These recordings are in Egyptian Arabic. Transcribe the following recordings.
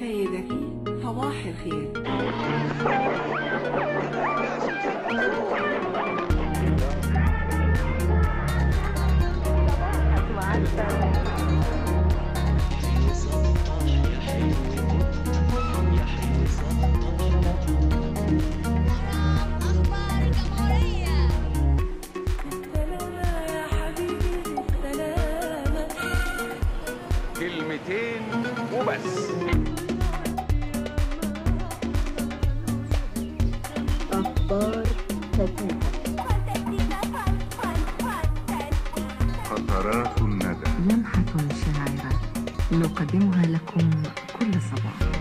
سيدتي صباح الخير أخبار الجمهورية سلامة يا حبيبي سلامة كلمتين وبس فانتستيكا فان فان فانتستيكا قطرات الندى لمحة شاعرة نقدمها لكم كل صباح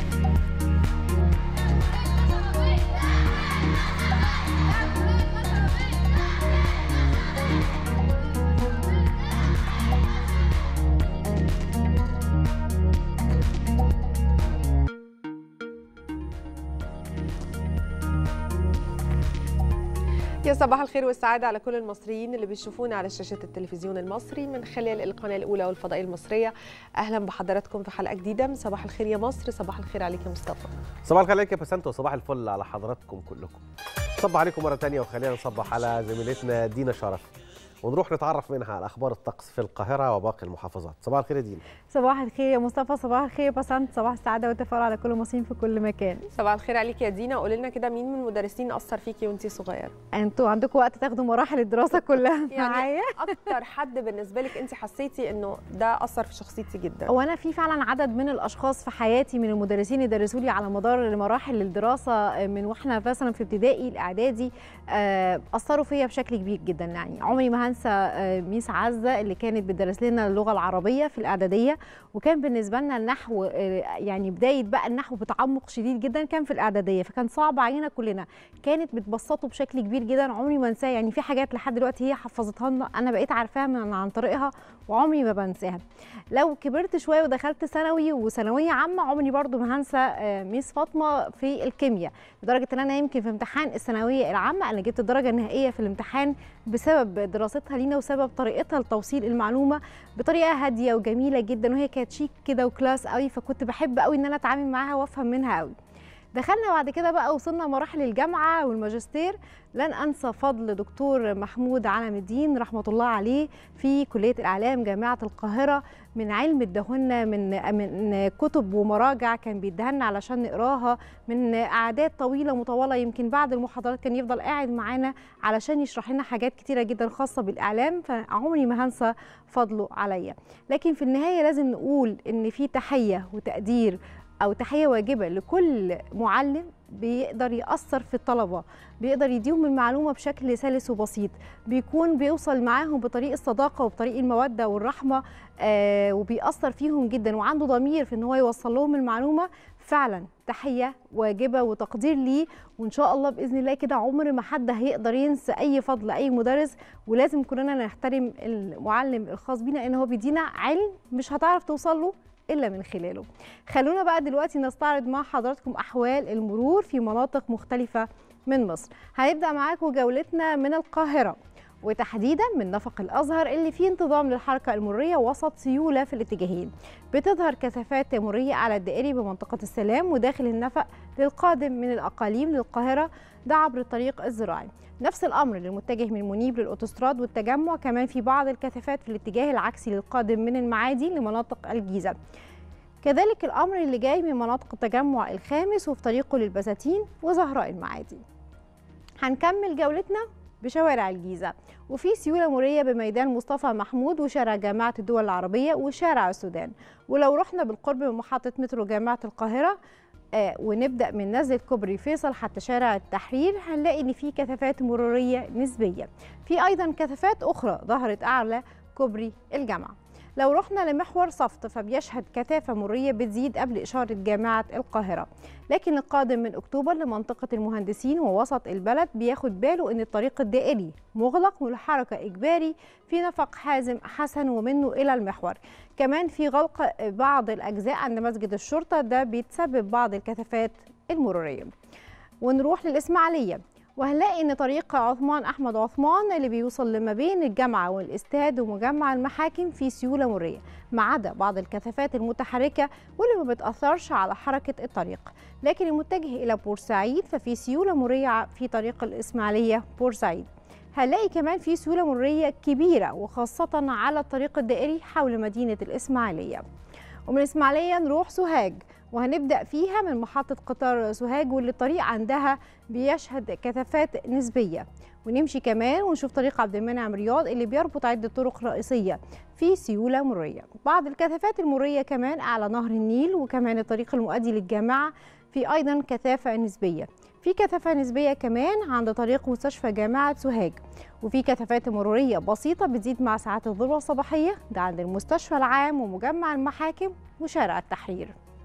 يا صباح الخير والسعادة على كل المصريين اللي بيشوفونا على شاشة التلفزيون المصري من خلال القناة الأولى والفضائية المصرية أهلا بحضراتكم في حلقة جديدة من صباح الخير يا مصر صباح الخير عليك يا مصطفى صباح الخير عليك يا بسنت وصباح الفل على حضراتكم كلكم صبح عليكم مرة تانية وخلينا نصبح على زميلتنا دينا شرف ونروح نتعرف منها على أخبار الطقس في القاهرة وباقي المحافظات صباح الخير يا دينا صباح الخير يا مصطفى صباح الخير يا بسنت صباح السعادة والتفاؤل على كل المصريين في كل مكان صباح الخير عليك يا دينا قولي لنا كده مين من المدرسين أثر فيكي وانتي صغيرة انتوا عندكم وقت تاخدوا مراحل الدراسة كلها معايا أكتر حد بالنسبة لك انتي حسيتي إنه ده أثر في شخصيتي جدا وانا في فعلا عدد من الاشخاص في حياتي من المدرسين اللي درسوا لي على مدار مراحل الدراسه من واحنا مثلا في ابتدائي الاعدادي آه، اثروا فيا بشكل كبير جدا يعني عمري ما هنسى آه، ميس عزه اللي كانت بتدرس لنا اللغه العربيه في الاعداديه وكان بالنسبه لنا النحو آه، يعني بدايه بقى النحو بتعمق شديد جدا كان في الاعداديه فكان صعب علينا كلنا كانت بتبسطه بشكل كبير جدا عمري ما انساه يعني في حاجات لحد دلوقتي هي حفظتها لنا انا بقيت عارفاها من عن طريقها وعمري ما بنساها لو كبرت شويه ودخلت ثانوي وثانويه عامه عمري برضو ما هنسى آه، ميس فاطمه في الكيمياء لدرجه ان انا يمكن في امتحان الثانويه العامه انا جبت الدرجه النهائيه في الامتحان بسبب دراستها لينا وسبب طريقتها لتوصيل المعلومه بطريقه هاديه وجميله جدا وهي كانت شيك كده وكلاس قوي فكنت بحب قوي ان انا اتعامل معاها وافهم منها قوي دخلنا بعد كده بقى وصلنا مراحل الجامعه والماجستير لن انسى فضل دكتور محمود علم الدين رحمه الله عليه في كليه الاعلام جامعه القاهره من علم ادهولنا من من كتب ومراجع كان بيديها علشان نقراها من اعداد طويله مطوله يمكن بعد المحاضرات كان يفضل قاعد معانا علشان يشرح لنا حاجات كتيره جدا خاصه بالاعلام فعمري ما هنسى فضله عليا لكن في النهايه لازم نقول ان في تحيه وتقدير او تحيه واجبه لكل معلم بيقدر ياثر في الطلبه بيقدر يديهم المعلومه بشكل سلس وبسيط بيكون بيوصل معاهم بطريق الصداقه وبطريق الموده والرحمه آه وبيأثر فيهم جدا وعنده ضمير في ان هو يوصل لهم المعلومه فعلا تحيه واجبه وتقدير ليه وان شاء الله باذن الله كده عمر ما حد هيقدر ينسى اي فضل اي مدرس ولازم كلنا نحترم المعلم الخاص بينا ان هو بيدينا علم مش هتعرف توصل له الا من خلاله خلونا بقى دلوقتي نستعرض مع حضراتكم احوال المرور في مناطق مختلفه من مصر هنبدا معاكم جولتنا من القاهره وتحديدا من نفق الازهر اللي فيه انتظام للحركه المروريه وسط سيوله في الاتجاهين بتظهر كثافات مروريه على الدائري بمنطقه السلام وداخل النفق للقادم من الاقاليم للقاهره ده عبر الطريق الزراعي نفس الامر للمتجه من منيب للاوتوستراد والتجمع كمان في بعض الكثافات في الاتجاه العكسي للقادم من المعادي لمناطق الجيزه كذلك الامر اللي جاي من مناطق التجمع الخامس وفي طريقه للبساتين وزهراء المعادي هنكمل جولتنا بشوارع الجيزة وفي سيولة مرية بميدان مصطفى محمود وشارع جامعة الدول العربية وشارع السودان ولو رحنا بالقرب من محطة مترو جامعة القاهرة آه ونبدأ من نزلة كوبري فيصل حتى شارع التحرير هنلاقي إن في كثافات مرورية نسبية في أيضا كثافات أخرى ظهرت أعلى كوبري الجامعة لو رحنا لمحور صفت فبيشهد كثافة مرية بتزيد قبل إشارة جامعة القاهرة لكن القادم من أكتوبر لمنطقة المهندسين ووسط البلد بياخد باله أن الطريق الدائري مغلق والحركة إجباري في نفق حازم حسن ومنه إلى المحور كمان في غلق بعض الأجزاء عند مسجد الشرطة ده بيتسبب بعض الكثافات المرورية ونروح للإسماعيلية وهنلاقي ان طريق عثمان احمد عثمان اللي بيوصل لما بين الجامعه والاستاد ومجمع المحاكم في سيوله مريه ما عدا بعض الكثافات المتحركه واللي ما بتاثرش على حركه الطريق لكن المتجه الى بورسعيد ففي سيوله مريه في طريق الاسماعيليه بورسعيد هنلاقي كمان في سيوله مريه كبيره وخاصه على الطريق الدائري حول مدينه الاسماعيليه ومن الاسماعيليه نروح سوهاج وهنبدا فيها من محطه قطار سوهاج واللي الطريق عندها بيشهد كثافات نسبيه ونمشي كمان ونشوف طريق عبد المنعم رياض اللي بيربط عده طرق رئيسيه في سيوله مريه بعض الكثافات المريه كمان اعلى نهر النيل وكمان الطريق المؤدي للجامعه في ايضا كثافه نسبيه في كثافه نسبيه كمان عند طريق مستشفى جامعه سوهاج وفي كثافات مروريه بسيطه بتزيد مع ساعات الذروه الصباحيه ده عند المستشفى العام ومجمع المحاكم وشارع التحرير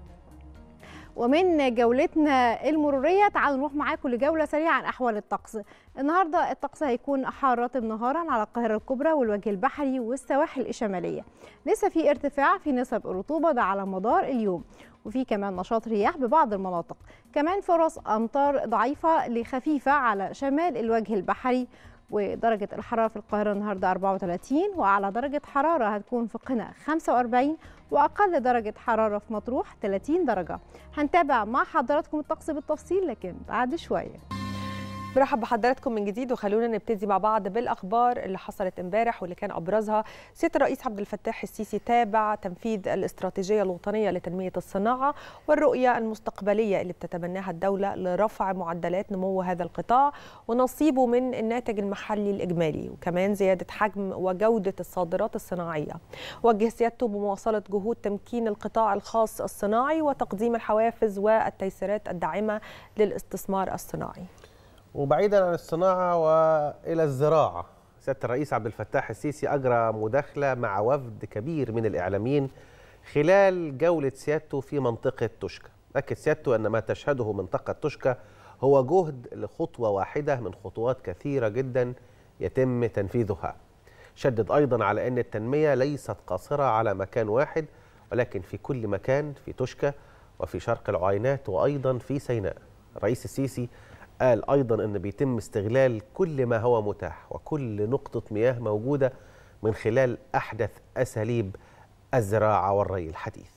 ومن جولتنا المرورية تعالوا نروح معاكم لجولة سريعة عن أحوال الطقس النهاردة الطقس هيكون حار رطب نهارا على القاهرة الكبرى والوجه البحري والسواحل الشمالية لسه في ارتفاع في نسب الرطوبة ده على مدار اليوم وفي كمان نشاط رياح ببعض المناطق كمان فرص أمطار ضعيفة لخفيفة على شمال الوجه البحري ودرجة الحرارة في القاهرة النهاردة 34 وأعلى درجة حرارة هتكون في قنا 45 وأقل درجة حرارة في مطروح 30 درجة هنتابع مع حضراتكم الطقس بالتفصيل لكن بعد شوية برحب بحضراتكم من جديد وخلونا نبتدي مع بعض بالاخبار اللي حصلت امبارح واللي كان ابرزها سياده الرئيس عبد الفتاح السيسي تابع تنفيذ الاستراتيجيه الوطنيه لتنميه الصناعه والرؤيه المستقبليه اللي بتتبناها الدوله لرفع معدلات نمو هذا القطاع ونصيبه من الناتج المحلي الاجمالي وكمان زياده حجم وجوده الصادرات الصناعيه وجه سيادته بمواصله جهود تمكين القطاع الخاص الصناعي وتقديم الحوافز والتيسيرات الداعمه للاستثمار الصناعي وبعيدا عن الصناعة وإلى الزراعة سيادة الرئيس عبد الفتاح السيسي أجرى مداخلة مع وفد كبير من الإعلاميين خلال جولة سيادته في منطقة توشكا أكد سيادته أن ما تشهده منطقة توشكا هو جهد لخطوة واحدة من خطوات كثيرة جدا يتم تنفيذها شدد أيضا على أن التنمية ليست قاصرة على مكان واحد ولكن في كل مكان في توشكا وفي شرق العوينات وأيضا في سيناء الرئيس السيسي قال ايضا ان بيتم استغلال كل ما هو متاح وكل نقطه مياه موجوده من خلال احدث اساليب الزراعه والري الحديث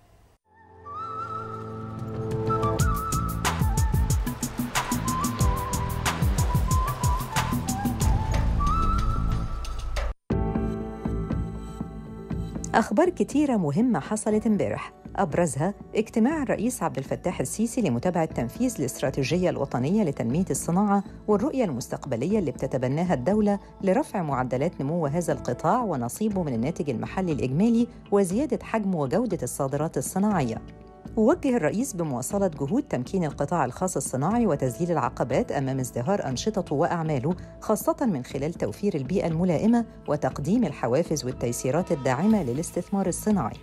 أخبار كتيرة مهمة حصلت امبارح أبرزها اجتماع الرئيس عبد الفتاح السيسي لمتابعة تنفيذ الاستراتيجية الوطنية لتنمية الصناعة والرؤية المستقبلية اللي بتتبناها الدولة لرفع معدلات نمو هذا القطاع ونصيبه من الناتج المحلي الإجمالي وزيادة حجم وجودة الصادرات الصناعية ووجه الرئيس بمواصلة جهود تمكين القطاع الخاص الصناعي وتذليل العقبات أمام ازدهار أنشطته وأعماله خاصة من خلال توفير البيئة الملائمة وتقديم الحوافز والتيسيرات الداعمة للاستثمار الصناعي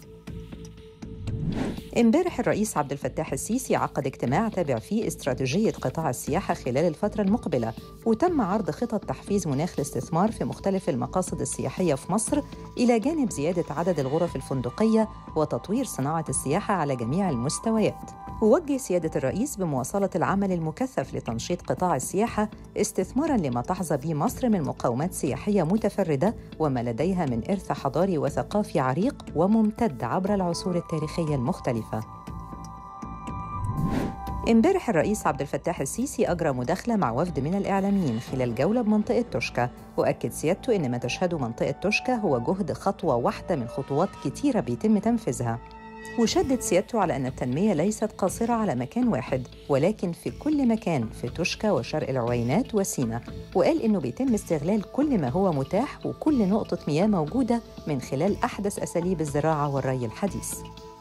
امبارح الرئيس عبد الفتاح السيسي عقد اجتماع تابع فيه استراتيجية قطاع السياحة خلال الفترة المقبلة وتم عرض خطط تحفيز مناخ الاستثمار في مختلف المقاصد السياحية في مصر إلى جانب زيادة عدد الغرف الفندقية وتطوير صناعة السياحة على جميع المستويات ووجه سيادة الرئيس بمواصلة العمل المكثف لتنشيط قطاع السياحة استثماراً لما تحظى به مصر من مقومات سياحية متفردة وما لديها من إرث حضاري وثقافي عريق وممتد عبر العصور التاريخية المختلفة امبارح الرئيس عبد الفتاح السيسي أجرى مداخلة مع وفد من الإعلاميين خلال جولة بمنطقة توشكا وأكد سيادته إن ما تشهده منطقة توشكا هو جهد خطوة واحدة من خطوات كتيرة بيتم تنفيذها وشدد سيادته على أن التنمية ليست قاصرة على مكان واحد ولكن في كل مكان في توشكا وشرق العوينات وسينا وقال إنه بيتم استغلال كل ما هو متاح وكل نقطة مياه موجودة من خلال أحدث أساليب الزراعة والري الحديث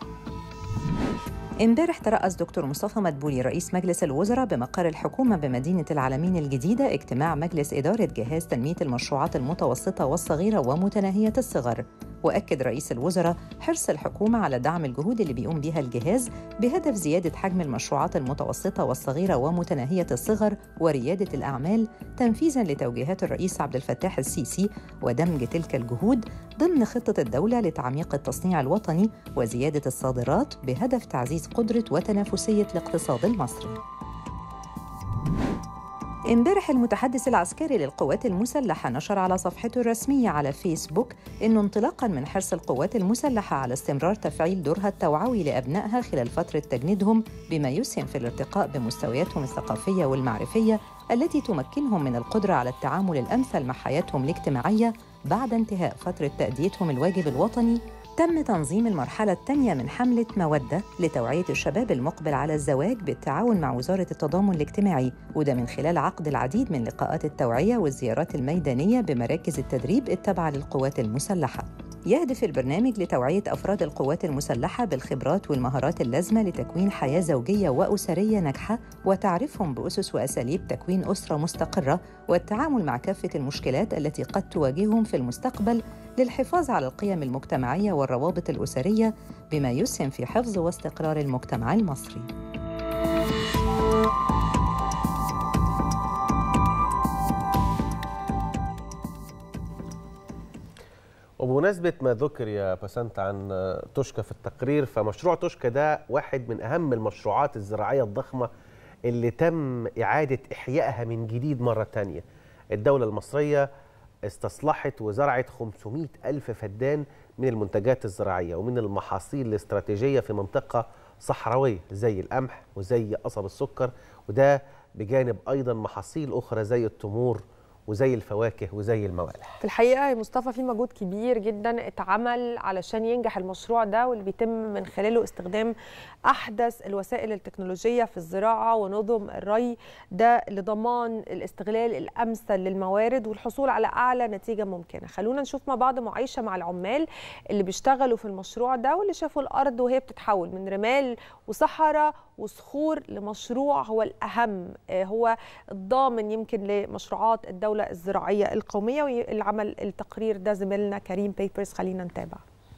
امبارح ترأس دكتور مصطفى مدبولي رئيس مجلس الوزراء بمقر الحكومة بمدينة العالمين الجديدة اجتماع مجلس إدارة جهاز تنمية المشروعات المتوسطة والصغيرة ومتناهية الصغر وأكد رئيس الوزراء حرص الحكومة على دعم الجهود اللي بيقوم بها الجهاز بهدف زيادة حجم المشروعات المتوسطة والصغيرة ومتناهية الصغر وريادة الأعمال تنفيذاً لتوجيهات الرئيس عبد الفتاح السيسي ودمج تلك الجهود ضمن خطة الدولة لتعميق التصنيع الوطني وزيادة الصادرات بهدف تعزيز قدرة وتنافسية الاقتصاد المصري. امبارح المتحدث العسكري للقوات المسلحة نشر على صفحته الرسمية على فيسبوك إنه انطلاقاً من حرص القوات المسلحة على استمرار تفعيل دورها التوعوي لأبنائها خلال فترة تجنيدهم بما يسهم في الارتقاء بمستوياتهم الثقافية والمعرفية التي تمكنهم من القدرة على التعامل الأمثل مع حياتهم الاجتماعية بعد انتهاء فترة تأديتهم الواجب الوطني تم تنظيم المرحلة الثانية من حملة مودة لتوعية الشباب المقبل على الزواج بالتعاون مع وزارة التضامن الاجتماعي وده من خلال عقد العديد من لقاءات التوعية والزيارات الميدانية بمراكز التدريب التابعة للقوات المسلحة يهدف البرنامج لتوعية أفراد القوات المسلحة بالخبرات والمهارات اللازمة لتكوين حياة زوجية وأسرية ناجحة وتعرفهم بأسس وأساليب تكوين أسرة مستقرة والتعامل مع كافة المشكلات التي قد تواجههم في المستقبل للحفاظ على القيم المجتمعية والروابط الأسرية بما يسهم في حفظ واستقرار المجتمع المصري. وبمناسبة ما ذكر يا بسنت عن توشكا في التقرير فمشروع توشكا ده واحد من أهم المشروعات الزراعية الضخمة اللي تم إعادة إحيائها من جديد مرة تانية الدولة المصرية استصلحت وزرعت 500 ألف فدان من المنتجات الزراعية ومن المحاصيل الاستراتيجية في منطقة صحراوية زي القمح وزي قصب السكر وده بجانب أيضا محاصيل أخرى زي التمور وزي الفواكه وزي الموالح في الحقيقه يا مصطفى في مجهود كبير جدا اتعمل علشان ينجح المشروع ده واللي بيتم من خلاله استخدام احدث الوسائل التكنولوجيه في الزراعه ونظم الري ده لضمان الاستغلال الامثل للموارد والحصول على اعلى نتيجه ممكنه خلونا نشوف مع بعض معايشه مع العمال اللي بيشتغلوا في المشروع ده واللي شافوا الارض وهي بتتحول من رمال وصحراء وصخور لمشروع هو الاهم آه، هو الضامن يمكن لمشروعات الدوله الزراعيه القوميه واللي عمل التقرير ده زميلنا كريم بيبرز خلينا نتابع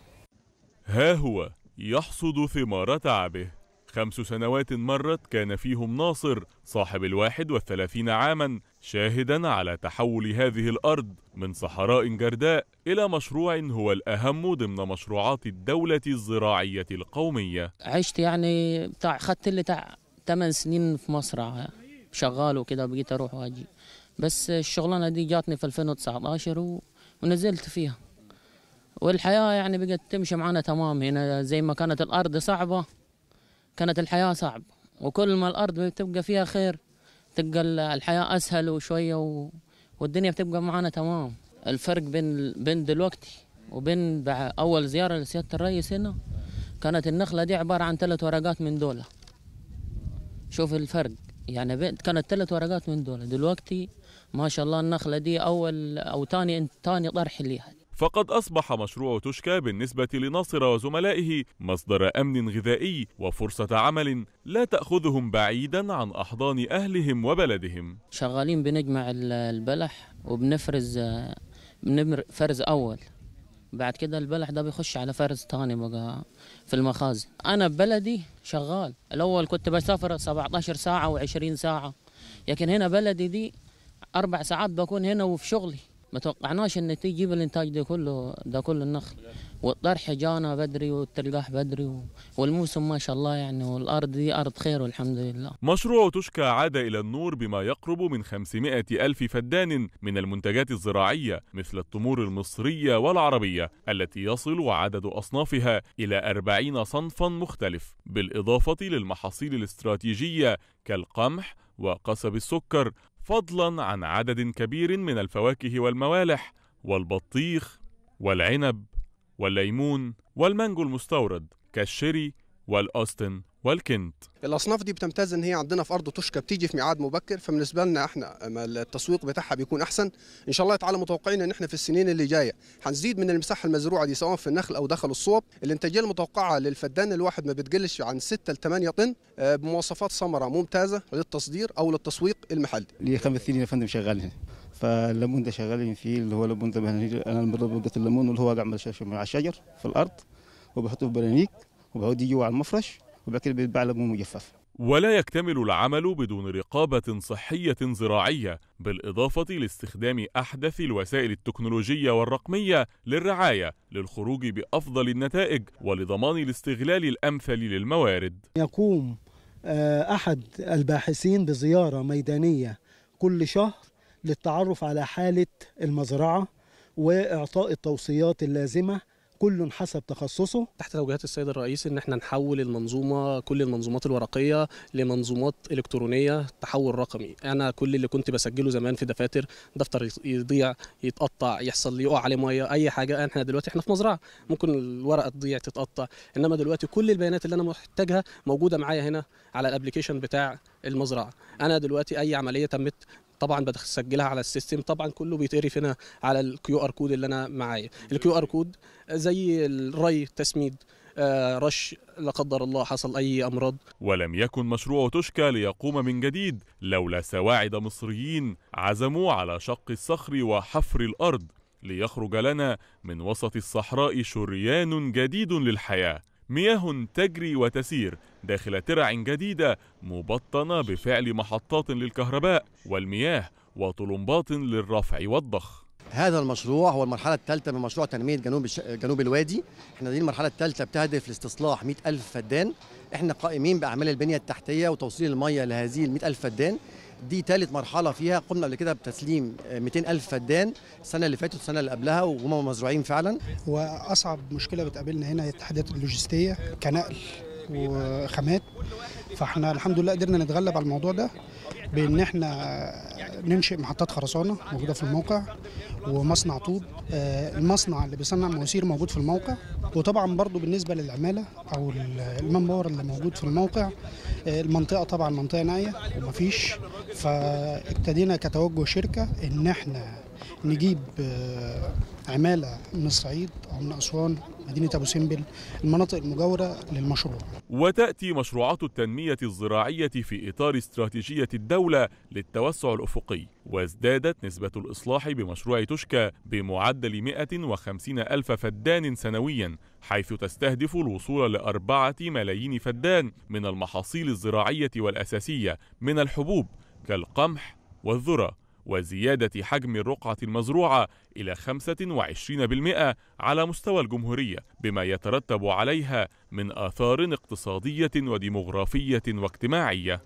ها هو يحصد ثمار تعبه خمس سنوات مرت كان فيهم ناصر صاحب الواحد والثلاثين عاما شاهدا على تحول هذه الأرض من صحراء جرداء إلى مشروع هو الأهم ضمن مشروعات الدولة الزراعية القومية عشت يعني بتاع خدت لي بتاع 8 سنين في مصرع شغال وكده بقيت اروح واجي بس الشغلانه دي جاتني في 2019 و... ونزلت فيها والحياه يعني بقت تمشي معنا تمام هنا زي ما كانت الارض صعبه كانت الحياه صعبه وكل ما الارض بتبقى فيها خير تبقى ال- الحياه اسهل وشويه و... والدنيا بتبقى معنا تمام الفرق بين بين دلوقتي وبين بع- اول زياره لسياده الرئيس هنا كانت النخله دي عباره عن ثلاث ورقات من دولة شوف الفرق يعني بين- كانت ثلاث ورقات من دولة دلوقتي ما شاء الله النخله دي اول او ثاني ثاني طرح ليها فقد أصبح مشروع توشكا بالنسبة لناصر وزملائه مصدر أمن غذائي وفرصة عمل لا تأخذهم بعيدا عن أحضان أهلهم وبلدهم شغالين بنجمع ال- البلح وبنفرز آه، بنمر فرز اول بعد كده البلح ده بيخش على فرز تاني بقى في المخازن انا ببلدي شغال الاول كنت بسافر 17 ساعه و20 ساعه لكن هنا بلدي دي اربع ساعات بكون هنا وفي شغلي ما توقعناش ان تجيب الانتاج ده كله ده كله النخل والطرح جانا بدري والتلقاح بدري و- والموسم ما شاء الله يعني والارض دي ارض خير والحمد لله مشروع توشكا عاد إلى النور بما يقرب من 500 ألف فدان من المنتجات الزراعية مثل التمور المصرية والعربية التي يصل عدد أصنافها إلى 40 صنفا مختلف بالإضافة للمحاصيل الاستراتيجية كالقمح وقصب السكر فضلا عن عدد كبير من الفواكه والموالح والبطيخ والعنب والليمون والمانجو المستورد كالشيري والأوستن والكنت الاصناف دي بتمتاز ان هي عندنا في ارض توشكا بتيجي في ميعاد مبكر فبالنسبه لنا احنا أما التسويق بتاعها بيكون احسن ان شاء الله تعالى متوقعين ان احنا في السنين اللي جايه هنزيد من المساحه المزروعه دي سواء في النخل او داخل الصوب الانتاجيه المتوقعه للفدان الواحد ما بتقلش عن 6 ل 8 طن آه، بمواصفات ثمره ممتازه للتصدير او للتسويق المحلي لي خمس سنين يا فندم شغال هنا فالليمون ده شغالين فيه اللي هو ليمون ده بهني- انا بربط الليمون اللي هو واقع من الش- مع الشجر في الارض وبحطه في برانيك وبعود يجي على المفرش وبعد كده بيتباع ليمون مجفف ولا يكتمل العمل بدون رقابة صحية زراعية بالإضافة لاستخدام أحدث الوسائل التكنولوجية والرقمية للرعاية للخروج بأفضل النتائج ولضمان الاستغلال الأمثل للموارد يقوم آه، أحد الباحثين بزيارة ميدانية كل شهر للتعرف على حالة المزرعة وإعطاء التوصيات اللازمة كل حسب تخصصه تحت توجيهات السيد الرئيس ان احنا نحول المنظومه كل المنظومات الورقيه لمنظومات الكترونيه تحول رقمي انا كل اللي كنت بسجله زمان في دفاتر دفتر يضيع يتقطع يحصل يقع عليه ميه اي حاجه احنا دلوقتي احنا في مزرعه ممكن الورقه تضيع تتقطع انما دلوقتي كل البيانات اللي انا محتاجها موجوده معايا هنا على الابلكيشن بتاع المزرعه انا دلوقتي اي عمليه تمت طبعا بسجلها على السيستم طبعا كله بيتقري هنا على الكيو ار كود اللي انا معايا الكيو ار كود زي الري تسميد آه، رش لا قدر الله حصل اي امراض ولم يكن مشروع توشكا ليقوم من جديد لولا سواعد مصريين عزموا على شق الصخر وحفر الارض ليخرج لنا من وسط الصحراء شريان جديد للحياه مياه تجري وتسير داخل ترع جديده مبطنه بفعل محطات للكهرباء والمياه وطلمبات للرفع والضخ هذا المشروع هو المرحلة الثالثة من مشروع تنمية جنوب الش... جنوب الوادي احنا دي المرحلة الثالثة بتهدف لاستصلاح 100 ألف فدان احنا قائمين بأعمال البنية التحتية وتوصيل المية لهذه ال 100 ألف فدان دي ثالث مرحلة فيها قمنا قبل كده بتسليم 200 ألف فدان السنة اللي فاتت والسنة اللي قبلها وهم مزروعين فعلا واصعب مشكله بتقابلنا هنا هي التحديات اللوجستيه كنقل وخامات فاحنا الحمد لله قدرنا نتغلب على الموضوع ده بان احنا ننشئ محطات خرسانه موجوده في الموقع ومصنع طوب آه، المصنع اللي بيصنع مواسير موجود في الموقع وطبعا برضو بالنسبه للعماله او المان باور اللي موجود في الموقع آه، المنطقه طبعا منطقه نائيه ومفيش فابتدينا كتوجه شركه ان احنا نجيب آه، عماله من الصعيد او من اسوان مدينه ابو سمبل المناطق المجاوره للمشروع وتأتي مشروعات التنمية الزراعية في إطار استراتيجية الدولة للتوسع الأفقي وازدادت نسبة الإصلاح بمشروع تشكى بمعدل 150 ألف فدان سنويا حيث تستهدف الوصول لأربعة ملايين فدان من المحاصيل الزراعية والأساسية من الحبوب كالقمح والذرة وزيادة حجم الرقعة المزروعة إلى 25% على مستوى الجمهورية بما يترتب عليها من آثار اقتصادية وديمغرافية واجتماعية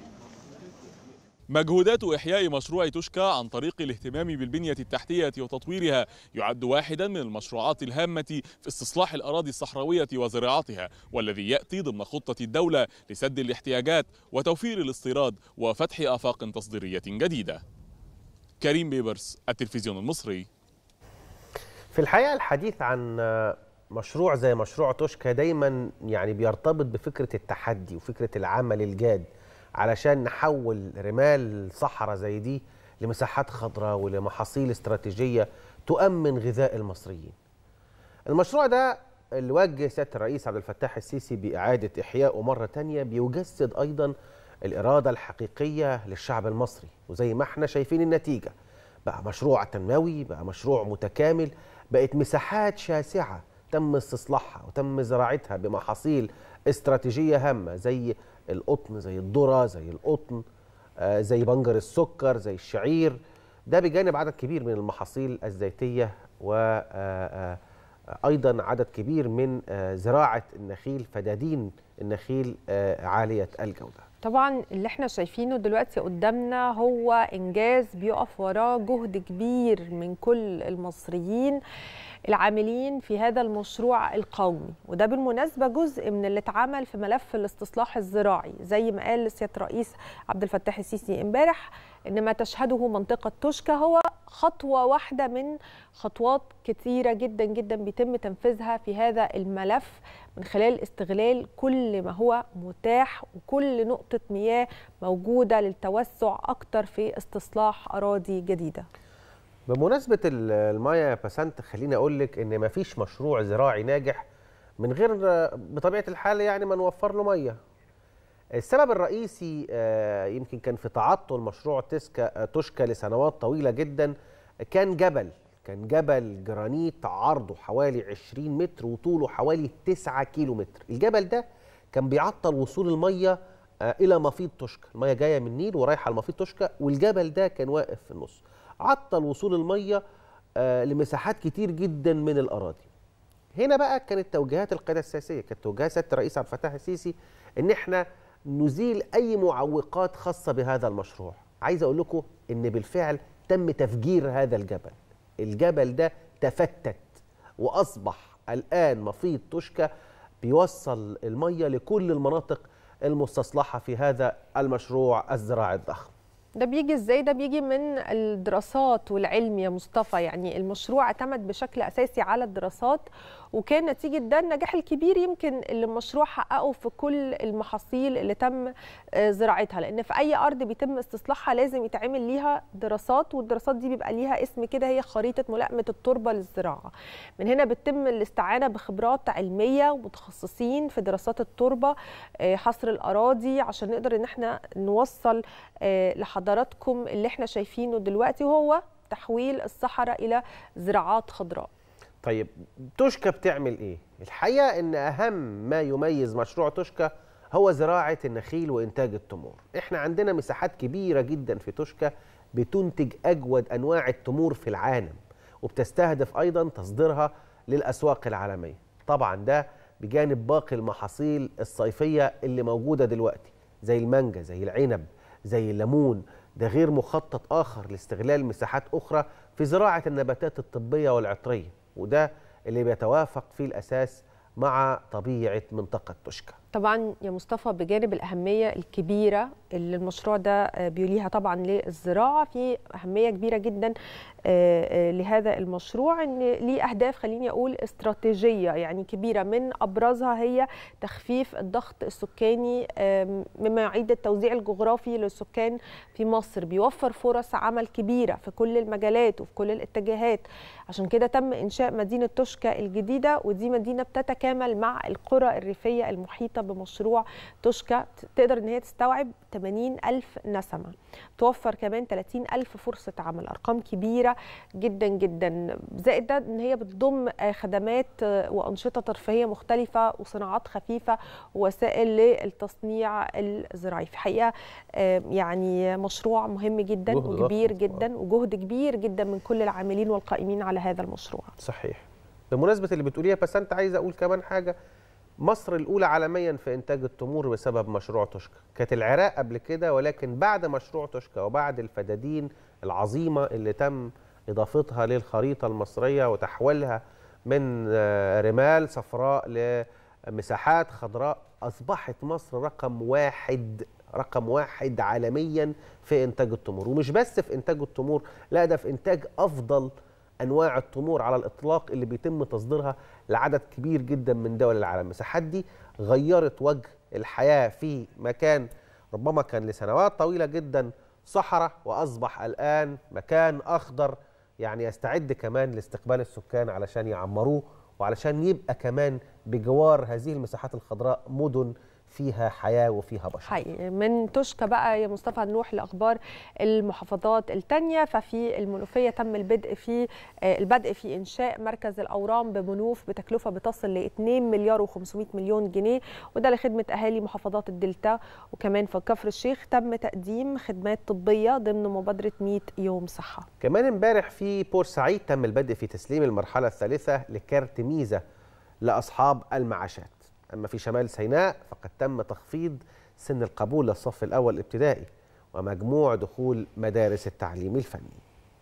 مجهودات إحياء مشروع توشكا عن طريق الاهتمام بالبنية التحتية وتطويرها يعد واحدا من المشروعات الهامة في استصلاح الأراضي الصحراوية وزراعتها والذي يأتي ضمن خطة الدولة لسد الاحتياجات وتوفير الاستيراد وفتح آفاق تصديرية جديدة كريم بيبرس التلفزيون المصري في الحقيقه الحديث عن مشروع زي مشروع توشكا دايما يعني بيرتبط بفكره التحدي وفكره العمل الجاد علشان نحول رمال صحراء زي دي لمساحات خضراء ولمحاصيل استراتيجيه تؤمن غذاء المصريين. المشروع ده اللي وجه سياده الرئيس عبد الفتاح السيسي باعاده احيائه مره تانية بيجسد ايضا الاراده الحقيقيه للشعب المصري وزي ما احنا شايفين النتيجه بقى مشروع تنموي بقى مشروع متكامل بقت مساحات شاسعه تم استصلاحها وتم زراعتها بمحاصيل استراتيجيه هامه زي القطن زي الذره زي القطن آه زي بنجر السكر زي الشعير ده بجانب عدد كبير من المحاصيل الزيتيه وايضا عدد كبير من آه زراعه النخيل فدادين النخيل آه عاليه الجوده طبعا اللي احنا شايفينه دلوقتي قدامنا هو انجاز بيقف وراه جهد كبير من كل المصريين العاملين في هذا المشروع القومي وده بالمناسبة جزء من اللي اتعمل في ملف الاستصلاح الزراعي زي ما قال سيادة الرئيس عبد الفتاح السيسي امبارح ان ما تشهده منطقة توشكا هو خطوة واحدة من خطوات كثيرة جدا جدا بيتم تنفيذها في هذا الملف من خلال استغلال كل ما هو متاح وكل نقطة مياه موجودة للتوسع أكتر في استصلاح أراضي جديدة بمناسبة المايه يا بسنت خليني أقول لك إن مفيش مشروع زراعي ناجح من غير بطبيعة الحال يعني ما نوفر له مية. السبب الرئيسي يمكن كان في تعطل مشروع تسكا توشكا لسنوات طويلة جدا كان جبل كان جبل جرانيت عرضه حوالي 20 متر وطوله حوالي 9 كيلو متر الجبل ده كان بيعطل وصول المية إلى مفيض توشكا المية جاية من النيل ورايحة لمفيض توشكا والجبل ده كان واقف في النص عطل وصول الميه آه لمساحات كتير جدا من الاراضي. هنا بقى كانت توجيهات القياده السياسيه، كانت توجيهات سياده الرئيس عبد الفتاح السيسي ان احنا نزيل اي معوقات خاصه بهذا المشروع عايز اقول لكم ان بالفعل تم تفجير هذا الجبل الجبل ده تفتت واصبح الان مفيض توشكا بيوصل الميه لكل المناطق المستصلحه في هذا المشروع الزراعي الضخم ده بيجي ازاي ده بيجي من الدراسات والعلم يا مصطفى يعني المشروع اعتمد بشكل اساسي على الدراسات وكان نتيجه ده النجاح الكبير يمكن اللي المشروع حققه في كل المحاصيل اللي تم آه، زراعتها لان في اي ارض بيتم استصلاحها لازم يتعمل ليها دراسات والدراسات دي بيبقى ليها اسم كده هي خريطه ملائمه التربه للزراعه من هنا بتتم الاستعانه بخبرات علميه ومتخصصين في دراسات التربه آه، حصر الاراضي عشان نقدر ان احنا نوصل آه، لحضراتكم اللي احنا شايفينه دلوقتي وهو تحويل الصحراء الى زراعات خضراء طيب توشكا بتعمل ايه الحقيقه ان اهم ما يميز مشروع توشكا هو زراعه النخيل وانتاج التمور احنا عندنا مساحات كبيره جدا في توشكا بتنتج اجود انواع التمور في العالم وبتستهدف ايضا تصديرها للاسواق العالميه طبعا ده بجانب باقي المحاصيل الصيفيه اللي موجوده دلوقتي زي المانجا زي العنب زي الليمون ده غير مخطط اخر لاستغلال مساحات اخرى في زراعه النباتات الطبيه والعطريه وده اللي بيتوافق في الاساس مع طبيعه منطقه توشكا طبعا يا مصطفى بجانب الأهمية الكبيرة اللي المشروع ده آه، بيوليها طبعا للزراعة في أهمية كبيرة جدا آه، آه، لهذا المشروع ان ليه أهداف خليني أقول استراتيجية يعني كبيرة من أبرزها هي تخفيف الضغط السكاني آم، مما يعيد التوزيع الجغرافي للسكان في مصر بيوفر فرص عمل كبيرة في كل المجالات وفي كل الاتجاهات عشان كده تم إنشاء مدينة توشكا الجديدة ودي مدينة بتتكامل مع القرى الريفية المحيطة بمشروع توشكا تقدر ان هي تستوعب 80 ألف نسمة توفر كمان 30 ألف فرصة عمل أرقام كبيرة جدا جدا زائد ده ان هي بتضم آه، خدمات آه، وأنشطة ترفيهية مختلفة وصناعات خفيفة ووسائل للتصنيع الزراعي في حقيقة آه، يعني مشروع مهم جدا جهد وكبير ضخم. جدا وجهد كبير جدا من كل العاملين والقائمين على هذا المشروع صحيح بمناسبه اللي بتقوليها بس انت عايز اقول كمان حاجه مصر الاولى عالميا في انتاج التمور بسبب مشروع توشكا كانت العراق قبل كده ولكن بعد مشروع توشكا وبعد الفدادين العظيمه اللي تم اضافتها للخريطه المصريه وتحويلها من آه، رمال صفراء لمساحات خضراء اصبحت مصر رقم واحد رقم واحد عالميا في انتاج التمور ومش بس في انتاج التمور لا ده في انتاج افضل انواع التمور على الاطلاق اللي بيتم تصديرها لعدد كبير جدا من دول العالم المساحات دي غيرت وجه الحياه في مكان ربما كان لسنوات طويله جدا صحراء واصبح الان مكان اخضر يعني يستعد كمان لاستقبال السكان علشان يعمروه وعلشان يبقى كمان بجوار هذه المساحات الخضراء مدن فيها حياه وفيها بشر حقيقي من توشكا بقى يا مصطفى نروح لاخبار المحافظات الثانيه ففي المنوفيه تم البدء في آه، البدء في انشاء مركز الاورام بمنوف بتكلفه بتصل ل 2 مليار و500 مليون جنيه وده لخدمه اهالي محافظات الدلتا وكمان في كفر الشيخ تم تقديم خدمات طبيه ضمن مبادره 100 يوم صحه كمان امبارح في بورسعيد تم البدء في تسليم المرحلة الثالثة لكارت ميزة لأصحاب المعاشات أما في شمال سيناء فقد تم تخفيض سن القبول للصف الأول الابتدائي ومجموع دخول مدارس التعليم الفني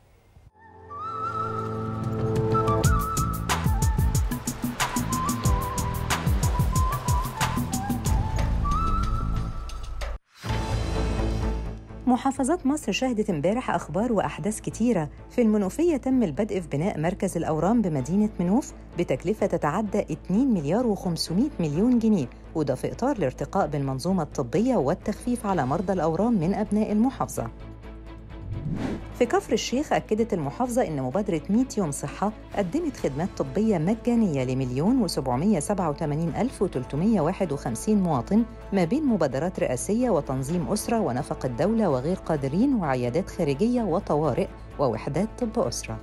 محافظات مصر شهدت امبارح أخبار وأحداث كتيرة في المنوفية تم البدء في بناء مركز الأورام بمدينة منوف بتكلفة تتعدى 2 مليار و500 مليون جنيه وده في إطار الارتقاء بالمنظومة الطبية والتخفيف على مرضى الأورام من أبناء المحافظة في كفر الشيخ أكدت المحافظة إن مبادرة 100 يوم صحة قدمت خدمات طبية مجانية لمليون و787 ألف و351 مواطن ما بين مبادرات رئاسية وتنظيم أسرة ونفق الدولة وغير قادرين وعيادات خارجية وطوارئ ووحدات طب أسرة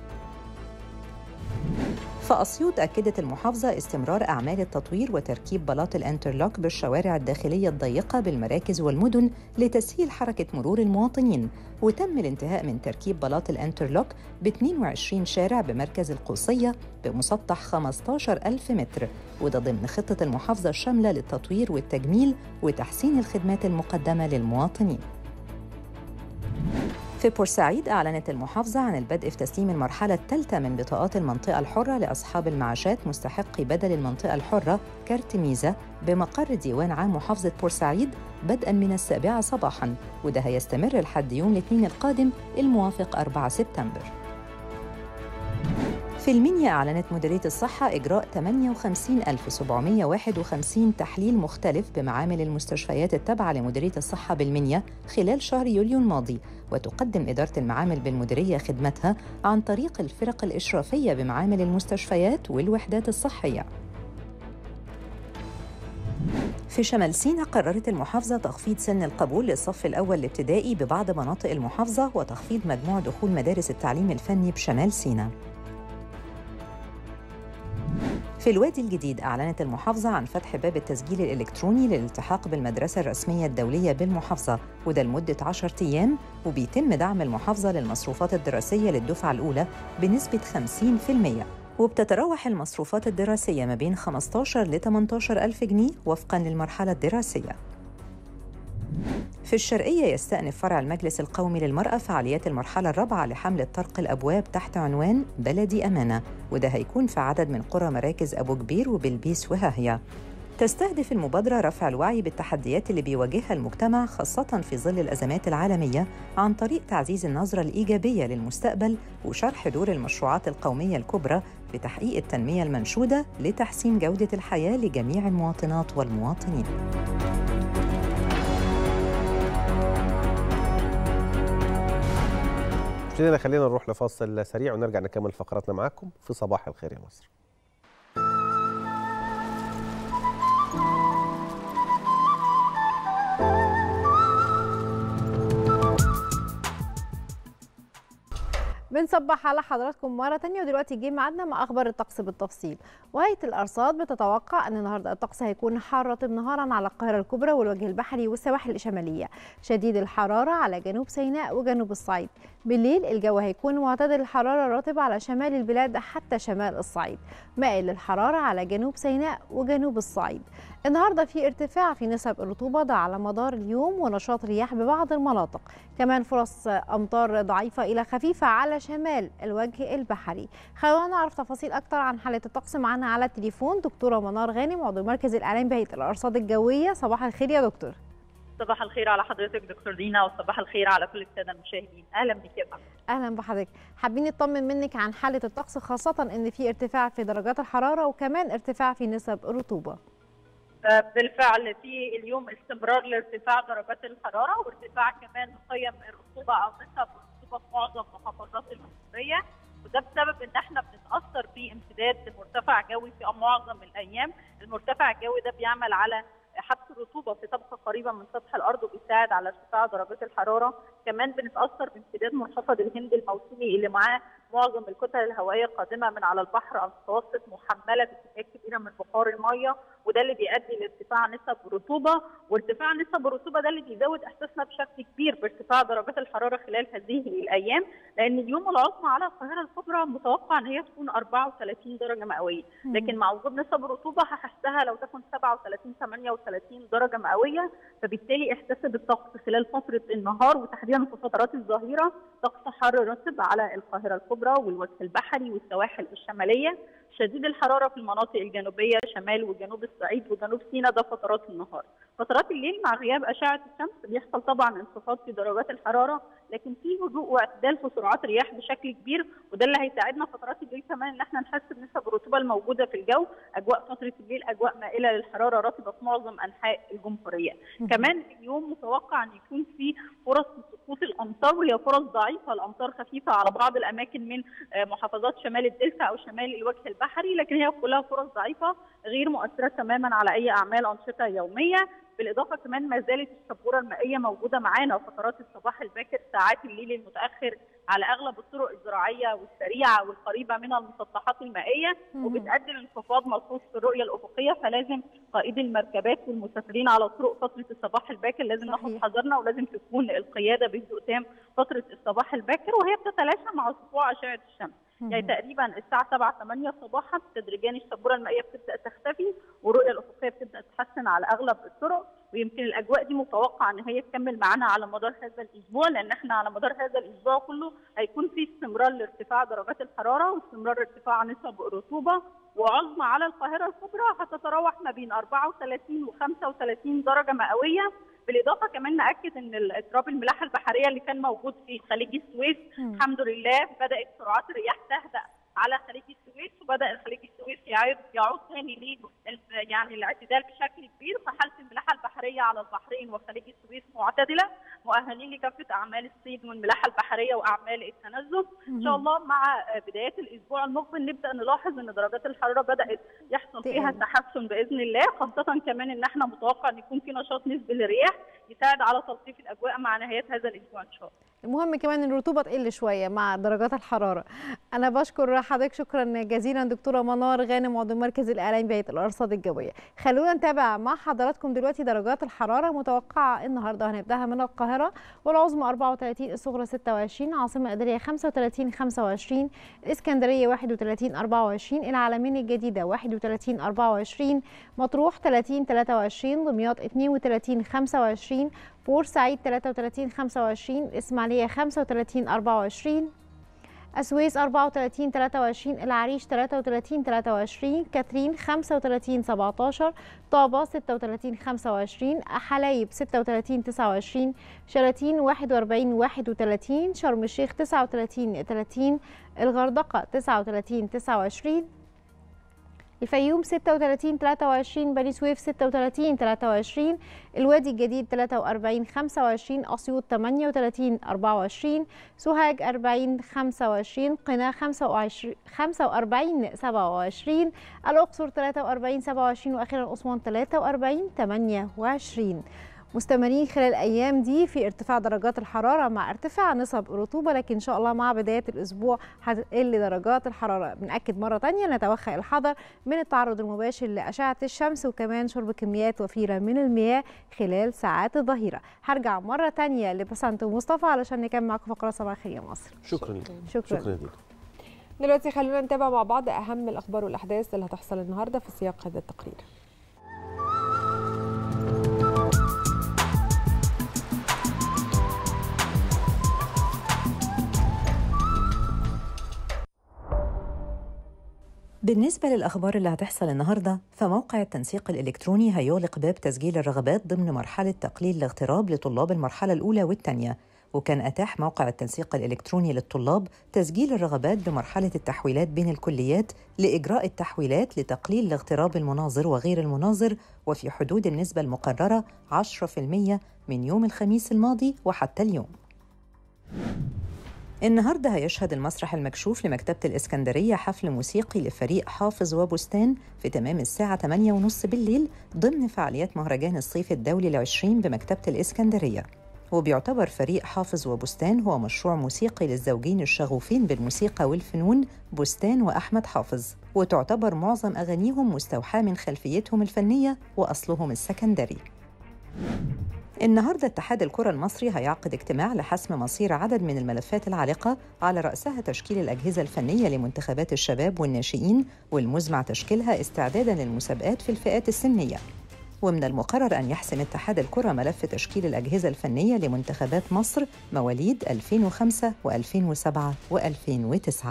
فأسيوط أكدت المحافظة استمرار أعمال التطوير وتركيب بلاط الانترلوك بالشوارع الداخلية الضيقة بالمراكز والمدن لتسهيل حركة مرور المواطنين وتم الانتهاء من تركيب بلاط الانترلوك ب 22 شارع بمركز القوسية بمسطح 15 ألف متر وده ضمن خطة المحافظة الشاملة للتطوير والتجميل وتحسين الخدمات المقدمة للمواطنين في بورسعيد أعلنت المحافظة عن البدء في تسليم المرحلة الثالثة من بطاقات المنطقة الحرة لأصحاب المعاشات مستحقي بدل المنطقة الحرة كارت ميزة بمقر ديوان عام محافظة بورسعيد بدءا من السابعة صباحا وده هيستمر لحد يوم الاثنين القادم الموافق 4 سبتمبر في المنيا أعلنت مديرية الصحة إجراء 58751 تحليل مختلف بمعامل المستشفيات التابعة لمديرية الصحة بالمنيا خلال شهر يوليو الماضي وتقدم إدارة المعامل بالمديرية خدمتها عن طريق الفرق الإشرافية بمعامل المستشفيات والوحدات الصحية في شمال سيناء قررت المحافظة تخفيض سن القبول للصف الأول الابتدائي ببعض مناطق المحافظة وتخفيض مجموع دخول مدارس التعليم الفني بشمال سيناء في الوادي الجديد أعلنت المحافظة عن فتح باب التسجيل الإلكتروني للالتحاق بالمدرسة الرسمية الدولية بالمحافظة وده لمدة 10 أيام وبيتم دعم المحافظة للمصروفات الدراسية للدفعة الأولى بنسبة 50% وبتتراوح المصروفات الدراسية ما بين 15 ل 18 ألف جنيه وفقاً للمرحلة الدراسية في الشرقية يستأنف فرع المجلس القومي للمرأة فعاليات المرحلة الرابعة لحملة طرق الأبواب تحت عنوان بلدي أمانة وده هيكون في عدد من قرى مراكز أبو كبير وبلبيس وهاهية تستهدف المبادرة رفع الوعي بالتحديات اللي بيواجهها المجتمع خاصة في ظل الأزمات العالمية عن طريق تعزيز النظرة الإيجابية للمستقبل وشرح دور المشروعات القومية الكبرى لتحقيق التنمية المنشودة لتحسين جودة الحياة لجميع المواطنات والمواطنين. مشاهدينا خلينا نروح لفاصل سريع ونرجع نكمل فقراتنا معاكم في صباح الخير يا مصر بنصبح على حضراتكم مرة تانية ودلوقتي جه ميعادنا مع أخبار الطقس بالتفصيل وهيئة الأرصاد بتتوقع أن النهاردة الطقس هيكون حار رطب نهارا على القاهرة الكبرى والوجه البحري والسواحل الشمالية شديد الحرارة على جنوب سيناء وجنوب الصعيد بالليل الجو هيكون معتدل الحرارة رطب على شمال البلاد حتى شمال الصعيد مائل للحرارة على جنوب سيناء وجنوب الصعيد النهارده في ارتفاع في نسب الرطوبة ده على مدار اليوم ونشاط رياح ببعض المناطق كمان فرص أمطار ضعيفة إلى خفيفة على شمال الوجه البحري خلونا نعرف تفاصيل أكتر عن حالة الطقس معانا على التليفون دكتورة منار غانم عضو مركز الإعلام بهيئة الأرصاد الجوية صباح الخير يا دكتور صباح الخير على حضرتك دكتور دينا وصباح الخير على كل الساده المشاهدين اهلا بك يا فندم اهلا بحضرتك حابين نطمن منك عن حاله الطقس خاصه ان في ارتفاع في درجات الحراره وكمان ارتفاع في نسب الرطوبه بالفعل في اليوم استمرار لارتفاع درجات الحراره وارتفاع كمان قيم الرطوبه او نسب الرطوبه في معظم محافظات الجمهوريه وده بسبب ان احنا بنتاثر بامتداد مرتفع جوي في معظم الايام المرتفع الجوي ده بيعمل على حبس الرطوبه في طبقه قريبه من سطح الارض وبيساعد على ارتفاع درجات الحراره كمان بنتاثر بامتداد منخفض الهند الموسمي اللي معاه معظم الكتل الهوائيه القادمه من على البحر المتوسط محمله بكميات كبيره من بخار الميه وده اللي بيؤدي لارتفاع نسب الرطوبه وارتفاع نسب الرطوبه ده اللي بيزود احساسنا بشكل كبير بارتفاع درجات الحراره خلال هذه الايام لان اليوم العظمى على القاهره الكبرى متوقع ان هي تكون 34 درجه مئويه لكن مع وجود نسب الرطوبه هحسها لو تكون 37 38 درجه مئويه فبالتالي احساسي بالطقس خلال فتره النهار وتحديدا في فترات الظهيره طقس حار رطب على القاهره الكبرى والوجه البحري والسواحل الشماليه شديد الحراره في المناطق الجنوبيه شمال وجنوب الصعيد وجنوب سيناء ده فترات النهار فترات الليل مع غياب اشعه الشمس بيحصل طبعا انخفاض في درجات الحراره لكن في هدوء واعتدال في سرعات الرياح بشكل كبير وده اللي هيساعدنا فترات الليل كمان ان احنا نحس بنسب الرطوبه الموجوده في الجو اجواء فتره الليل اجواء مائله للحراره رطبه في معظم انحاء الجمهوريه كمان اليوم متوقع ان يكون في فرص سقوط الامطار وهي فرص ضعيفه الامطار خفيفه على بعض الاماكن من محافظات شمال الدلتا او شمال الوجه البحري لكن هي كلها فرص ضعيفه غير مؤثره تماما على اي اعمال انشطه يوميه بالاضافه كمان ما زالت الشبوره المائيه موجوده معانا فترات الصباح الباكر ساعات الليل المتاخر على اغلب الطرق الزراعيه والسريعه والقريبه من المسطحات المائيه وبتؤدي لانخفاض ملحوظ في الرؤيه الافقيه فلازم قائدي المركبات والمسافرين على الطرق فتره الصباح الباكر لازم ناخد حذرنا ولازم تكون القياده بهدوء تام فتره الصباح الباكر وهي بتتلاشى مع سطوع اشعه الشمس يعني تقريبا الساعه 7 8 صباحا تدريجيا الشبوره المائيه بتبدا تختفي والرؤيه الافقيه بتبدا تتحسن على اغلب الطرق ويمكن الاجواء دي متوقع ان هي تكمل معانا على مدار هذا الاسبوع لان احنا على مدار هذا الاسبوع كله هيكون في استمرار لارتفاع درجات الحراره واستمرار ارتفاع نسب الرطوبه وعظمى على القاهره الكبرى هتتراوح ما بين 34 و 35 درجه مئويه بالاضافه كمان ناكد ان اضطراب الملاحه البحريه اللي كان موجود في خليج السويس مم. الحمد لله بدات سرعات الرياح تهدأ على خليج السويس وبدا خليج السويس يعود يعود ثاني لل يعني الاعتدال بشكل كبير فحاله الملاحه البحريه على البحرين وخليج السويس معتدله مؤهلين لكافه اعمال الصيد والملاحه البحريه واعمال التنزل ان شاء مهم. الله مع بدايات الاسبوع المقبل نبدا نلاحظ ان درجات الحراره بدات يحصل فيها تقل. تحسن باذن الله خاصه كمان ان احنا متوقع ان يكون في نشاط نسبي للرياح يساعد على تلطيف الاجواء مع نهايه هذا الاسبوع ان شاء الله المهم كمان ان الرطوبه تقل شويه مع درجات الحراره انا بشكر حضرتك شكرا جزيلا دكتوره منار غانم عضو مركز الاعلام بهيئه الارصاد الجويه خلونا نتابع مع حضراتكم دلوقتي درجات الحراره متوقعه النهارده هنبداها من القاهره والعظمى 34 الصغرى 26 عاصمه اداريه 35 25 الاسكندريه 31 24 العالمين الجديده 31 24 مطروح 30 23 دمياط 32 25 بورسعيد 33 25 الإسماعيلية 35 24 السويس 34 23 العريش 33 23 كاترين 35 17 طابة 36 25 حلايب 36 29 شلاتين 41 31 شرم الشيخ 39 30 الغردقة 39 29 الفيوم 36 23 بني سويف 36 23 الوادي الجديد 43 25 اسيوط 38 24 سوهاج 40 25 قنا 25 45 27 الاقصر 43 27 واخيرا اسوان 43 28 مستمرين خلال الايام دي في ارتفاع درجات الحراره مع ارتفاع نسب الرطوبه لكن ان شاء الله مع بدايه الاسبوع هتقل درجات الحراره بناكد مره تانية نتوخى الحذر من التعرض المباشر لاشعه الشمس وكمان شرب كميات وفيره من المياه خلال ساعات الظهيره هرجع مره تانية لبسنت ومصطفى علشان نكمل معاكم فقره صباح الخير يا مصر شكرا لك شكرا. شكرا لك دلوقتي خلونا نتابع مع بعض اهم الاخبار والاحداث اللي هتحصل النهارده في سياق هذا التقرير بالنسبة للأخبار اللي هتحصل النهاردة فموقع التنسيق الإلكتروني هيغلق باب تسجيل الرغبات ضمن مرحلة تقليل الاغتراب لطلاب المرحلة الأولى والثانية وكان أتاح موقع التنسيق الإلكتروني للطلاب تسجيل الرغبات بمرحلة التحويلات بين الكليات لإجراء التحويلات لتقليل الاغتراب المناظر وغير المناظر وفي حدود النسبة المقررة 10% من يوم الخميس الماضي وحتى اليوم النهارده هيشهد المسرح المكشوف لمكتبة الإسكندرية حفل موسيقي لفريق حافظ وبستان في تمام الساعة 8:30 بالليل ضمن فعاليات مهرجان الصيف الدولي العشرين بمكتبة الإسكندرية وبيعتبر فريق حافظ وبستان هو مشروع موسيقي للزوجين الشغوفين بالموسيقى والفنون بستان وأحمد حافظ وتعتبر معظم أغانيهم مستوحاة من خلفيتهم الفنية وأصلهم السكندري النهارده اتحاد الكرة المصري هيعقد اجتماع لحسم مصير عدد من الملفات العالقة على رأسها تشكيل الأجهزة الفنية لمنتخبات الشباب والناشئين والمزمع تشكيلها استعدادا للمسابقات في الفئات السنية. ومن المقرر أن يحسم اتحاد الكرة ملف تشكيل الأجهزة الفنية لمنتخبات مصر مواليد 2005 و2007 و2009.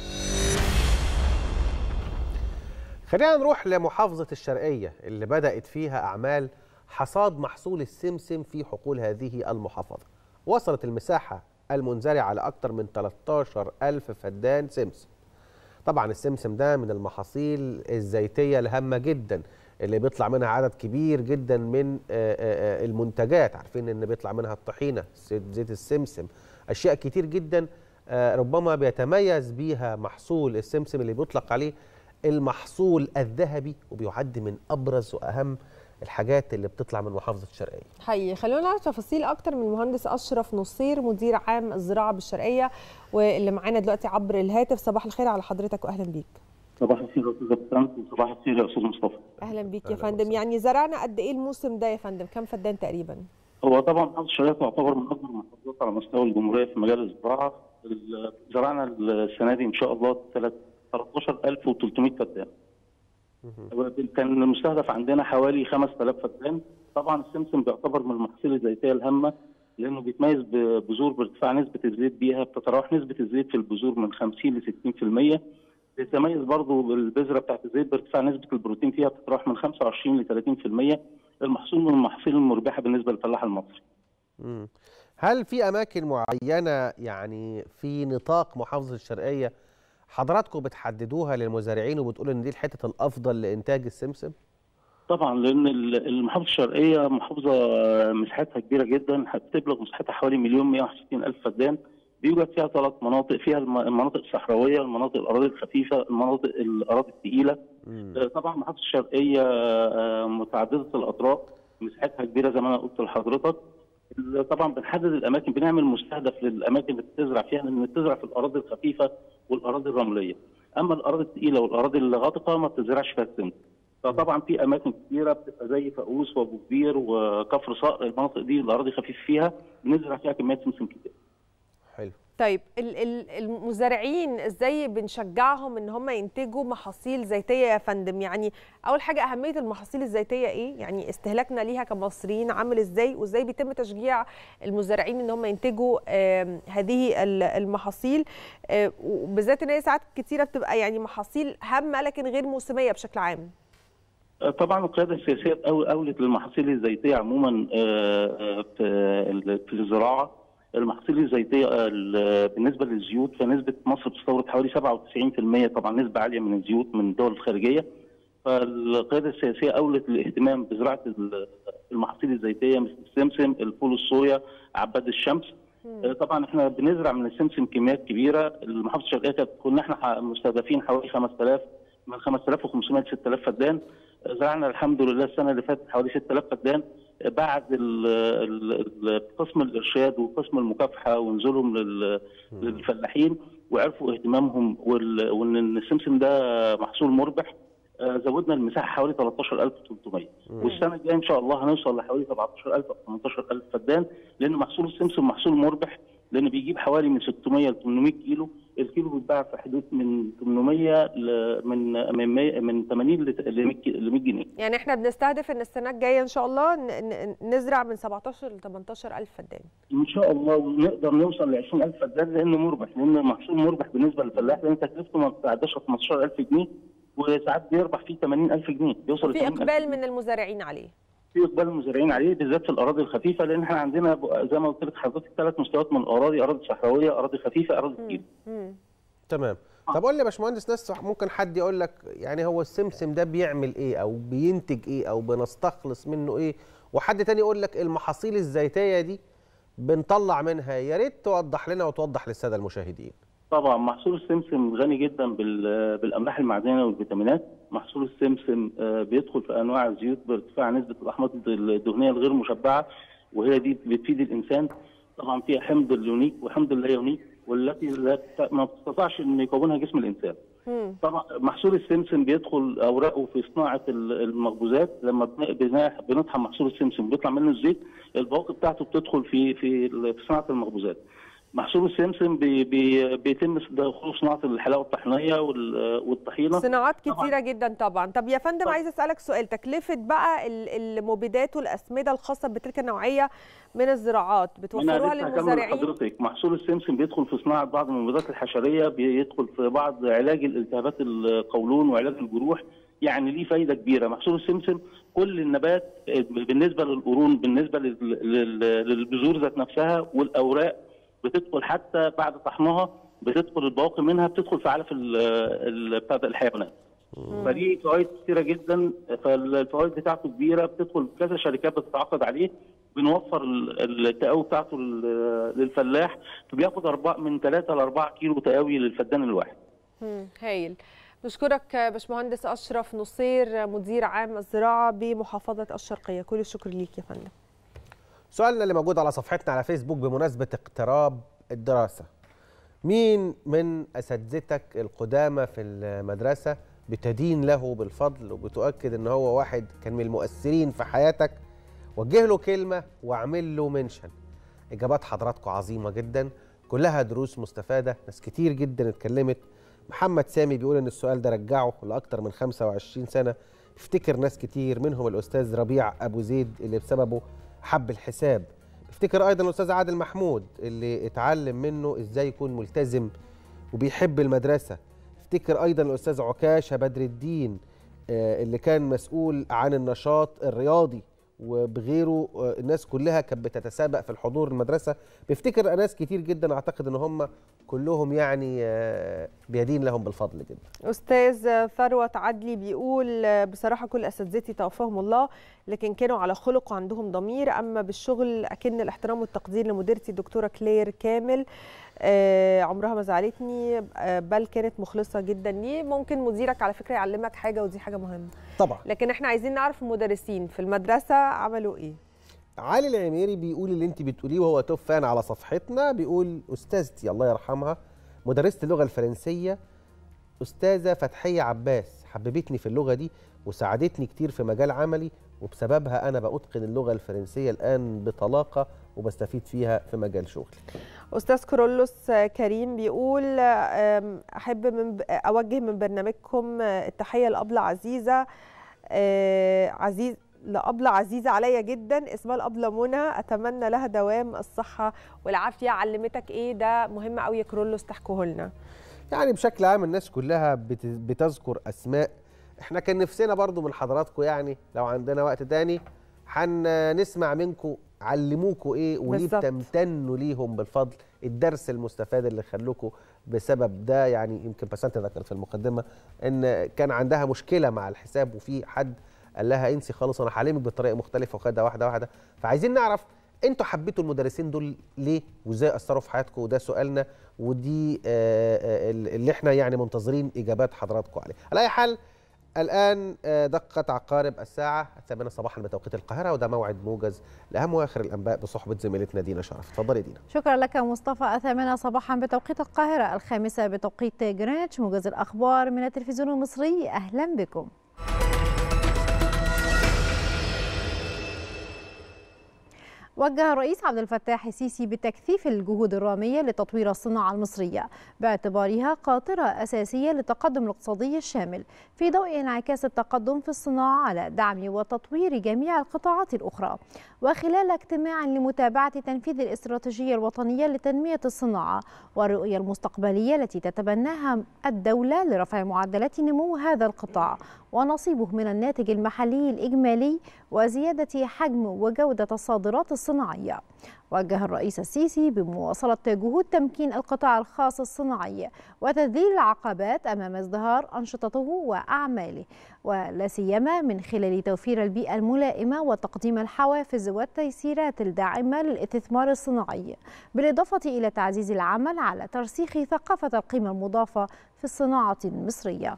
خلينا نروح لمحافظة الشرقية اللي بدأت فيها أعمال حصاد محصول السمسم في حقول هذه المحافظة وصلت المساحة المنزرعة لأكثر من 13 ألف فدان سمسم طبعا السمسم ده من المحاصيل الزيتية الهامة جدا اللي بيطلع منها عدد كبير جدا من آه، آه، آه، المنتجات عارفين ان بيطلع منها الطحينة زيت زيت السمسم أشياء كتير جدا آه، ربما بيتميز بيها محصول السمسم اللي بيطلق عليه المحصول الذهبي وبيعد من أبرز وأهم الحاجات اللي بتطلع من محافظة الشرقية حقيقي خلونا نعرف تفاصيل اكتر من المهندس اشرف نصير مدير عام الزراعه بالشرقيه واللي معانا دلوقتي عبر الهاتف صباح الخير على حضرتك واهلا بيك صباح الخير يا استاذ بسنت وصباح الخير يا استاذ مصطفى اهلا بيك يا فندم يعني زرعنا قد ايه الموسم ده يا فندم كم فدان تقريبا هو طبعا محافظه الشرقيه تعتبر من اكبر المحافظات على مستوى الجمهوريه في مجال الزراعه ال- زرعنا السنه دي ان شاء الله تلات- 13300 فدان كان المستهدف عندنا حوالي 5000 فدان طبعا السمسم بيعتبر من المحاصيل الزيتيه الهامه لانه بيتميز ببذور بارتفاع نسبه الزيت بيها بتتراوح نسبه الزيت في البذور من 50 ل 60% بيتميز برضه بالبذره بتاعت الزيت بارتفاع نسبه البروتين فيها بتتراوح من 25 ل 30% المحصول من المحاصيل المربحه بالنسبه للفلاح المصري. مم. هل في اماكن معينه يعني في نطاق محافظه الشرقيه حضراتكم بتحددوها للمزارعين وبتقولوا ان دي الحته الافضل لانتاج السمسم؟ طبعا لان ال- المحافظه الشرقيه محافظه مساحتها كبيره جدا بتبلغ مساحتها حوالي مليون 160 الف فدان بيوجد فيها ثلاث مناطق فيها الم- المناطق الصحراويه المناطق الاراضي الخفيفه المناطق الاراضي الثقيله آه، طبعا المحافظه الشرقيه آه، متعدده الاطراف مساحتها كبيره زي ما انا قلت لحضرتك ال- طبعا بنحدد الاماكن بنعمل مستهدف للاماكن اللي بتزرع فيها لان بتزرع في الاراضي الخفيفه والاراضي الرمليه اما الاراضي الثقيله والاراضي الغاطقه ما بتزرعش فيها السمسم فطبعا في اماكن كثيره بتبقى زي فاقوس وابو كبير وكفر صقر المناطق دي الاراضي خفيف فيها بنزرع فيها كميات سمسم كتير حلو طيب ال- ال- المزارعين ازاي بنشجعهم ان هم ينتجوا محاصيل زيتيه يا فندم يعني اول حاجه اهميه المحاصيل الزيتيه ايه يعني استهلاكنا ليها كمصريين عامل ازاي وازاي بيتم تشجيع المزارعين ان هم ينتجوا آم، هذه ال- المحاصيل آه، وبالذات ان هي ساعات كتيره بتبقى يعني محاصيل هامه لكن غير موسميه بشكل عام طبعا القياده السياسيه أو- اولت للمحاصيل الزيتيه عموما آه، آه، في ال- في الزراعه المحاصيل الزيتيه آه، ال- بالنسبه للزيوت فنسبه مصر بتستورد حوالي 97% طبعا نسبه عاليه من الزيوت من الدول الخارجيه فالقياده السياسيه اولت الاهتمام بزراعه ال- المحاصيل الزيتيه مثل السمسم، الفول الصويا، عباد الشمس. آه، طبعا احنا بنزرع من السمسم كميات كبيره، المحافظه الشرقيه كانت كنا احنا ح- مستهدفين حوالي 5000 من 5500 ل 6000 فدان آه، زرعنا الحمد لله السنه اللي فاتت حوالي 6000 فدان آه، بعد ال- ال- ال- قسم الارشاد وقسم المكافحه ونزولهم لل- للفلاحين وعرفوا اهتمامهم وال- وان السمسم ده محصول مربح آه، زودنا المساحه حوالي 13300 والسنه الجايه ان شاء الله هنوصل لحوالي 17000 او 18000 فدان لان محصول السمسم محصول مربح لان بيجيب حوالي من 600 ل 800 كيلو الكيلو بيتباع في حدود من 800 ل من من 100 من 80 ل 100 ل 100 جنيه يعني احنا بنستهدف ان السنه الجايه ان شاء الله ن- ن- نزرع من 17 ل 18 الف فدان ان شاء الله ونقدر نوصل ل 20000 فدان لانه مربح لانه محصول مربح بالنسبه للفلاح لان تكلفته ما بتعداش 15000 جنيه وساعات بيربح فيه 80000 جنيه بيوصل ل في 80000 اقبال من المزارعين عليه في اقبال المزارعين عليه بالذات في الاراضي الخفيفه لان احنا عندنا ب- زي ما قلت لك حضرتك ثلاث مستويات من الاراضي اراضي صحراويه اراضي خفيفه اراضي ثقيله تمام طب قول لي يا باشمهندس ناس ممكن حد يقول لك يعني هو السمسم ده بيعمل ايه او بينتج ايه او بنستخلص منه ايه وحد تاني يقول لك المحاصيل الزيتيه دي بنطلع منها يا ريت توضح لنا وتوضح للساده المشاهدين طبعا محصول السمسم غني جدا بال- بالاملاح المعدنيه والفيتامينات محصول السمسم آه، بيدخل في انواع الزيوت بارتفاع نسبه الاحماض الدهنيه الغير مشبعه وهي دي بتفيد الانسان طبعا فيها حمض اليونيك وحمض اللايونيك والتي لا ت- ما بتستطيعش ان يكونها جسم الانسان طبعا محصول السمسم بيدخل اوراقه في صناعه ال- المخبوزات لما بن- بنا- بنطحن محصول السمسم بيطلع منه الزيت البواقي بتاعته بتدخل في في ال- في صناعه المخبوزات محصول السمسم بي بي بيتم دخول صناعه الحلاوه الطحينيه وال- والطحينه صناعات كتيره جدا طبعا طب يا فندم عايزه اسالك سؤال تكلفه بقى ال- المبيدات والاسمده الخاصه بتلك النوعيه من الزراعات أنا بتوفروها لسه هكمل للمزارعين لحضرتك محصول السمسم بيدخل في صناعه بعض المبيدات الحشريه بيدخل في بعض علاج الالتهابات القولون وعلاج الجروح يعني ليه فايده كبيره محصول السمسم كل النبات بالنسبه للقرون بالنسبه لل- لل- للبذور ذات نفسها والاوراق بتدخل حتى بعد طحنها بتدخل البواقي منها بتدخل في علف ال- ال- بتاع ده الحيوانات فدي فوائد كثيره جدا فالفوائد بتاعته كبيره بتدخل كذا شركات بتتعاقد عليه بنوفر ال- التقاوي بتاعته لل- للفلاح فبياخد أربعة من 3 ل 4 كيلو تقاوي للفدان الواحد مم، هايل نشكرك باشمهندس اشرف نصير مدير عام الزراعه بمحافظه الشرقيه كل الشكر ليك يا فندم سؤالنا اللي موجود على صفحتنا على فيسبوك بمناسبة اقتراب الدراسة مين من أساتذتك القدامى في المدرسة بتدين له بالفضل وبتؤكد ان هو واحد كان من المؤثرين في حياتك وجه له كلمة واعمل له منشن إجابات حضراتكم عظيمة جدا كلها دروس مستفادة ناس كتير جدا اتكلمت محمد سامي بيقول ان السؤال ده رجعه لأكتر من 25 سنة افتكر ناس كتير منهم الاستاذ ربيع ابو زيد اللي بسببه حب الحساب افتكر ايضا الاستاذ عادل محمود اللي اتعلم منه ازاي يكون ملتزم وبيحب المدرسه افتكر ايضا الاستاذ عكاشه بدر الدين آه، اللي كان مسؤول عن النشاط الرياضي وبغيره آه، الناس كلها كانت بتتسابق في الحضور المدرسه بيفتكر ناس كتير جدا اعتقد ان هم كلهم يعني آه، بيدين لهم بالفضل جدا استاذ ثروت عدلي بيقول آه، بصراحه كل اساتذتي توفاهم الله لكن كانوا على خلق وعندهم ضمير اما بالشغل اكن الاحترام والتقدير لمديرتي الدكتوره كلير كامل آه، عمرها ما زعلتني آه، بل كانت مخلصه جدا ليه ممكن مديرك على فكره يعلمك حاجه ودي حاجه مهمه طبعا لكن احنا عايزين نعرف المدرسين في المدرسه عملوا ايه علي العميري بيقول اللي انت بتقوليه وهو توب فان على صفحتنا بيقول استاذتي الله يرحمها مدرسه اللغه الفرنسيه استاذه فتحيه عباس حببتني في اللغه دي وساعدتني كتير في مجال عملي وبسببها انا بأتقن اللغه الفرنسيه الان بطلاقه وبستفيد فيها في مجال شغلي استاذ كرولوس كريم بيقول آم، احب من اوجه من برنامجكم التحيه لابله عزيزه آه، عزيز لأبلة عزيزة عليا جدا اسمها الأبلة منى أتمنى لها دوام الصحة والعافية علمتك إيه ده مهم قوي يا كرولوس تحكوه لنا يعني بشكل عام الناس كلها بت- بتذكر اسماء احنا كان نفسنا برضو من حضراتكم يعني لو عندنا وقت تاني هنسمع منكم علموكوا ايه وليه بالظبط. بتمتنوا ليهم بالفضل الدرس المستفاد اللي خلوكوا بسبب ده يعني يمكن بسنت ذكرت في المقدمه ان كان عندها مشكله مع الحساب وفي حد قال لها انسي خالص انا هعلمك بطريقه مختلفه وخدها واحده واحده فعايزين نعرف انتوا حبيتوا المدرسين دول ليه وازاي اثروا في حياتكم وده سؤالنا ودي آه، آه، اللي احنا يعني منتظرين اجابات حضراتكم عليه على اي حال الان آه، دقت عقارب الساعه الثامنه صباحا بتوقيت القاهره وده موعد موجز لاهم واخر الانباء بصحبه زميلتنا دينا شرف اتفضلي دينا شكرا لك مصطفى الثامنة صباحا بتوقيت القاهرة الخامسة بتوقيت جرينتش موجز الأخبار من التلفزيون المصري أهلا بكم وجه الرئيس عبد الفتاح السيسي بتكثيف الجهود الرامية لتطوير الصناعة المصرية باعتبارها قاطرة أساسية للتقدم الاقتصادي الشامل في ضوء انعكاس التقدم في الصناعة على دعم وتطوير جميع القطاعات الأخرى وخلال اجتماع لمتابعة تنفيذ الاستراتيجية الوطنية لتنمية الصناعة والرؤية المستقبلية التي تتبناها الدولة لرفع معدلات نمو هذا القطاع ونصيبه من الناتج المحلي الإجمالي وزيادة حجم وجودة الصادرات الصناعية وجه الرئيس السيسي بمواصلة جهود تمكين القطاع الخاص الصناعي وتذليل العقبات أمام ازدهار أنشطته وأعماله ولا سيما من خلال توفير البيئة الملائمة وتقديم الحوافز والتيسيرات الداعمة للاستثمار الصناعي بالإضافة إلى تعزيز العمل على ترسيخ ثقافة القيمة المضافة في الصناعة المصرية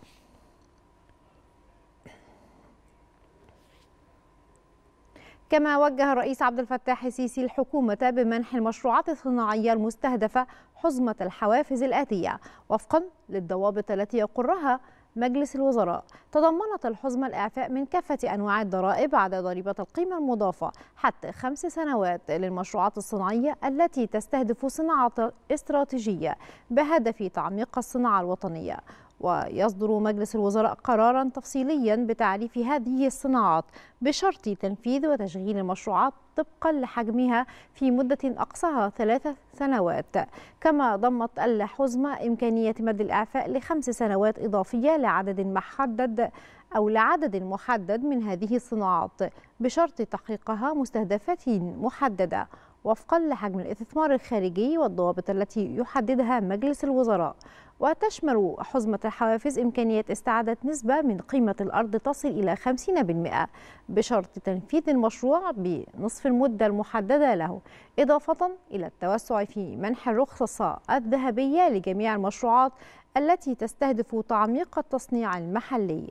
كما وجه الرئيس عبد الفتاح السيسي الحكومة بمنح المشروعات الصناعية المستهدفة حزمة الحوافز الآتية وفقا للضوابط التي يقرها مجلس الوزراء تضمنت الحزمة الإعفاء من كافة أنواع الضرائب على ضريبة القيمة المضافة حتى خمس سنوات للمشروعات الصناعية التي تستهدف صناعة استراتيجية بهدف تعميق الصناعة الوطنية ويصدر مجلس الوزراء قرارا تفصيليا بتعريف هذه الصناعات بشرط تنفيذ وتشغيل المشروعات طبقا لحجمها في مدة أقصاها ثلاثة سنوات كما ضمت الحزمة إمكانية مد الإعفاء لخمس سنوات إضافية لعدد محدد أو لعدد محدد من هذه الصناعات بشرط تحقيقها مستهدفات محددة وفقا لحجم الاستثمار الخارجي والضوابط التي يحددها مجلس الوزراء وتشمل حزمة الحوافز إمكانية استعادة نسبة من قيمة الأرض تصل إلى 50% بشرط تنفيذ المشروع بنصف المدة المحددة له إضافة إلى التوسع في منح الرخصة الذهبية لجميع المشروعات التي تستهدف تعميق التصنيع المحلي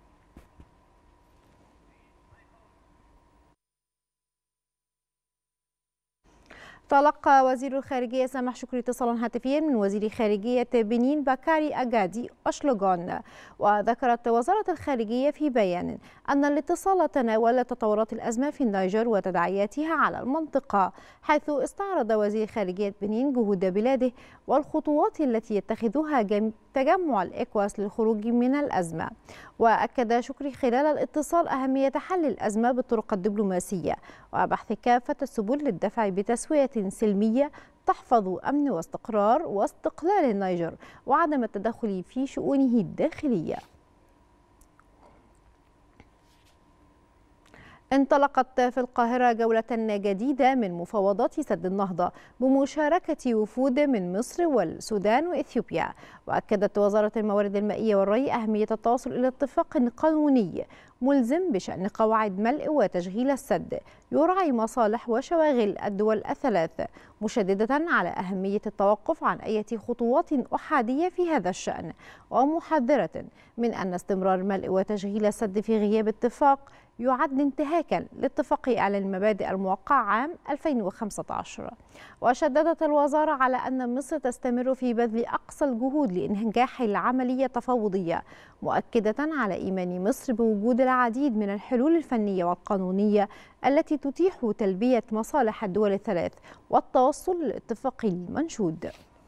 تلقى وزير الخارجية سامح شكري اتصالا هاتفيا من وزير خارجية بنين بكاري أجادي أشلوغون وذكرت وزارة الخارجية في بيان أن الاتصال تناول تطورات الأزمة في النيجر وتداعياتها على المنطقة حيث استعرض وزير خارجية بنين جهود بلاده والخطوات التي يتخذها جم... تجمع الإكواس للخروج من الأزمة وأكد شكري خلال الاتصال أهمية حل الأزمة بالطرق الدبلوماسية وبحث كافة السبل للدفع بتسوية سلمية تحفظ أمن واستقرار واستقلال النيجر وعدم التدخل في شؤونه الداخلية انطلقت في القاهرة جولة جديدة من مفاوضات سد النهضة بمشاركة وفود من مصر والسودان وإثيوبيا وأكدت وزارة الموارد المائية والري أهمية التوصل إلى اتفاق قانوني ملزم بشأن قواعد ملء وتشغيل السد يراعي مصالح وشواغل الدول الثلاث مشددة على أهمية التوقف عن أي خطوات أحادية في هذا الشأن ومحذرة من أن استمرار ملء وتشغيل السد في غياب اتفاق يعد انتهاكا لاتفاق إعلان المبادئ الموقع عام 2015 وشددت الوزارة على أن مصر تستمر في بذل أقصى الجهود لإنجاح العملية التفاوضية مؤكدة على إيمان مصر بوجود العديد من الحلول الفنية والقانونية التي تتيح تلبية مصالح الدول الثلاث والتوصل للاتفاق المنشود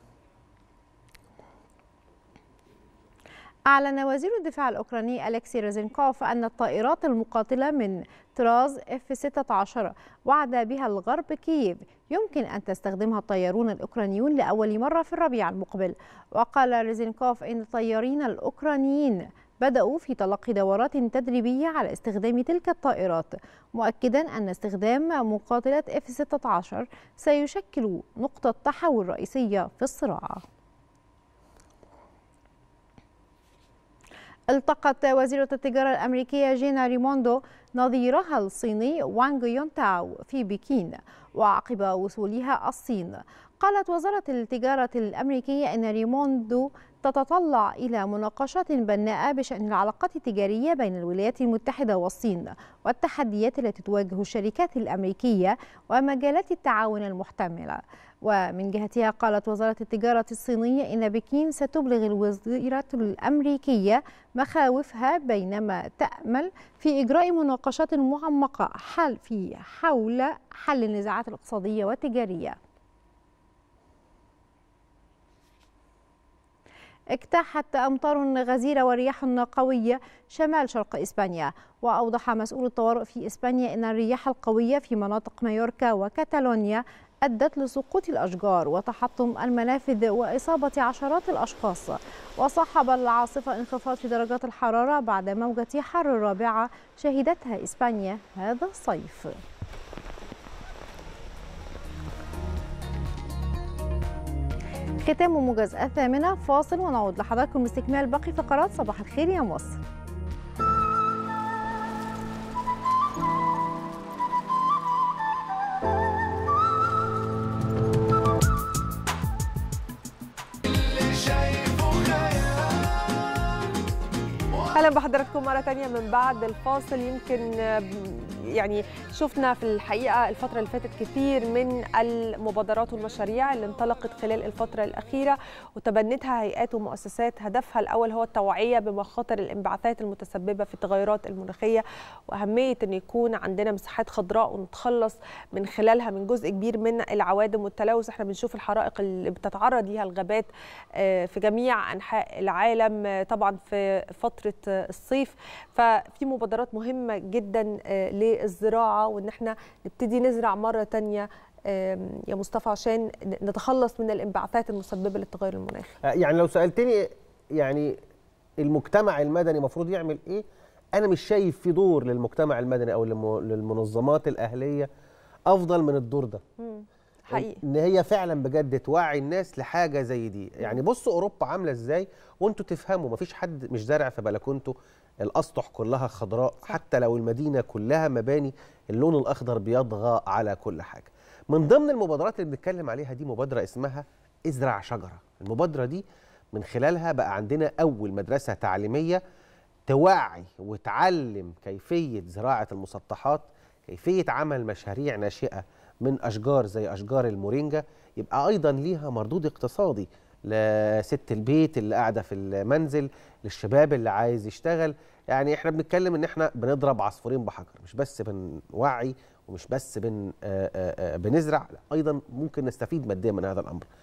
أعلن وزير الدفاع الأوكراني أليكسي ريزينكوف أن الطائرات المقاتلة من طراز F-16 وعد بها الغرب كييف يمكن أن تستخدمها الطيارون الأوكرانيون لأول مرة في الربيع المقبل وقال ريزينكوف أن الطيارين الأوكرانيين بدأوا في تلقي دورات تدريبية على استخدام تلك الطائرات مؤكدا أن استخدام مقاتلة F-16 سيشكل نقطة تحول رئيسية في الصراع التقت وزيرة التجارة الأمريكية جينا ريموندو نظيرها الصيني وانغ يونتاو في بكين وعقب وصولها الصين قالت وزارة التجارة الأمريكية أن ريموندو تتطلع إلى مناقشات بناءة بشأن العلاقات التجارية بين الولايات المتحدة والصين والتحديات التي تواجه الشركات الأمريكية ومجالات التعاون المحتملة ومن جهتها قالت وزارة التجارة الصينية إن بكين ستبلغ الوزيرة الأمريكية مخاوفها بينما تأمل في إجراء مناقشات معمقة حل في حول حل النزاعات الاقتصادية والتجارية اجتاحت أمطار غزيرة ورياح قوية شمال شرق إسبانيا وأوضح مسؤول الطوارئ في إسبانيا أن الرياح القوية في مناطق مايوركا وكاتالونيا أدت لسقوط الأشجار وتحطم المنافذ وإصابة عشرات الأشخاص وصاحب العاصفة انخفاض في درجات الحرارة بعد موجة حر رابعة شهدتها إسبانيا هذا الصيف ختام موجز الثامنة فاصل ونعود لحضراتكم لاستكمال باقي فقرات صباح الخير يا مصر اهلا بحضراتكم مره تانية من بعد الفاصل يمكن يعني شفنا في الحقيقه الفتره اللي فاتت كثير من المبادرات والمشاريع اللي انطلقت خلال الفتره الاخيره وتبنتها هيئات ومؤسسات هدفها الاول هو التوعيه بمخاطر الانبعاثات المتسببه في التغيرات المناخيه واهميه ان يكون عندنا مساحات خضراء ونتخلص من خلالها من جزء كبير من العوادم والتلوث احنا بنشوف الحرائق اللي بتتعرض ليها الغابات في جميع انحاء العالم طبعا في فتره الصيف ففي مبادرات مهمه جدا للزراعه وان احنا نبتدي نزرع مره تانية يا مصطفى عشان نتخلص من الانبعاثات المسببه للتغير المناخي يعني لو سالتني يعني المجتمع المدني المفروض يعمل ايه انا مش شايف في دور للمجتمع المدني او للمنظمات الاهليه افضل من الدور ده حقيقي ان هي فعلا بجد توعي الناس لحاجه زي دي يعني بصوا اوروبا عامله ازاي وانتوا تفهموا مفيش حد مش زارع في بلكونته الاسطح كلها خضراء صح. حتى لو المدينه كلها مباني اللون الاخضر بيطغى على كل حاجه من ضمن المبادرات اللي بنتكلم عليها دي مبادره اسمها ازرع شجره المبادره دي من خلالها بقى عندنا اول مدرسه تعليميه توعي وتعلم كيفيه زراعه المسطحات كيفيه عمل مشاريع ناشئه من اشجار زي اشجار المورينجا يبقى ايضا ليها مردود اقتصادي لست البيت اللي قاعده في المنزل للشباب اللي عايز يشتغل يعني احنا بنتكلم ان احنا بنضرب عصفورين بحجر مش بس بنوعي ومش بس بن آآ آآ بنزرع لا ايضا ممكن نستفيد ماديا من هذا الامر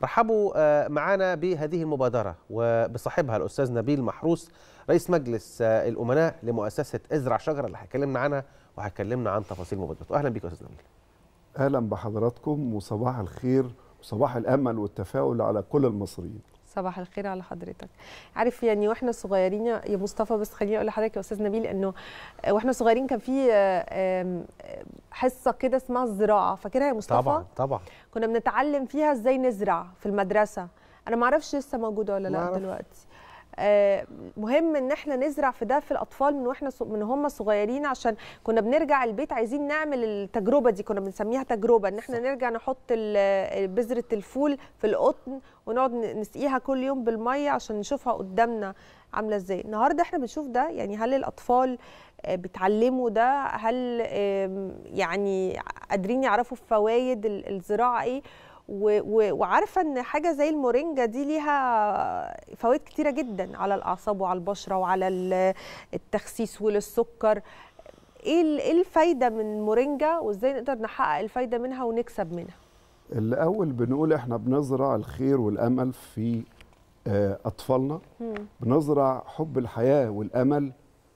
رحبوا آه، معنا بهذه المبادرة وبصاحبها الأستاذ نبيل محروس رئيس مجلس آه، الأمناء لمؤسسة ازرع شجرة اللي هيكلمنا عنها وهيكلمنا عن تفاصيل مبادرته أهلا بك يا أستاذ نبيل اهلا بحضراتكم وصباح الخير وصباح الامل والتفاؤل على كل المصريين صباح الخير على حضرتك عارف يعني واحنا صغيرين يا يا مصطفى بس خليني اقول لحضرتك يا استاذ نبيل انه واحنا صغيرين كان في آه، آم، آه، حصه كده اسمها الزراعه فاكرها يا مصطفى طبعا طبعا كنا بنتعلم فيها ازاي نزرع في المدرسه انا ما اعرفش لسه موجوده ولا ما لا أعرفش. دلوقتي آه، مهم ان احنا نزرع في ده في الاطفال من واحنا ص- من هم صغيرين عشان كنا بنرجع البيت عايزين نعمل التجربه دي كنا بنسميها تجربه ان احنا نرجع نحط ال- بذره الفول في القطن ونقعد ن- نسقيها كل يوم بالميه عشان نشوفها قدامنا عامله ازاي النهارده احنا بنشوف ده يعني هل الاطفال آه، بيتعلموا ده هل آم، يعني قادرين يعرفوا فوائد ال- الزراعه ايه و- و- وعارفه ان حاجه زي المورينجا دي ليها فوائد كتيره جدا على الاعصاب وعلى البشره وعلى ال- التخسيس وللسكر ايه ال- ايه الفايده من المورينجا وازاي نقدر نحقق الفايده منها ونكسب منها الاول بنقول احنا بنزرع الخير والامل في آه، اطفالنا مم. بنزرع حب الحياه والامل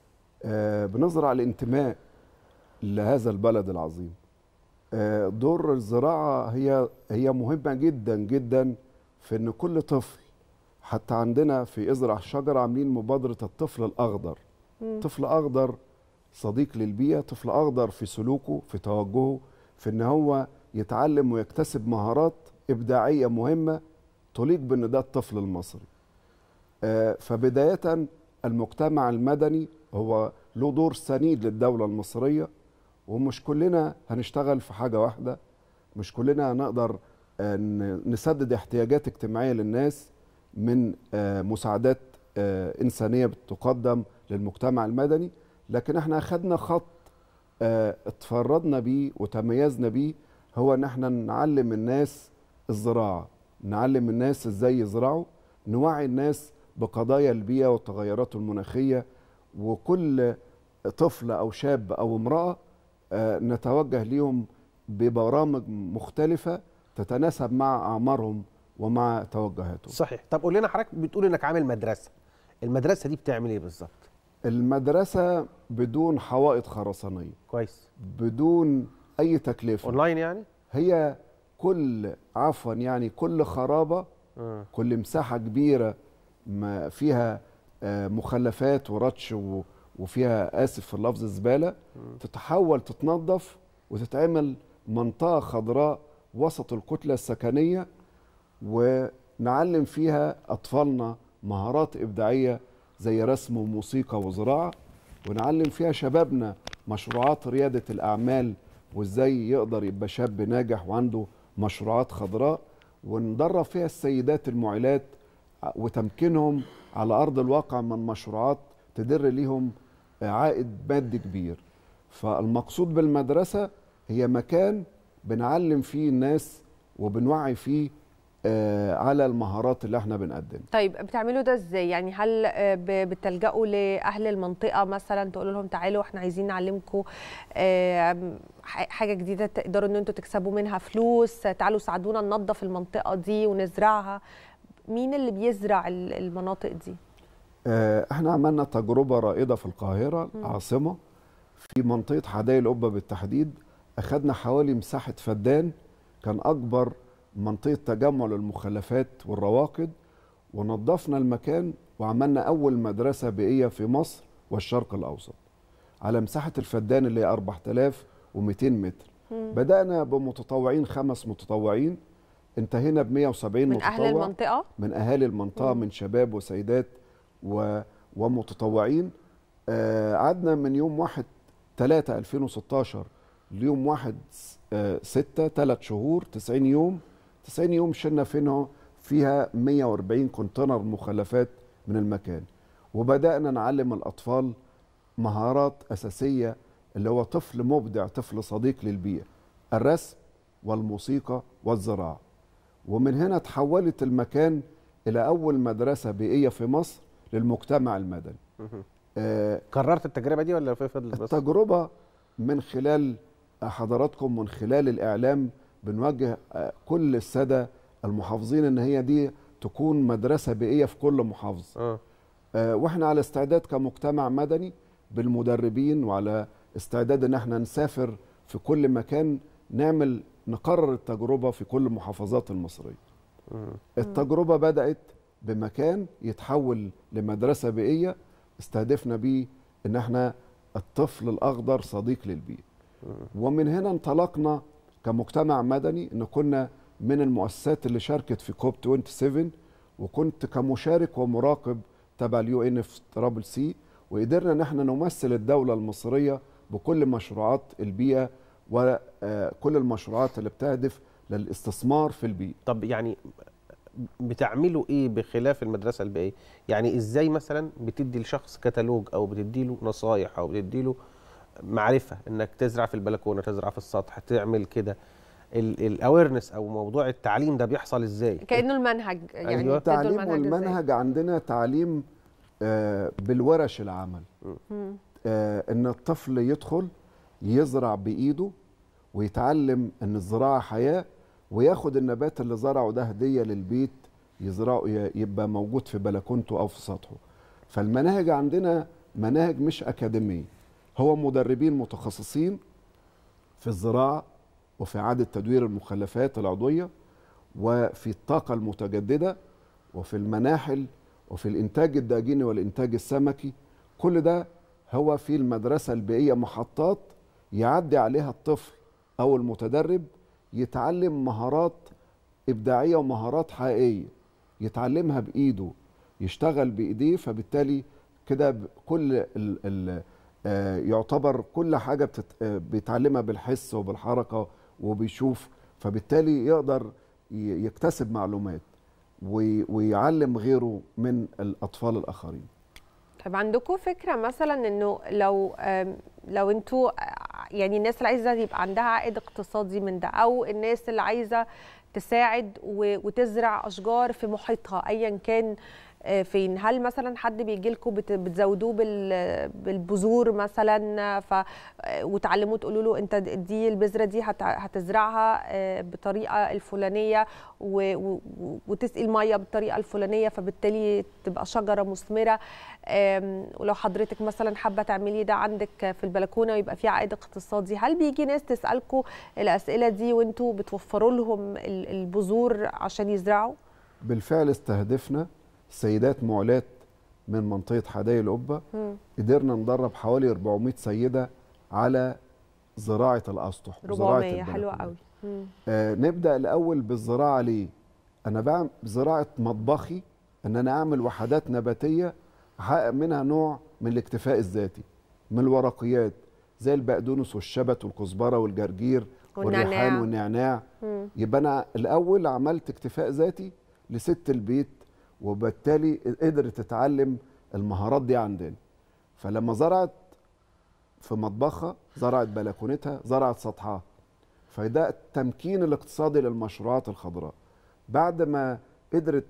آه، بنزرع الانتماء لهذا البلد العظيم آه، دور الزراعه هي هي مهمه جدا جدا في ان كل طفل حتى عندنا في ازرع شجره عاملين مبادره الطفل الاخضر مم. طفل اخضر صديق للبيئه طفل اخضر في سلوكه في توجهه في ان هو يتعلم ويكتسب مهارات ابداعيه مهمه تليق بان ده الطفل المصري آه، فبدايه المجتمع المدني هو له دور سنيد للدوله المصريه ومش كلنا هنشتغل في حاجه واحده مش كلنا هنقدر آه، ن- نسدد احتياجات اجتماعيه للناس من آه، مساعدات آه، انسانيه بتقدم للمجتمع المدني لكن احنا اخذنا خط آه، اتفردنا بيه وتميزنا بيه هو ان احنا نعلم الناس الزراعه نعلم الناس ازاي يزرعوا نوعي الناس بقضايا البيئه والتغيرات المناخيه وكل طفل او شاب او امراه آه، نتوجه ليهم ببرامج مختلفه تتناسب مع اعمارهم ومع توجهاتهم صحيح طب قول لنا حضرتك بتقول انك عامل مدرسه المدرسه دي بتعمل ايه بالظبط المدرسه بدون حوائط خرسانيه كويس بدون اي تكلفه اونلاين يعني هي كل عفوا يعني كل خرابه آه. كل مساحه كبيره ما فيها آه، مخلفات ورطش و- وفيها اسف في اللفظ زباله تتحول تتنظف وتتعمل منطقه خضراء وسط الكتله السكنيه ونعلم فيها اطفالنا مهارات ابداعيه زي رسم وموسيقى وزراعه ونعلم فيها شبابنا مشروعات رياده الاعمال وازاي يقدر يبقى شاب ناجح وعنده مشروعات خضراء وندرب فيها السيدات المعيلات وتمكينهم على ارض الواقع من مشروعات تدر ليهم عائد مادي كبير فالمقصود بالمدرسه هي مكان بنعلم فيه الناس وبنوعي فيه آه، على المهارات اللي احنا بنقدمها طيب بتعملوا ده ازاي يعني هل آه، ب- بتلجأوا لاهل المنطقه مثلا تقولوا لهم تعالوا احنا عايزين نعلمكم آم، ح- حاجه جديده تقدروا ان انتوا تكسبوا منها فلوس تعالوا ساعدونا ننظف المنطقه دي ونزرعها مين اللي بيزرع ال- المناطق دي آه، احنا عملنا تجربه رائده في القاهره مم. العاصمه في منطقه حدائق القبه بالتحديد اخذنا حوالي مساحه فدان كان اكبر منطقه تجمع للمخلفات والرواقد ونظفنا المكان وعملنا اول مدرسه بيئيه في مصر والشرق الاوسط على مساحه الفدان اللي هي 4200 متر مم. بدانا بمتطوعين خمس متطوعين انتهينا ب 170 من متطوع اهل المنطقه من اهالي المنطقه مم. من شباب وسيدات و... ومتطوعين آه، قعدنا من يوم 1 3 2016 ليوم 1 6 3 شهور 90 يوم 90 يوم شلنا فينه فيها 140 كونتينر مخلفات من المكان وبدانا نعلم الاطفال مهارات اساسيه اللي هو طفل مبدع طفل صديق للبيئه الرسم والموسيقى والزراعه ومن هنا تحولت المكان الى اول مدرسه بيئيه في مصر للمجتمع المدني آه كررت التجربه دي ولا في فضل بس التجربه من خلال حضراتكم من خلال الاعلام بنوجه آه، كل الساده المحافظين ان هي دي تكون مدرسه بيئيه في كل محافظه آه. آه واحنا على استعداد كمجتمع مدني بالمدربين وعلى استعداد ان احنا نسافر في كل مكان نعمل نقرر التجربه في كل المحافظات المصريه التجربه بدات بمكان يتحول لمدرسه بيئيه استهدفنا بيه ان احنا الطفل الاخضر صديق للبيئه ومن هنا انطلقنا كمجتمع مدني ان كنا من المؤسسات اللي شاركت في كوب 27 وكنت كمشارك ومراقب تبع اليو ان في ترابل سي وقدرنا ان احنا نمثل الدوله المصريه بكل مشروعات البيئه وكل المشروعات اللي بتهدف للاستثمار في البيئه طب يعني بتعملوا ايه بخلاف المدرسه البيئيه يعني ازاي مثلا بتدي لشخص كتالوج او بتدي له نصايح او بتدي له معرفه انك تزرع في البلكونه تزرع في السطح تعمل كده الاويرنس او موضوع التعليم ده بيحصل ازاي كانه المنهج يعني أيوة. بتدوا التعليم المنهج إزاي؟ والمنهج عندنا تعليم آه، بالورش العمل مم. آه، ان الطفل يدخل يزرع بايده ويتعلم ان الزراعه حياه وياخد النبات اللي زرعه ده هديه للبيت يزرعه ي- يبقى موجود في بلكونته او في سطحه فالمناهج عندنا مناهج مش اكاديميه هو مدربين متخصصين في الزراعه وفي اعاده تدوير المخلفات العضويه وفي الطاقه المتجدده وفي المناحل وفي الانتاج الداجيني والانتاج السمكي كل ده هو في المدرسه البيئيه محطات يعدي عليها الطفل او المتدرب يتعلم مهارات ابداعيه ومهارات حقيقيه يتعلمها بايده يشتغل بايديه فبالتالي كده ب- كل ال ال آه، يعتبر كل حاجه بتت آه، بيتعلمها بالحس وبالحركه وبيشوف فبالتالي يقدر ي- يكتسب معلومات وي- ويعلم غيره من الاطفال الاخرين طيب عندكم فكره مثلا انه لو آم، لو انتوا آه، يعني الناس اللي عايزه يبقى عندها عائد اقتصادي من ده او الناس اللي عايزه تساعد و- وتزرع اشجار في محيطها ايا كان آه، فين هل مثلا حد بيجي لكم بتزودوه بال- بالبذور مثلا ف آه، وتعلموه تقولوا له انت دي البذره دي هت- هتزرعها آه، بطريقه الفلانيه و- و- وتسقي الميه بالطريقه الفلانيه فبالتالي تبقى شجره مثمره آم، ولو حضرتك مثلا حابه تعملي ده عندك في البلكونه ويبقى في عائد اقتصادي هل بيجي ناس تسالكم الاسئله دي وانتوا بتوفروا لهم ال- البذور عشان يزرعوا بالفعل استهدفنا سيدات معلات من منطقه حدائق القبه مم. قدرنا ندرب حوالي 400 سيده على زراعه الاسطح وزراعة 400 حلوه البلكونات. قوي مم. آه نبدا الاول بالزراعه ليه انا بعمل زراعه مطبخي ان انا اعمل وحدات نباتيه احقق منها نوع من الاكتفاء الذاتي من الورقيات زي البقدونس والشبت والكزبره والجرجير والنعناع. والريحان والنعناع مم. يبقى انا الاول عملت اكتفاء ذاتي لست البيت وبالتالي قدرت تتعلم المهارات دي عندنا فلما زرعت في مطبخها زرعت بلكونتها زرعت سطحها فده التمكين الاقتصادي للمشروعات الخضراء بعد ما قدرت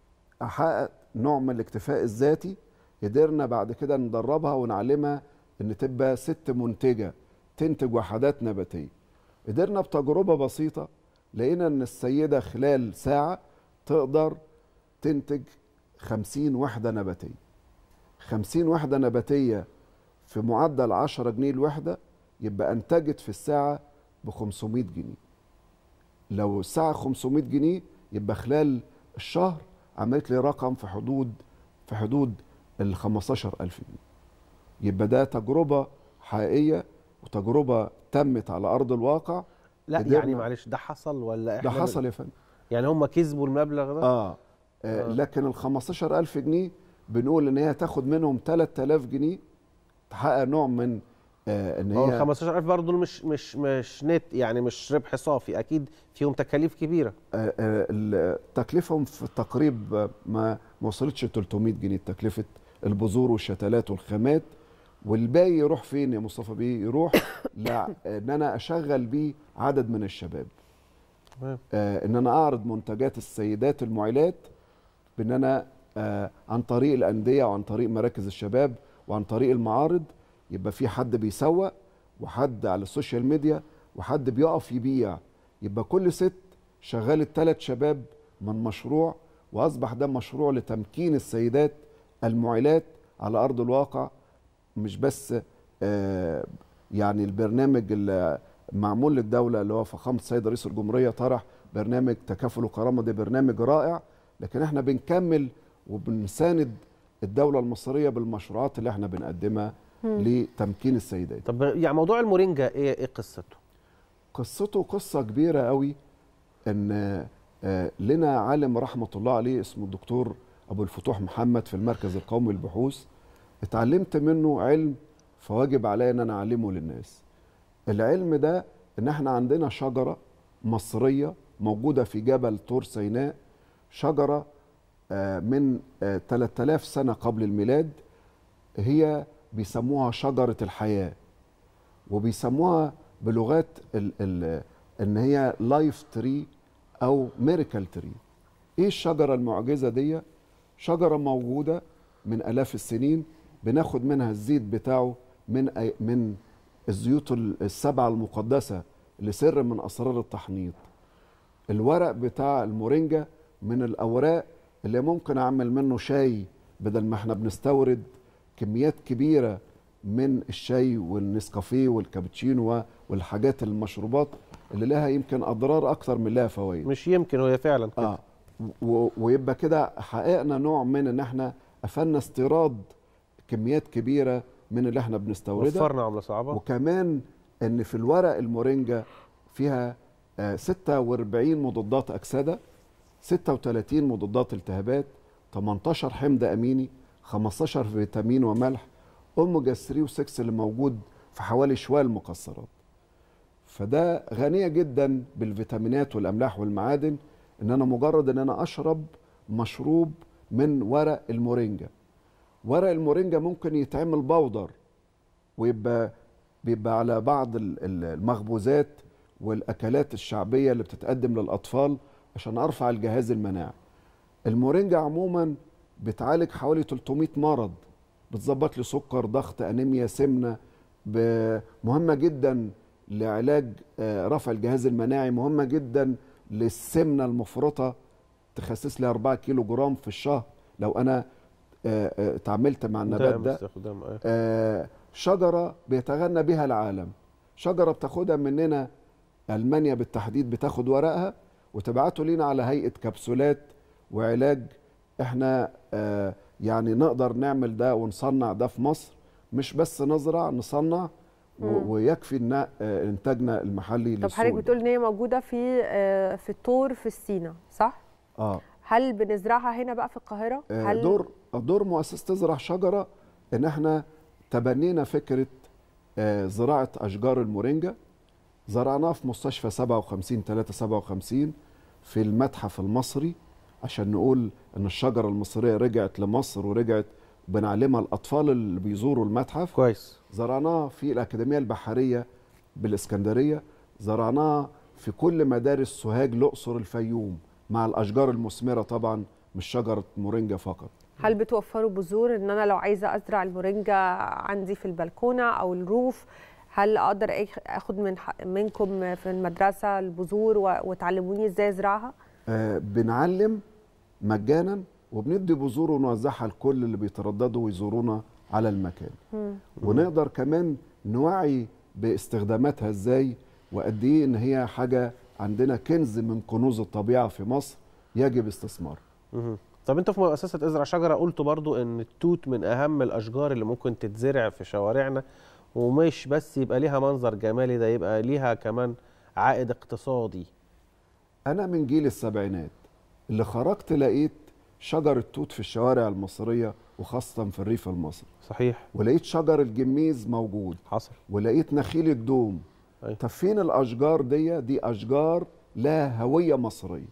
احقق نوع من الاكتفاء الذاتي قدرنا بعد كده ندربها ونعلمها ان تبقى ست منتجه تنتج وحدات نباتيه قدرنا بتجربه بسيطه لقينا ان السيده خلال ساعه تقدر تنتج 50 وحده نباتيه 50 وحده نباتيه في معدل 10 جنيه الوحده يبقى انتجت في الساعه ب 500 جنيه لو الساعه 500 جنيه يبقى خلال الشهر عملت لي رقم في حدود في حدود ال 15000 جنيه يبقى ده تجربه حقيقيه وتجربه تمت على ارض الواقع لا قدرنا- يعني معلش ده حصل ولا ده احنا حصل بن- يا فندم يعني هم كسبوا المبلغ ده اه, آه. لكن ال 15000 جنيه بنقول ان هي تاخد منهم 3000 جنيه تحقق نوع من آه ان هو ال هي 15000 برضه دول مش مش مش نت يعني مش ربح صافي اكيد فيهم تكاليف كبيره آه، آه، ال- تكلفهم في التقريب آه، ما ما وصلتش 300 جنيه تكلفه البذور والشتلات والخامات والباقي يروح فين يا مصطفى بيه يروح لا ان انا اشغل بيه عدد من الشباب تمام. آه ان انا اعرض منتجات السيدات المعيلات بان انا آه عن طريق الانديه وعن طريق مراكز الشباب وعن طريق المعارض يبقى في حد بيسوق وحد على السوشيال ميديا وحد بيقف يبيع يبقى كل ست شغاله ثلاث شباب من مشروع واصبح ده مشروع لتمكين السيدات المعيلات على ارض الواقع مش بس آه، يعني البرنامج اللي معمول للدوله اللي هو فخامه السيد رئيس الجمهوريه طرح برنامج تكافل وكرامه ده برنامج رائع لكن احنا بنكمل وبنساند الدوله المصريه بالمشروعات اللي احنا بنقدمها مم. لتمكين السيدات طب يعني موضوع المورينجا ايه ايه قصته قصته قصة كبيرة قوي ان آه، لنا عالم رحمة الله عليه اسمه الدكتور ابو الفتوح محمد في المركز القومي للبحوث اتعلمت منه علم فواجب عليا ان انا اعلمه للناس العلم ده ان احنا عندنا شجرة مصرية موجودة في جبل طور سيناء شجرة آه، من آه، 3000 سنة قبل الميلاد هي بيسموها شجرة الحياة وبيسموها بلغات ال ال ان هي لايف تري او ميريكال تري ايه الشجره المعجزه دي شجره موجوده من الاف السنين بناخد منها الزيت بتاعه من أي من الزيوت ال- السبعه المقدسه اللي سر من اسرار التحنيط الورق بتاع المورينجا من الاوراق اللي ممكن اعمل منه شاي بدل ما احنا بنستورد كميات كبيره من الشاي والنسكافيه والكابتشينو والحاجات المشروبات اللي لها يمكن اضرار اكتر من لها فوائد مش يمكن هي فعلا كده اه و- ويبقى كده حققنا نوع من ان احنا قفلنا استيراد كميات كبيره من اللي احنا بنستوردها وفرنا عمله صعبه وكمان ان في الورق المورينجا فيها آه، 46 مضادات اكسده 36 مضادات التهابات 18 حمض اميني 15 فيتامين وملح اوميجا 3 و6 اللي موجود في حوالي شوال المكسرات فده غنيه جدا بالفيتامينات والاملاح والمعادن ان انا مجرد ان انا اشرب مشروب من ورق المورينجا ورق المورينجا ممكن يتعمل بودر ويبقى بيبقى على بعض ال- ال- المخبوزات والاكلات الشعبيه اللي بتتقدم للاطفال عشان ارفع الجهاز المناعي المورينجا عموما بتعالج حوالي 300 مرض بتظبط لي سكر ضغط انيميا سمنه ب- مهمه جدا لعلاج آه، رفع الجهاز المناعي مهمه جدا للسمنه المفرطه تخسس لي 4 كيلو جرام في الشهر لو انا آه، آه، اتعاملت مع النبات دائم ده استخدام آه. آه، شجرة بيتغنى بها العالم شجرة بتاخدها مننا ألمانيا بالتحديد بتاخد ورقها وتبعته لينا على هيئة كبسولات وعلاج احنا آه، يعني نقدر نعمل ده ونصنع ده في مصر مش بس نزرع نصنع و- مم. ويكفي إن آه، انتاجنا المحلي طب للسوق حضرتك ده. بتقول ان هي موجوده في آه، في الطور في السينا صح اه هل بنزرعها هنا بقى في القاهره آه، هل دور دور مؤسسه تزرع شجره ان احنا تبنينا فكره آه، زراعه اشجار المورينجا زرعناها في مستشفى 57 3 57 في المتحف المصري عشان نقول ان الشجره المصريه رجعت لمصر ورجعت بنعلمها الاطفال اللي بيزوروا المتحف كويس زرعناها في الاكاديميه البحريه بالاسكندريه زرعناها في كل مدارس سوهاج الاقصر الفيوم مع الاشجار المثمره طبعا مش شجره مورينجا فقط هل بتوفروا بذور ان انا لو عايزه ازرع المورينجا عندي في البلكونه او الروف هل اقدر آخ- اخد من ح- منكم في المدرسه البذور و- وتعلموني ازاي ازرعها آه بنعلم مجانا وبندي بذور ونوزعها لكل اللي بيترددوا ويزورونا على المكان ونقدر كمان نوعي باستخداماتها ازاي وقد ايه ان هي حاجه عندنا كنز من كنوز الطبيعه في مصر يجب استثماره مهم. طب انتوا في مؤسسه ازرع شجره قلتوا برضو ان التوت من اهم الاشجار اللي ممكن تتزرع في شوارعنا ومش بس يبقى ليها منظر جمالي ده يبقى ليها كمان عائد اقتصادي انا من جيل السبعينات اللي خرجت لقيت شجر التوت في الشوارع المصريه وخاصه في الريف المصري صحيح ولقيت شجر الجميز موجود حصل ولقيت نخيل الدوم أي. طب فين الاشجار دي دي اشجار لها هويه مصريه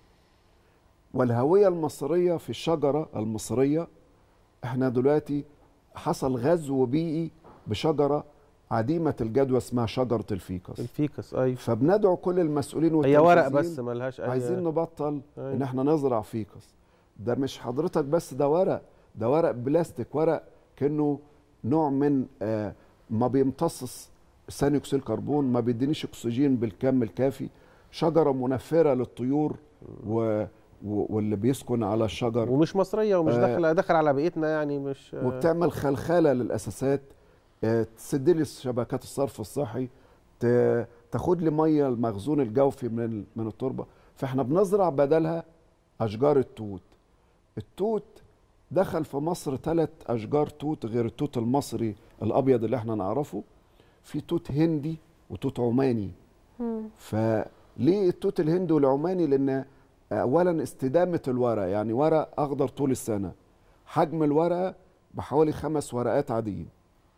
والهويه المصريه في الشجره المصريه احنا دلوقتي حصل غزو بيئي بشجره عديمه الجدوى اسمها شجره الفيكس الفيكس ايوه فبندعو كل المسؤولين هي ورق والتنفيذيين بس ملهاش اي عايزين نبطل أيوة. ان احنا نزرع فيكس ده مش حضرتك بس ده ورق ده ورق بلاستيك ورق كانه نوع من آه ما بيمتصص ثاني اكسيد الكربون ما بيدينيش اكسجين بالكم الكافي شجره منفره للطيور و و- واللي بيسكن على الشجر ومش مصريه ومش آه، داخله داخل على بيئتنا يعني مش وبتعمل خلخله للاساسات آه، تسد لي شبكات الصرف الصحي ت- تاخد لي ميه المخزون الجوفي من ال- من التربه فاحنا بنزرع بدلها اشجار التوت التوت دخل في مصر ثلاث اشجار توت غير التوت المصري الابيض اللي احنا نعرفه في توت هندي وتوت عماني فليه التوت الهندي والعماني لان اولا استدامه الورق يعني ورق اخضر طول السنه حجم الورقه بحوالي خمس ورقات عاديين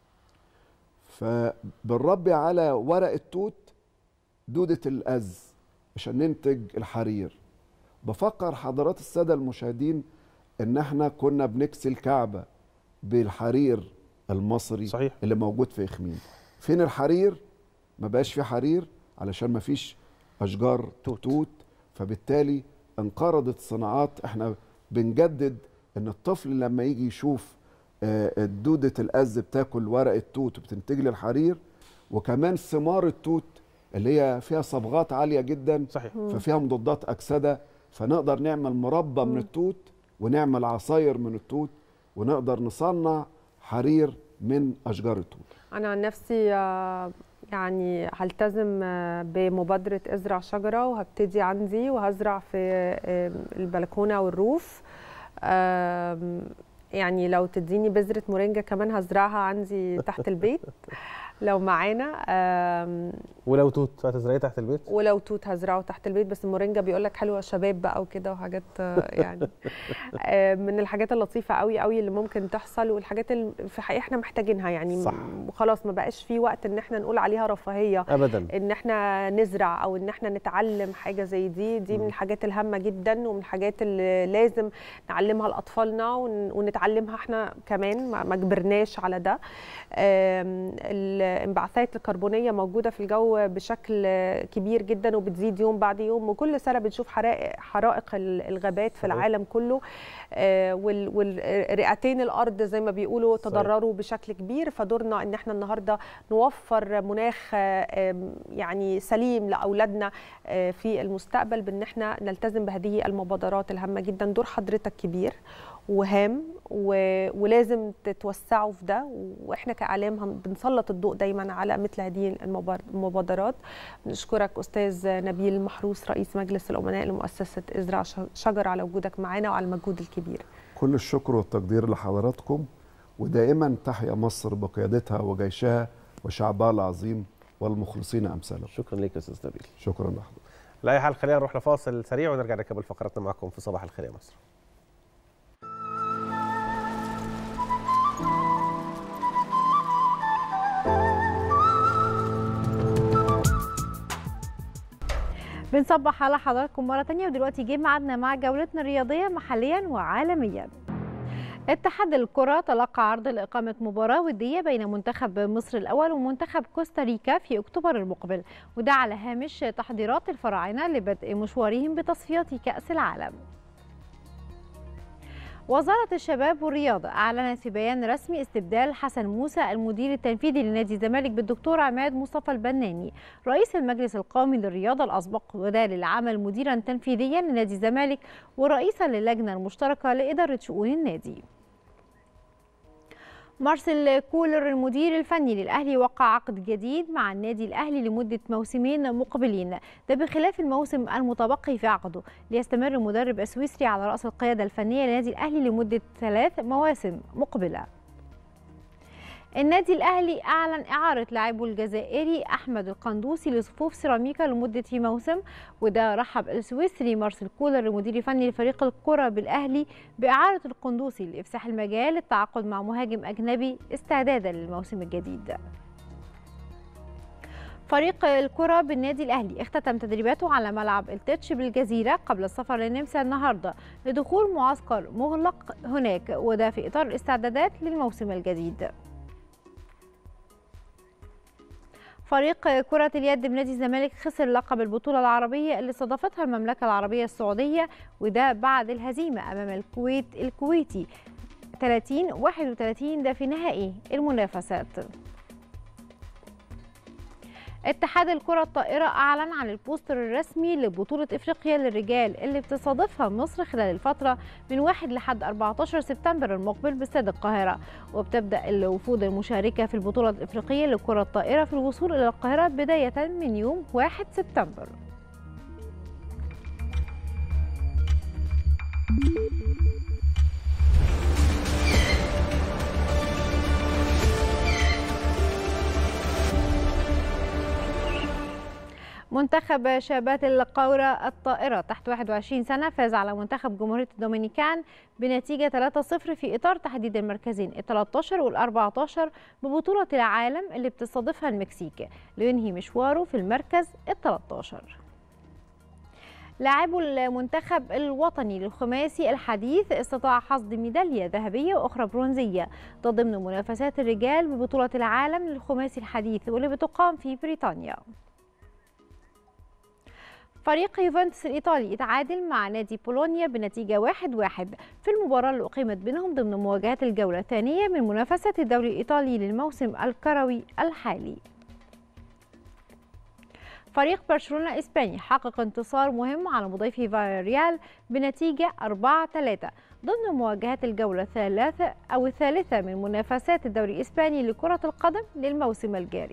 فبنربي على ورق التوت دودة الأز عشان ننتج الحرير بفكر حضرات السادة المشاهدين إن احنا كنا بنكسي الكعبة بالحرير المصري صحيح. اللي موجود في إخميم فين الحرير؟ ما بقاش في حرير علشان ما فيش أشجار توت, توت فبالتالي انقرضت الصناعات احنا بنجدد ان الطفل لما يجي يشوف آه، دودة الأز بتاكل ورق التوت وبتنتج لي الحرير وكمان ثمار التوت اللي هي فيها صبغات عالية جدا صحيح ففيها مضادات أكسدة فنقدر نعمل مربى من التوت ونعمل عصاير من التوت ونقدر نصنع حرير من أشجار التوت انا عن نفسي آه، يعني هلتزم آه، بمبادره ازرع شجره وهبتدي عندي وهزرع في آه، البلكونه والروف آم، يعني لو تديني بذره مورينجا كمان هزرعها عندي تحت البيت لو معانا آم، ولو توت هتزرعيه تحت البيت ولو توت هزرعه تحت البيت بس المورينجا بيقول لك حلوه شباب بقى وكده وحاجات آه، يعني آه، من الحاجات اللطيفه قوي قوي اللي ممكن تحصل والحاجات اللي في حقيقة احنا محتاجينها يعني صح. خلاص ما بقاش في وقت ان احنا نقول عليها رفاهيه أبداً. ان احنا نزرع او ان احنا نتعلم حاجه زي دي دي من الحاجات الهامه جدا ومن الحاجات اللي لازم نعلمها لاطفالنا ون- ونتعلمها احنا كمان ما ما كبرناش على ده آم، الانبعاثات الكربونيه موجوده في الجو بشكل كبير جدا وبتزيد يوم بعد يوم وكل سنه بنشوف حرائق حرائق ال- الغابات في صحيح. العالم كله آه، وال- والرئتين الارض زي ما بيقولوا تضرروا بشكل كبير فدورنا ان احنا النهارده نوفر مناخ آه، آم، يعني سليم لاولادنا آه، في المستقبل بان احنا نلتزم بهذه المبادرات الهامه جدا دور حضرتك كبير وهام و- ولازم تتوسعوا في ده واحنا كاعلام هن- بنسلط الضوء دايما على مثل هذه المبار- المبادرات بنشكرك استاذ نبيل محروس رئيس مجلس الامناء لمؤسسه ازرع ش- شجر على وجودك معنا وعلى المجهود الكبير كل الشكر والتقدير لحضراتكم ودائما تحيا مصر بقيادتها وجيشها وشعبها العظيم والمخلصين أمثالهم شكرا لك يا أستاذ نبيل شكرا لحضرتك على اي حال خلينا نروح لفاصل سريع ونرجع نكمل فقراتنا معكم في صباح الخير يا مصر بنصبح على حضراتكم مرة تانية ودلوقتي جه ميعادنا مع جولتنا الرياضية محليا وعالميا اتحاد الكرة تلقى عرض لإقامة مباراة ودية بين منتخب مصر الأول ومنتخب كوستاريكا في أكتوبر المقبل وده على هامش تحضيرات الفراعنة لبدء مشوارهم بتصفيات كأس العالم وزارة الشباب والرياضة أعلنت في بيان رسمي استبدال حسن موسى المدير التنفيذي لنادي الزمالك بالدكتور عماد مصطفى البناني رئيس المجلس القومي للرياضة الأسبق وده للعمل مديرا تنفيذيا لنادي الزمالك ورئيسا للجنة المشتركة لإدارة شؤون النادي مارسيل كولر المدير الفني للأهلي وقع عقد جديد مع النادي الأهلي لمدة موسمين مقبلين ده بخلاف الموسم المتبقي في عقده ليستمر المدرب السويسري على رأس القيادة الفنية لنادي الأهلي لمدة ثلاث مواسم مقبلة النادي الأهلي أعلن إعارة لاعبه الجزائري أحمد القندوسي لصفوف سيراميكا لمدة موسم وده رحب السويسري مارسيل كولر المدير الفني لفريق الكرة بالأهلي بإعارة القندوسي لإفساح المجال للتعاقد مع مهاجم أجنبي استعدادا للموسم الجديد فريق الكرة بالنادي الأهلي اختتم تدريباته على ملعب التتش بالجزيرة قبل السفر للنمسا النهاردة لدخول معسكر مغلق هناك وده في إطار الاستعدادات للموسم الجديد فريق كرة اليد بنادي الزمالك خسر لقب البطولة العربية اللي استضافتها المملكة العربية السعودية وده بعد الهزيمة أمام الكويت الكويتي 30 31 ده في نهائي المنافسات اتحاد الكرة الطائرة أعلن عن البوستر الرسمي لبطولة إفريقيا للرجال اللي بتستضيفها مصر خلال الفترة من 1 لحد 14 سبتمبر المقبل باستاد القاهرة وبتبدأ الوفود المشاركة في البطولة الإفريقية لكرة الطائرة في الوصول إلى القاهرة بداية من يوم 1 سبتمبر منتخب شابات القورة الطائرة تحت 21 سنة فاز على منتخب جمهورية الدومينيكان بنتيجة 3-0 في إطار تحديد المركزين ال 13 وال 14 ببطولة العالم اللي بتستضيفها المكسيك لينهي مشواره في المركز ال 13 لاعبو المنتخب الوطني للخماسي الحديث استطاع حصد ميدالية ذهبية وأخرى برونزية ده ضمن منافسات الرجال ببطولة العالم للخماسي الحديث واللي بتقام في بريطانيا فريق يوفنتوس الإيطالي اتعادل مع نادي بولونيا بنتيجة 1-1 في المباراة اللي أقيمت بينهم ضمن مواجهات الجولة الثانية من منافسة الدوري الإيطالي للموسم الكروي الحالي فريق برشلونة الإسباني حقق انتصار مهم على مضيفه فايريال بنتيجة 4-3 ضمن مواجهات الجولة الثالثة أو الثالثة من منافسات الدوري الإسباني لكرة القدم للموسم الجاري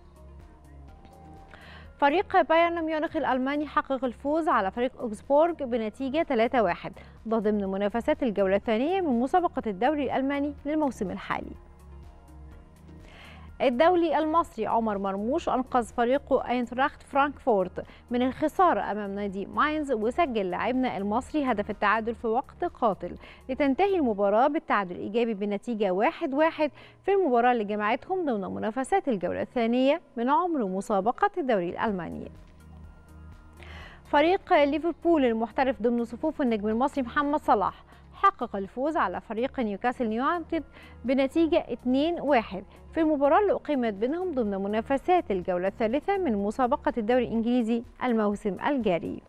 فريق بايرن ميونخ الألماني حقق الفوز على فريق أوكسبورغ بنتيجة 3-1 ده ضمن منافسات الجولة الثانية من مسابقة الدوري الألماني للموسم الحالي الدولي المصري عمر مرموش أنقذ فريقه أينتراخت فرانكفورت من الخسارة أمام نادي ماينز وسجل لاعبنا المصري هدف التعادل في وقت قاتل لتنتهي المباراة بالتعادل الإيجابي بنتيجة 1-1 في المباراة اللي جمعتهم ضمن منافسات الجولة الثانية من عمر مسابقة الدوري الألماني فريق ليفربول المحترف ضمن صفوف النجم المصري محمد صلاح حقق الفوز على فريق نيوكاسل يونايتد بنتيجة 2-1 في المباراة اللي أقيمت بينهم ضمن منافسات الجولة الثالثة من مسابقة الدوري الإنجليزي الموسم الجاري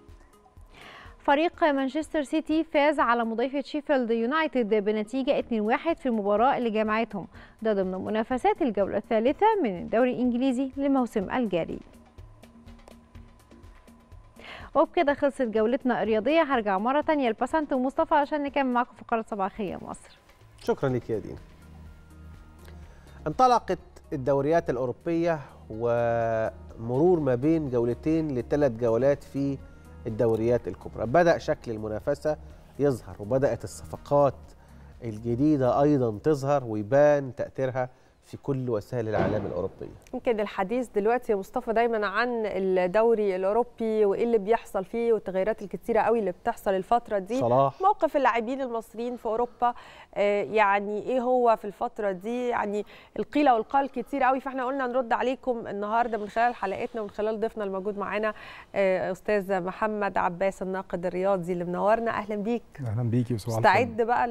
فريق مانشستر سيتي فاز على مضيفة شيفيلد يونايتد بنتيجة 2-1 في المباراة اللي جمعتهم ده ضمن منافسات الجولة الثالثة من الدوري الإنجليزي للموسم الجاري وبكده خلصت جولتنا الرياضية هرجع مرة تانية لبسنت ومصطفى عشان نكمل معاكم فقرة صباح الخير يا مصر شكرا لك يا دينا انطلقت الدوريات الأوروبية ومرور ما بين جولتين لثلاث جولات في الدوريات الكبرى بدأ شكل المنافسة يظهر وبدأت الصفقات الجديدة أيضا تظهر ويبان تأثيرها في كل وسائل الإعلام الأوروبية يمكن الحديث دلوقتي يا مصطفى دايما عن الدوري الاوروبي وايه اللي بيحصل فيه والتغيرات الكتيره قوي اللي بتحصل الفتره دي صلاح. موقف اللاعبين المصريين في اوروبا آه، يعني ايه هو في الفتره دي يعني القيل والقال كتير قوي فاحنا قلنا نرد عليكم النهارده من خلال حلقتنا ومن خلال ضيفنا الموجود معانا آه، استاذ محمد عباس الناقد الرياضي اللي منورنا اهلا بيك اهلا بيكي وصباح مستعد بقى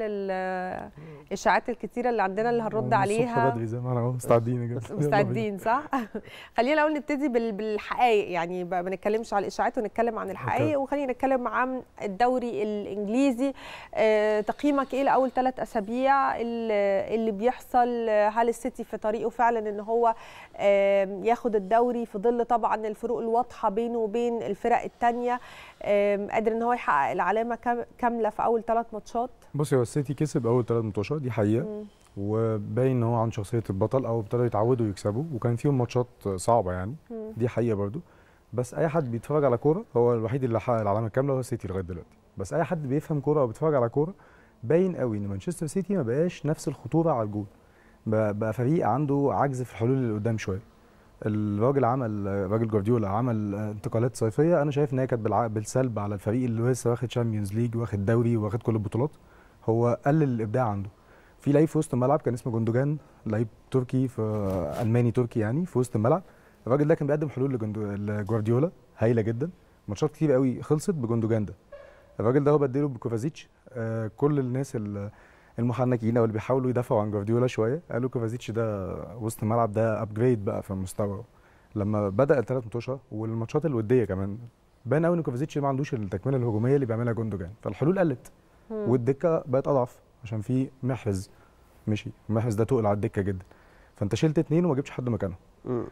للاشاعات الكتيره اللي عندنا اللي هنرد الصبح عليها بدري زي ما انا اهو مستعدين يا جدع. يلا مستعدين صح؟ خلينا الاول نبتدي بال- بالحقائق يعني ب- ما نتكلمش على الاشاعات ونتكلم عن الحقائق وخلينا نتكلم عن الدوري الانجليزي آه، تقييمك ايه لاول ثلاث اسابيع اللي اللي بيحصل آه، هل السيتي في طريقه فعلا ان هو آه، ياخد الدوري في ظل طبعا الفروق الواضحه بينه وبين الفرق الثانيه قادر ان هو يحقق العلامه كام- كامله في اول ثلاث ماتشات بصي هو السيتي كسب اول ثلاث ماتشات دي حقيقه مم. وباين ان هو عنده شخصيه البطل او ابتدوا يتعودوا يكسبوا وكان فيهم ماتشات صعبه يعني مم. دي حقيقه برضو بس اي حد بيتفرج على كوره هو الوحيد اللي حقق العلامه الكامله هو السيتي لغايه دلوقتي بس اي حد بيفهم كوره او بيتفرج على كوره باين قوي ان مانشستر سيتي ما بقاش نفس الخطوره على الجول بقى بقى فريق عنده عجز في الحلول اللي قدام شويه الراجل عمل الراجل جوارديولا عمل انتقالات صيفيه انا شايف ان هي كانت بالع- بالسلب على الفريق اللي لسه واخد شامبيونز ليج واخد دوري واخد كل البطولات هو قلل الابداع عنده في لعيب في وسط الملعب كان اسمه جوندوجان لعيب تركي في الماني تركي يعني في وسط الملعب الراجل ده كان بيقدم حلول لجندو- لجوارديولا هايله جدا ماتشات كتير قوي خلصت بجوندوجان ده الراجل ده هو بديله بكوفازيتش آه كل الناس ال- المحنكين او اللي بيحاولوا يدافعوا عن جوارديولا شويه قالوا كوفازيتش ده وسط الملعب ده ابجريد بقى في المستوى لما بدا الثلاث ماتشات والماتشات الوديه كمان بان قوي ان كوفازيتش ما عندوش التكمله الهجوميه اللي بيعملها جوندوجان فالحلول قلت مم. والدكه بقت اضعف عشان في محرز مشي محرز ده تقل على الدكه جدا فانت شلت اتنين وما جبتش حد مكانه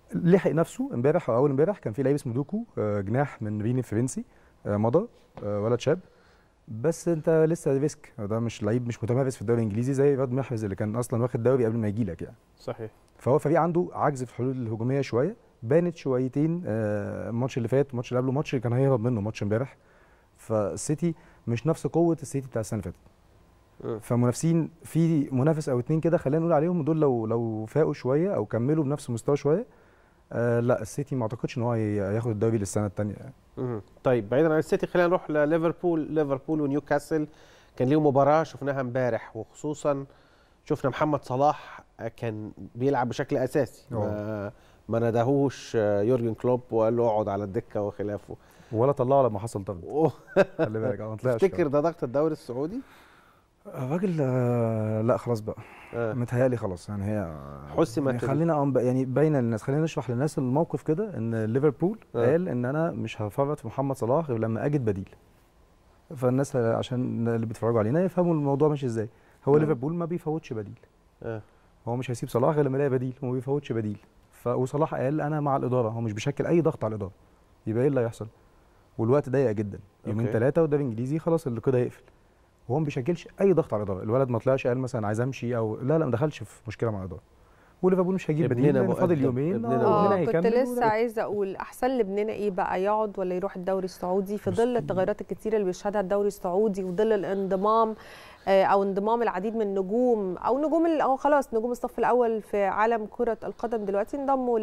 لحق نفسه امبارح او اول امبارح كان في لعيب اسمه دوكو آه، جناح من ريني فرنسي آه، مضى آه، ولد شاب بس انت لسه ريسك ده مش لعيب مش متمرس في الدوري الانجليزي زي رياض محرز اللي كان اصلا واخد دوري قبل ما يجي لك يعني صحيح فهو فريق عنده عجز في الحلول الهجوميه شويه بانت شويتين آه، الماتش اللي فات الماتش اللي قبله الماتش اللي كان هيهرب منه ماتش امبارح فالسيتي مش نفس قوه السيتي بتاع السنه اللي فاتت فمنافسين في منافس او اتنين كده خلينا نقول عليهم دول لو لو فاقوا شويه او كملوا بنفس المستوى شويه آه لا السيتي ما اعتقدش ان هو ي- ياخد الدوري للسنه الثانيه يعني. مهم. طيب بعيدا عن السيتي خلينا نروح لليفربول ليفربول ونيوكاسل كان ليهم مباراه شفناها امبارح وخصوصا شفنا محمد صلاح كان بيلعب بشكل اساسي ما, ما ندهوش يورجن كلوب وقال له اقعد على الدكه وخلافه ولا طلعه لما حصل طرد خلي بالك اه ما طلعش تفتكر ده ضغط الدوري السعودي؟ الراجل آه، لا خلاص بقى آه. متهيألي خلاص يعني هي حسمت يعني ال- خلينا اه بقى- يعني باينه للناس خلينا نشرح للناس الموقف كده ان ليفربول آه. قال ان انا مش هفرط في محمد صلاح غير لما اجد بديل فالناس عشان اللي بيتفرجوا علينا يفهموا الموضوع ماشي ازاي هو آه. ليفربول ما بيفوتش بديل آه. هو مش هيسيب صلاح غير لما يلاقي بديل وما بيفوتش بديل ف وصلاح قال انا مع الاداره هو مش بيشكل اي ضغط على الاداره يبقى ايه اللي هيحصل والوقت ضيق جدا يومين أوكي. ثلاثه والدوري الانجليزي خلاص اللي كده هيقفل وهو ما بيشكلش اي ضغط على الاداره الولد ما طلعش قال مثلا عايز امشي او لا لا ما دخلش في مشكله مع الاداره وليفربول مش هيجيب بديل ابننا لان فاضل مؤدب. يومين ابننا آه، اه ابننا كنت هيكمل لسه عايزه اقول احسن لابننا ايه بقى يقعد ولا يروح الدوري السعودي في ظل التغيرات الكتيره اللي بيشهدها الدوري السعودي وفي ظل الانضمام آه، او انضمام العديد من النجوم او نجوم ال- او خلاص نجوم الصف الاول في عالم كره القدم دلوقتي انضموا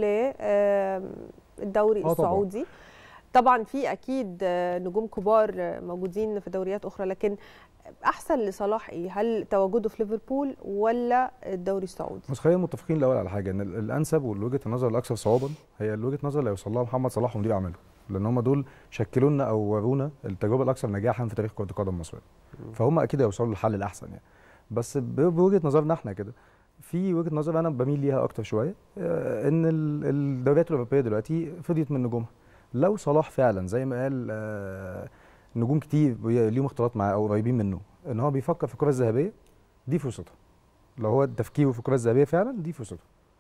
للدوري آه، طبعاً. السعودي طبعا في اكيد آه، نجوم كبار آه، موجودين في دوريات اخرى لكن احسن لصلاح ايه هل تواجده في ليفربول ولا الدوري السعودي بس خلينا متفقين الاول على حاجه ان ال- الانسب ووجهه النظر الاكثر صوابا هي وجهه النظر اللي يوصل لها محمد صلاح ومدير اعماله لان هم دول شكلوا لنا او ورونا التجربه الاكثر نجاحا في تاريخ كره القدم المصريه فهم اكيد هيوصلوا للحل الاحسن يعني بس ب- بوجهه نظرنا احنا كده في وجهه نظر انا بميل ليها اكتر شويه آه، ان ال- الدوريات الاوروبيه دلوقتي فضيت من نجومها لو صلاح فعلا زي ما قال آه، نجوم كتير بي- ليهم اختلاط معاه او قريبين منه ان هو بيفكر في الكره الذهبيه دي فرصته لو هو تفكيره في الكره الذهبيه فعلا دي فرصته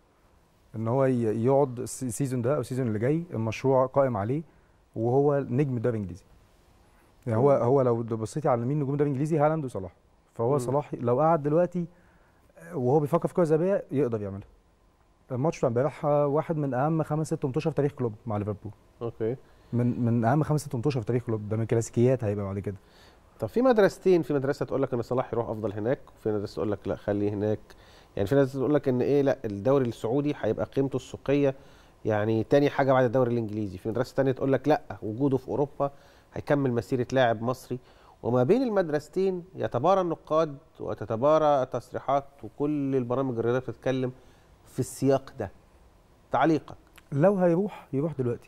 ان هو ي- يقعد الس- السيزون ده او السيزون اللي جاي المشروع قائم عليه وهو نجم الدوري الانجليزي يعني هو هو لو بصيتي على مين نجوم الدوري الانجليزي هالاند وصلاح فهو مم. صلاح لو قعد دلوقتي وهو بيفكر في الكره الذهبيه يقدر يعملها الماتش بتاع امبارح آه، واحد من اهم خمس ست ماتشات في تاريخ كلوب مع ليفربول اوكي من من اهم خمس ست ماتشات في تاريخ كلوب ده من الكلاسيكيات هيبقى بعد كده طب في مدرستين في مدرسه تقول لك ان صلاح يروح افضل هناك وفي مدرسه تقول لك لا خليه هناك يعني في ناس تقول لك ان ايه لا الدوري السعودي هيبقى قيمته السوقيه يعني تاني حاجه بعد الدوري الانجليزي في مدرسه تانية تقول لك لا وجوده في اوروبا هيكمل مسيره لاعب مصري وما بين المدرستين يتبارى النقاد وتتبارى تصريحات وكل البرامج الرياضيه بتتكلم في السياق ده تعليقك لو هيروح يروح دلوقتي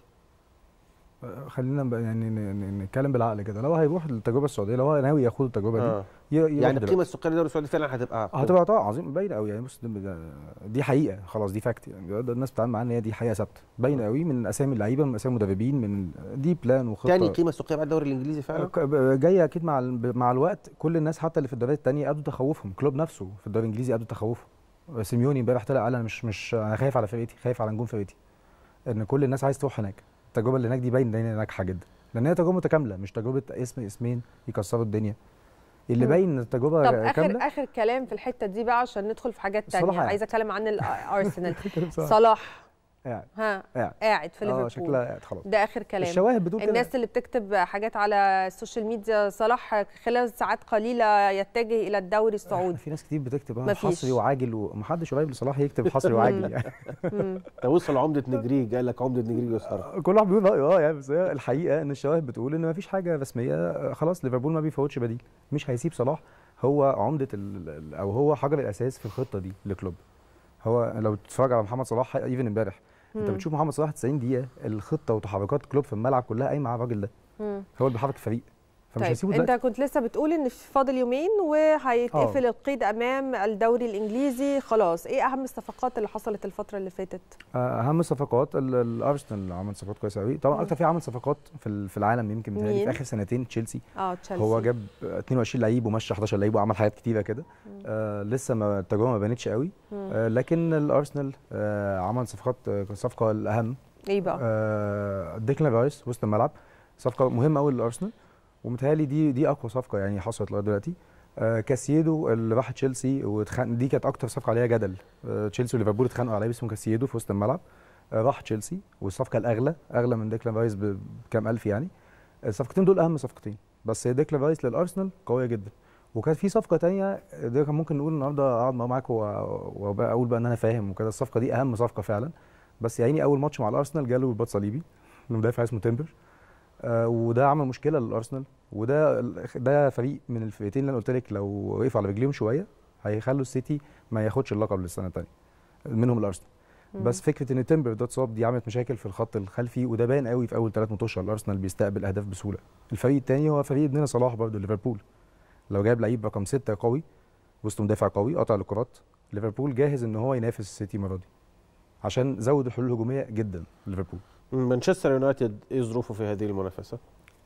آه، خلينا بقى يعني ن- ن- نتكلم بالعقل كده لو هيروح التجربه السعوديه لو هو ناوي ياخد التجربه آه. دي ي- يروح يعني دلوقتي. القيمه السوقيه للدوري السعودي فعلا هتبقى هتبقى طبعا عظيم باينه قوي يعني بص ده- ده- دي حقيقه خلاص دي فاكت يعني ده- ده الناس بتتعامل معاها ان هي دي حقيقه ثابته باينه قوي من اسامي اللعيبه من اسامي المدربين من دي بلان وخطه تاني قيمه سوقيه بعد الدوري الانجليزي فعلا ك- ب- جايه اكيد مع ال- مع الوقت كل الناس حتى اللي في الدوريات الثانيه ابدوا تخوفهم كلوب نفسه في الدوري الانجليزي ابدوا تخوفهم سيميوني امبارح طلع قال انا مش مش انا خايف على فرقتي خايف على نجوم فرقتي ان كل الناس عايز تروح هناك التجربه اللي هناك دي باين ان هي ناجحه جدا لان هي تجربه متكامله مش تجربه اسم اسمين يكسروا الدنيا اللي مم. باين ان التجربه طب اخر كامله اخر كلام في الحته دي بقى عشان ندخل في حاجات صلاح تانية قاعد. عايزه اتكلم عن الارسنال صلاح. صلاح قاعد ها قاعد قاعد في اه ليفربول شكلها قاعد خلاص ده اخر كلام الشواهد بتقول كده. الناس اللي بتكتب حاجات على السوشيال ميديا صلاح خلال ساعات قليله يتجه الى الدوري السعودي في ناس كتير بتكتب اه مفيش. حصري وعاجل ومحدش قريب لصلاح يكتب حصري وعاجل يعني ده وصل عمده نجريج قال لك عمده نجريج يسهر كل واحد بيقول رايه اه يعني بس هي الحقيقه ان الشواهد بتقول ان مفيش حاجه رسميه آه، خلاص ليفربول ما بيفوتش بديل مش هيسيب صلاح هو عمده ال- ال- او هو حجر الاساس في الخطه دي لكلوب هو لو تتفرج على محمد صلاح ايفن امبارح انت مم. بتشوف محمد صلاح 90 دقيقه الخطه وتحركات كلوب في الملعب كلها قايمه على الراجل ده مم. هو اللي بيحرك الفريق فمش طيب هيسيبه انت دلوقتي كنت لسه بتقول ان في فاضل يومين وهيتقفل آه. القيد امام الدوري الانجليزي خلاص ايه اهم الصفقات اللي حصلت الفتره اللي فاتت آه، اهم الصفقات ال- الارسنال عمل صفقات كويسه قوي طبعا مم. اكتر في عمل صفقات في ال- في العالم يمكن متهيألي مين؟ في اخر سنتين تشيلسي اه تشيلسي هو جاب 22 لعيب ومشى 11 لعيب وعمل حاجات كتيره كده آه لسه ما التجربه ما بانتش قوي مم. آه لكن الارسنال آه عمل صفقات آه صفقه الاهم ايه بقى؟ آه ديكلان رايس وسط الملعب صفقه مهمه قوي للارسنال ومتهيألي دي دي اقوى صفقه يعني حصلت لغايه دلوقتي آه كاسيدو اللي راح تشيلسي واتخانق دي كانت اكتر صفقه عليها جدل آه تشيلسي وليفربول اتخانقوا على لعيب اسمه كاسيدو في وسط الملعب آه راح تشيلسي والصفقه الاغلى اغلى من ديكلان رايس ب- بكام الف يعني الصفقتين دول اهم صفقتين بس ديكلان رايس للارسنال قويه جدا وكان في صفقه تانية ده كان ممكن نقول النهارده اقعد معاكم وابقى اقول بقى ان انا فاهم وكده الصفقه دي اهم صفقه فعلا بس يعني اول ماتش مع الارسنال جاله رباط صليبي مدافع اسمه تمبر آه وده عمل مشكله للارسنال وده ده فريق من الفرقتين اللي انا قلت لك لو وقفوا على رجليهم شويه هيخلوا السيتي ما ياخدش اللقب للسنه الثانيه منهم الارسنال مم. بس فكره ان تمبر ده اتصاب دي عملت مشاكل في الخط الخلفي وده باين قوي في اول ثلاث ماتشات الارسنال بيستقبل اهداف بسهوله الفريق الثاني هو فريق ابننا صلاح برضه ليفربول لو جايب لعيب رقم ستة قوي وسط مدافع قوي قطع الكرات ليفربول جاهز ان هو ينافس السيتي المره دي عشان زود الحلول الهجوميه جدا ليفربول مانشستر يونايتد ايه ظروفه في هذه المنافسه؟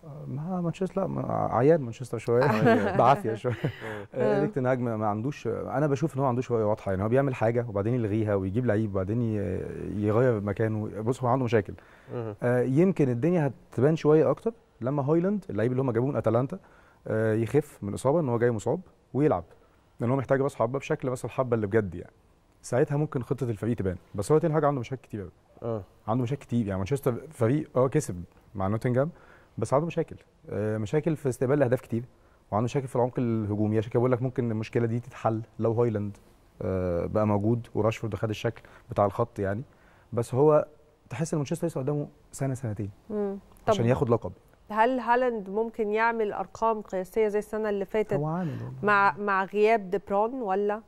ما مانشستر لا ما- عيان مانشستر شويه عيان. بعافيه شويه آه. اريك تنهاج ما ما عندوش انا بشوف ان هو ما عندوش رؤيه واضحه يعني هو بيعمل حاجه وبعدين يلغيها ويجيب لعيب وبعدين ي- يغير مكانه بص هو عنده مشاكل مهم. آه، يمكن الدنيا هتبان شويه اكتر لما هويلاند اللعيب اللي هم جابوه من اتلانتا آه، يخف من اصابه ان هو جاي مصاب ويلعب لان هو محتاج راس حبه بشكل راس الحبه اللي بجد يعني ساعتها ممكن خطه الفريق تبان بس هو تنهاج عنده مشاكل كتير قوي اه عنده مشاكل كتير يعني مانشستر فريق اه كسب مع نوتنجهام بس عنده مشاكل آه، مشاكل في استقبال الاهداف كتير وعنده مشاكل في العمق الهجومي عشان كده بقول لك ممكن المشكله دي تتحل لو هويلاند آه، بقى موجود وراشفورد خد الشكل بتاع الخط يعني بس هو تحس ان مانشستر لسه قدامه سنه سنتين مم. عشان ياخد لقب هل هالاند ممكن يعمل ارقام قياسيه زي السنه اللي فاتت هو عامل مع مع غياب دي برون ولا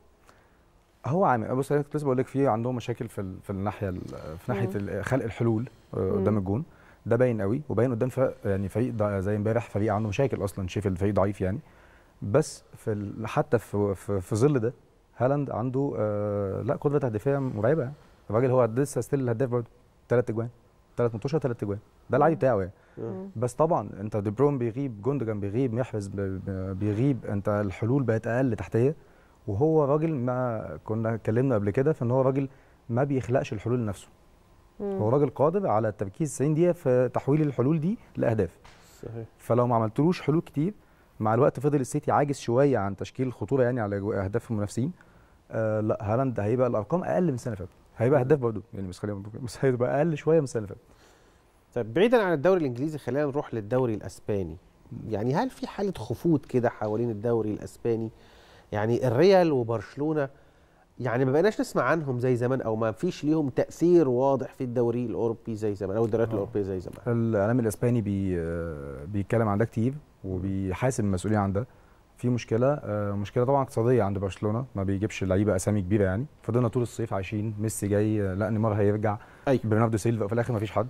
هو عامل بص انا كنت لسه بقول لك في عندهم مشاكل في ال- في الناحيه ال- في ناحيه مم. ال- خلق الحلول آه، مم. قدام الجون ده باين قوي وباين قدام فرق يعني فريق ضع- زي امبارح فريق عنده مشاكل اصلا شايف فريق ضعيف يعني بس في ال- حتى في في, في ظل ده هالاند عنده آه لا قدره تهديفيه مرعبه يعني الراجل هو لسه ستيل الهداف برضه ثلاث اجوان ثلاث ماتشات ثلاث اجوان ده العادي بتاعه يعني مم. بس طبعا انت دي بروين بيغيب جوندوجان بيغيب محرز ب- ب- بيغيب انت الحلول بقت اقل تحتيه وهو راجل ما كنا اتكلمنا قبل كده فان هو راجل ما بيخلقش الحلول لنفسه هو راجل قادر على التركيز 90 دقيقه في تحويل الحلول دي لاهداف صحيح فلو ما عملتلوش حلول كتير مع الوقت فضل السيتي عاجز شويه عن تشكيل الخطوره يعني على جو- اهداف المنافسين آه لا هالاند هيبقى الارقام اقل من السنه اللي فاتت هيبقى هداف برضه يعني بس خلينا نقول- بس هيبقى اقل شويه من السنه اللي فاتت طيب بعيدا عن الدوري الانجليزي خلينا نروح للدوري الاسباني يعني هل في حاله خفوت كده حوالين الدوري الاسباني يعني الريال وبرشلونه يعني ما بقيناش نسمع عنهم زي زمان او ما فيش ليهم تاثير واضح في الدوري الاوروبي زي زمان او الدوريات آه. الاوروبيه زي زمان الاعلام الاسباني بي آه، بيتكلم عن ده كتير وبيحاسب المسؤولين عن ده في مشكله آه، مشكله طبعا اقتصاديه عند برشلونه ما بيجيبش لعيبه اسامي كبيره يعني فضلنا طول الصيف عايشين ميسي جاي آه، لا نيمار هيرجع أيوة. برناردو سيلفا وفي الاخر ما فيش حد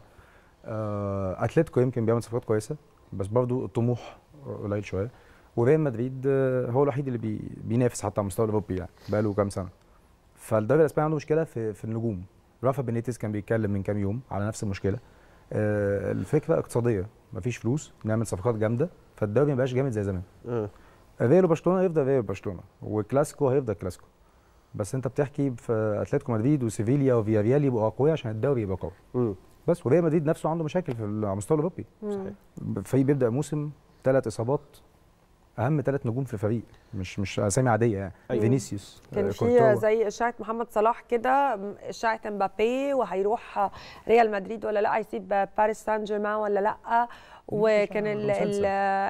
آه، اتلتيكو يمكن بيعمل صفقات كويسه بس برضو الطموح قليل شويه وريال مدريد آه، هو الوحيد اللي بي بينافس حتى على المستوى الاوروبي يعني بقاله كام سنه فالدوري الاسباني عنده مشكله في في النجوم رافا بينيتس كان بيتكلم من كام يوم على نفس المشكله آه، الفكره اقتصاديه مفيش فلوس نعمل صفقات جامده فالدوري ما بقاش جامد زي زمان آه. ريال وبرشلونه هيفضل ريال وبرشلونه وكلاسيكو هيفضل كلاسيكو بس انت بتحكي في اتلتيكو مدريد وسيفيليا وفياريال يبقوا اقوياء عشان الدوري يبقى قوي مم. بس وريال مدريد نفسه عنده مشاكل في ال- على المستوى الاوروبي مم. فريق بيبدا موسم ثلاث اصابات اهم ثلاث نجوم في الفريق مش مش اسامي عاديه يعني أيوة. فينيسيوس كان آه، في كورتوا. زي اشاعه محمد صلاح كده م- اشاعه امبابي وهيروح ريال مدريد ولا لا هيسيب باريس سان جيرمان ولا لا وكان ال ال مسلسل.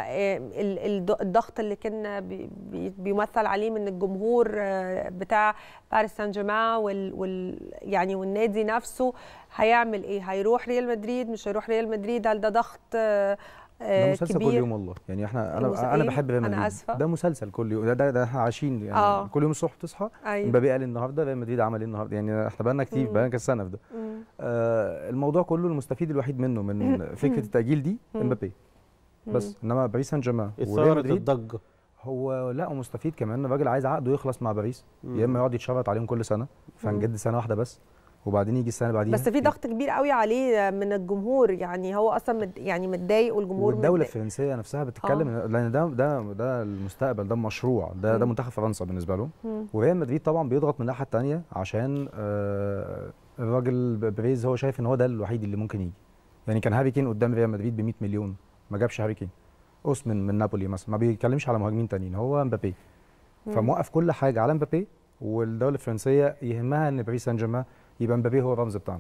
ال ال الضغط اللي كان بي- بي- بيمثل عليه من الجمهور آه، بتاع باريس سان جيرمان وال, وال يعني والنادي نفسه هيعمل ايه هيروح ريال مدريد مش هيروح ريال مدريد هل ده ضغط آه، ده آه، مسلسل كبير كل يوم والله يعني احنا المس- انا انا إيه؟ بحب ريال أنا مدريد آسفة. ده مسلسل كل يوم ده ده, ده احنا عايشين يعني آه. كل يوم الصبح تصحى أيوة. امبابي قال النهارده ريال مدريد عمل ايه النهارده يعني احنا بقالنا كتير مم. بقالنا كذا سنه في ده مم. آه الموضوع كله المستفيد الوحيد منه من فكره التاجيل دي مم. امبابي بس انما باريس سان جيرمان وريال اثاره مدريد الضجه هو لا ومستفيد كمان الراجل عايز عقده يخلص مع باريس مم. يا اما يقعد يتشرط عليهم كل سنه فنجد سنه واحده بس وبعدين يجي السنه اللي بعديها بس في ضغط كبير قوي عليه من الجمهور يعني هو اصلا مد يعني متضايق والجمهور والدوله متضايق. الفرنسيه نفسها بتتكلم إن- لان ده ده ده المستقبل ده مشروع ده ده مم. منتخب فرنسا بالنسبه لهم مم. وريال مدريد طبعا بيضغط من الناحيه الثانيه عشان آه، الراجل ب- بريز هو شايف ان هو ده الوحيد اللي ممكن يجي يعني كان هاري كين قدام ريال مدريد ب 100 مليون ما جابش هاري كين اوسمن من نابولي مثلا ما بيتكلمش على مهاجمين تانيين هو مبابي مم. فموقف كل حاجه على مبابي والدوله الفرنسيه يهمها ان باريس سان جيرمان يبقى مبابي هو الرمز بتاعنا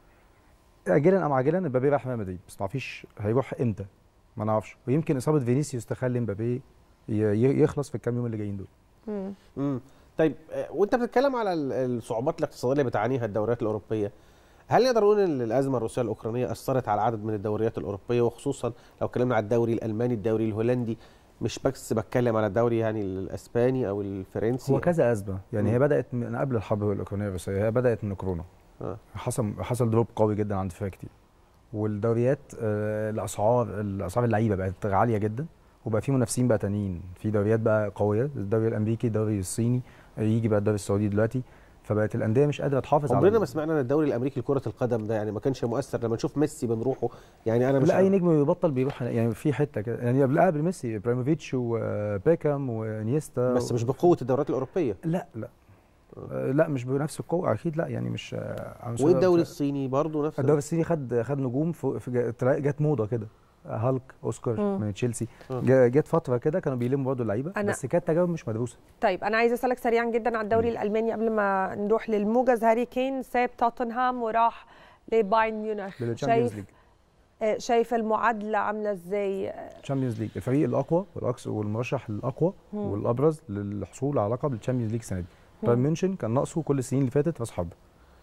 اجلا ام عاجلا مبابي رايح ريال مدريد بس ما فيش هيروح امتى ما نعرفش ويمكن اصابه فينيسيوس تخلي مبابي ي- ي- يخلص في الكام يوم اللي جايين دول مم. امم طيب آه، وانت بتتكلم على ال- الصعوبات الاقتصاديه اللي بتعانيها الدوريات الاوروبيه هل نقدر نقول ان الازمه الروسيه الاوكرانيه اثرت على عدد من الدوريات الاوروبيه وخصوصا لو اتكلمنا على الدوري الالماني الدوري الهولندي مش بس بتكلم على الدوري يعني الاسباني او الفرنسي هو كذا ازمه يعني مم. هي بدات من قبل الحرب الاوكرانيه الروسيه هي بدات من كورونا آه. حصل حصل دروب قوي جدا عند فرق كتير والدوريات آه، الاسعار الاسعار اللعيبه بقت عاليه جدا وبقى في منافسين بقى تانيين في دوريات بقى قويه الدوري الامريكي الدوري الصيني يجي بقى الدوري السعودي دلوقتي فبقت الانديه مش قادره تحافظ على عمرنا ما سمعنا ان الدوري الامريكي لكره القدم ده يعني ما كانش مؤثر لما نشوف ميسي بنروحه يعني انا مش لا اي نجم بيبطل بيروح يعني في حته كده يعني قبل قبل ميسي ابراهيموفيتش وبيكام وانيستا بس مش بقوه الدوريات الاوروبيه لا لا آه، لا مش بنفس القوه اكيد لا يعني مش آه، مش- والدوري الصيني برضه نفس الدوري الصيني خد خد نجوم في في جا- تلا- جت موضه كده هالك اوسكار مم. من تشيلسي آه. جا- جت فتره كده كانوا بيلموا برضه اللعيبه أنا- بس كانت تجارب مش مدروسه طيب انا عايزه اسالك سريعا جدا على الدوري الالماني قبل ما نروح للموجز هاري كين ساب توتنهام وراح لبايرن ميونخ للتشامبيونز شايف ليج آه، شايف المعادله عامله ازاي آه، تشامبيونز ليج الفريق الاقوى والاكثر والمرشح الاقوى مم. والابرز للحصول على لقب التشامبيونز ليج السنه دي مم. بايرن ميونشن كان ناقصه كل السنين اللي فاتت راس حربه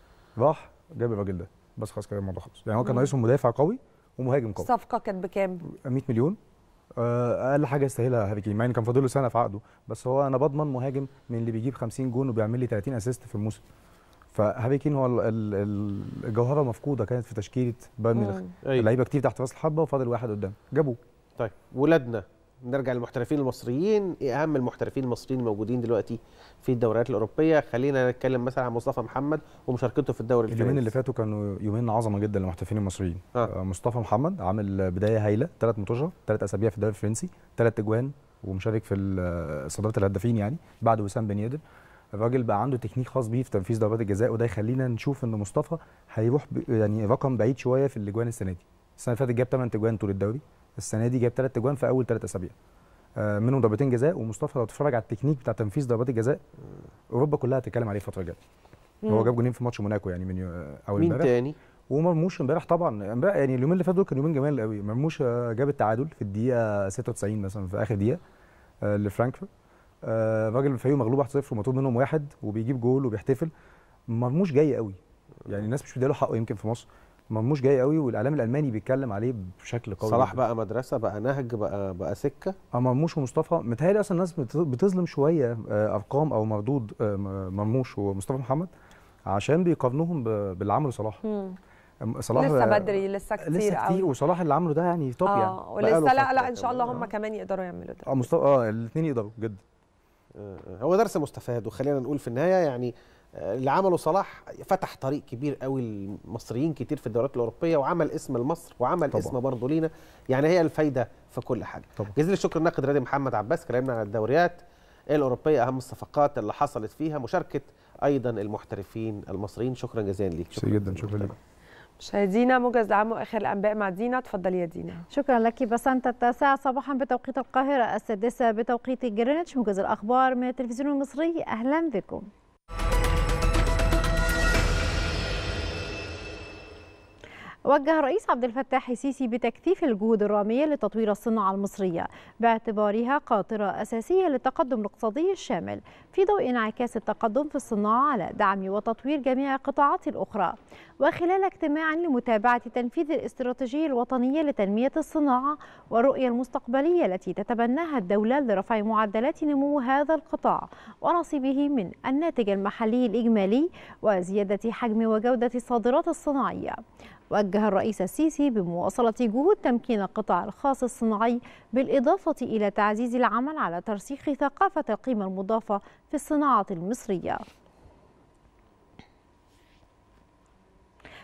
راح جاب الراجل ده بس خلاص كده الموضوع خلص يعني هو كان مم. ناقصهم مدافع قوي ومهاجم قوي الصفقه كانت بكام 100 مليون آه، اقل حاجه يستاهلها هاري كين مع ان كان فاضل له سنه في عقده بس هو انا بضمن مهاجم من اللي بيجيب 50 جون وبيعمل لي 30 اسيست في الموسم فهاري كين هو ال- ال- ال- الجوهره المفقوده كانت في تشكيله بايرن ميونخ مم. أيوة. لعيبه كتير تحت راس الحبه وفاضل واحد قدام جابوه طيب ولادنا نرجع للمحترفين المصريين ايه اهم المحترفين المصريين الموجودين دلوقتي في الدوريات الاوروبيه خلينا نتكلم مثلا عن مصطفى محمد ومشاركته في الدوري اليومين اللي الفرنسي فاتوا كانوا يومين عظمه جدا للمحترفين المصريين آه. آه. مصطفى محمد عامل بدايه هايله ثلاث متوشه ثلاث اسابيع في الدوري الفرنسي ثلاث اجوان ومشارك في ال- صداره الهدافين يعني بعد وسام بن يدر الراجل بقى عنده تكنيك خاص بيه في تنفيذ ضربات الجزاء وده يخلينا نشوف ان مصطفى هيروح ب- يعني رقم بعيد شويه في الاجوان السنه دي السنه اللي فاتت جاب 8 اجوان طول الدوري السنه دي جاب 3 اجوان في اول ثلاث اسابيع آه، منهم ضربتين جزاء ومصطفى لو تتفرج على التكنيك بتاع تنفيذ ضربات الجزاء اوروبا كلها هتتكلم عليه الفتره الجايه هو مم. جاب جونين في ماتش موناكو يعني من يو- اول مين امبارح تاني؟ ومرموش امبارح طبعا امبارح يعني اليومين اللي فاتوا دول كانوا يومين جمال قوي مرموش آه، جاب التعادل في الدقيقه 96 مثلا في اخر دقيقه آه، لفرانكفورت آه، الراجل فريقه مغلوب 1-0 ومطلوب منهم واحد وبيجيب جول وبيحتفل مرموش جاي قوي يعني الناس مش مديله حقه يمكن في مصر مرموش جاي قوي والاعلام الالماني بيتكلم عليه بشكل قوي صلاح جداً. بقى مدرسه بقى نهج بقى بقى سكه اه مرموش ومصطفى متهيألي اصلا الناس بت- بتظلم شويه آه، ارقام او مردود آه، م- مرموش ومصطفى محمد عشان بيقارنوهم ب- باللي عمله صلاح مم. أم- صلاح لسه آه، بدري لسه كتير لسه قوي كتير وصلاح اللي عمله ده يعني توب يعني اه بقاله ولسه لا فترة لا ان شاء الله كمان. هم كمان يقدروا يعملوا ده اه مصطفى اه الاثنين يقدروا جدا آه، هو درس مستفاد وخلينا نقول في النهايه يعني آه، اللي عمله صلاح فتح طريق كبير قوي للمصريين كتير في الدوريات الاوروبيه وعمل اسم لمصر وعمل طبعا. اسم برضه لينا يعني هي الفايده في كل حاجه طبعا. جزيل الشكر الناقد رياضي محمد عباس كلامنا عن الدوريات الاوروبيه اهم الصفقات اللي حصلت فيها مشاركه ايضا المحترفين المصريين شكرا جزيلا ليك شكرا جدا شكرا لك مشاهدينا موجز عام واخر الانباء مع دينا اتفضلي يا دينا شكرا لك بسنت التاسعة صباحا بتوقيت القاهرة السادسة بتوقيت جرينتش موجز الأخبار من التلفزيون المصري أهلا بكم وجه الرئيس عبد الفتاح السيسي بتكثيف الجهود الرامية لتطوير الصناعة المصرية باعتبارها قاطرة أساسية للتقدم الاقتصادي الشامل في ضوء انعكاس التقدم في الصناعة على دعم وتطوير جميع القطاعات الأخرى وخلال اجتماع لمتابعة تنفيذ الاستراتيجية الوطنية لتنمية الصناعة والرؤية المستقبلية التي تتبناها الدولة لرفع معدلات نمو هذا القطاع ونصيبه من الناتج المحلي الإجمالي وزيادة حجم وجودة الصادرات الصناعية وجه الرئيس السيسي بمواصلة جهود تمكين القطاع الخاص الصناعي بالإضافة إلى تعزيز العمل على ترسيخ ثقافة القيمة المضافة في الصناعة المصرية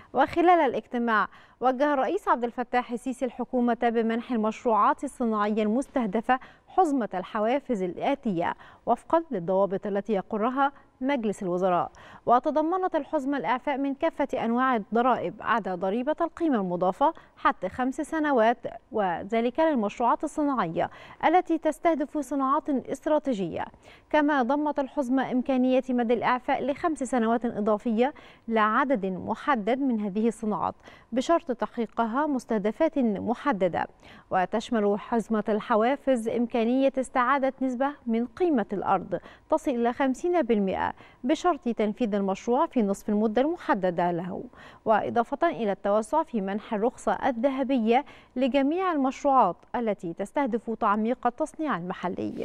وخلال الاجتماع وجه الرئيس عبد الفتاح السيسي الحكومة بمنح المشروعات الصناعية المستهدفة حزمة الحوافز الآتية وفقا للضوابط التي يقرها مجلس الوزراء وتضمنت الحزمة الإعفاء من كافة أنواع الضرائب عدا ضريبة القيمة المضافة حتى خمس سنوات وذلك للمشروعات الصناعية التي تستهدف صناعات استراتيجية كما ضمت الحزمة إمكانية مد الإعفاء لخمس سنوات إضافية لعدد محدد من هذه الصناعات بشرط تحقيقها مستهدفات محددة وتشمل حزمة الحوافز إمكانية استعادة نسبة من قيمة الأرض تصل إلى 50% بشرط تنفيذ المشروع في نصف المدة المحددة له وإضافة إلى التوسع في منح الرخصة الذهبية لجميع المشروعات التي تستهدف تعميق التصنيع المحلي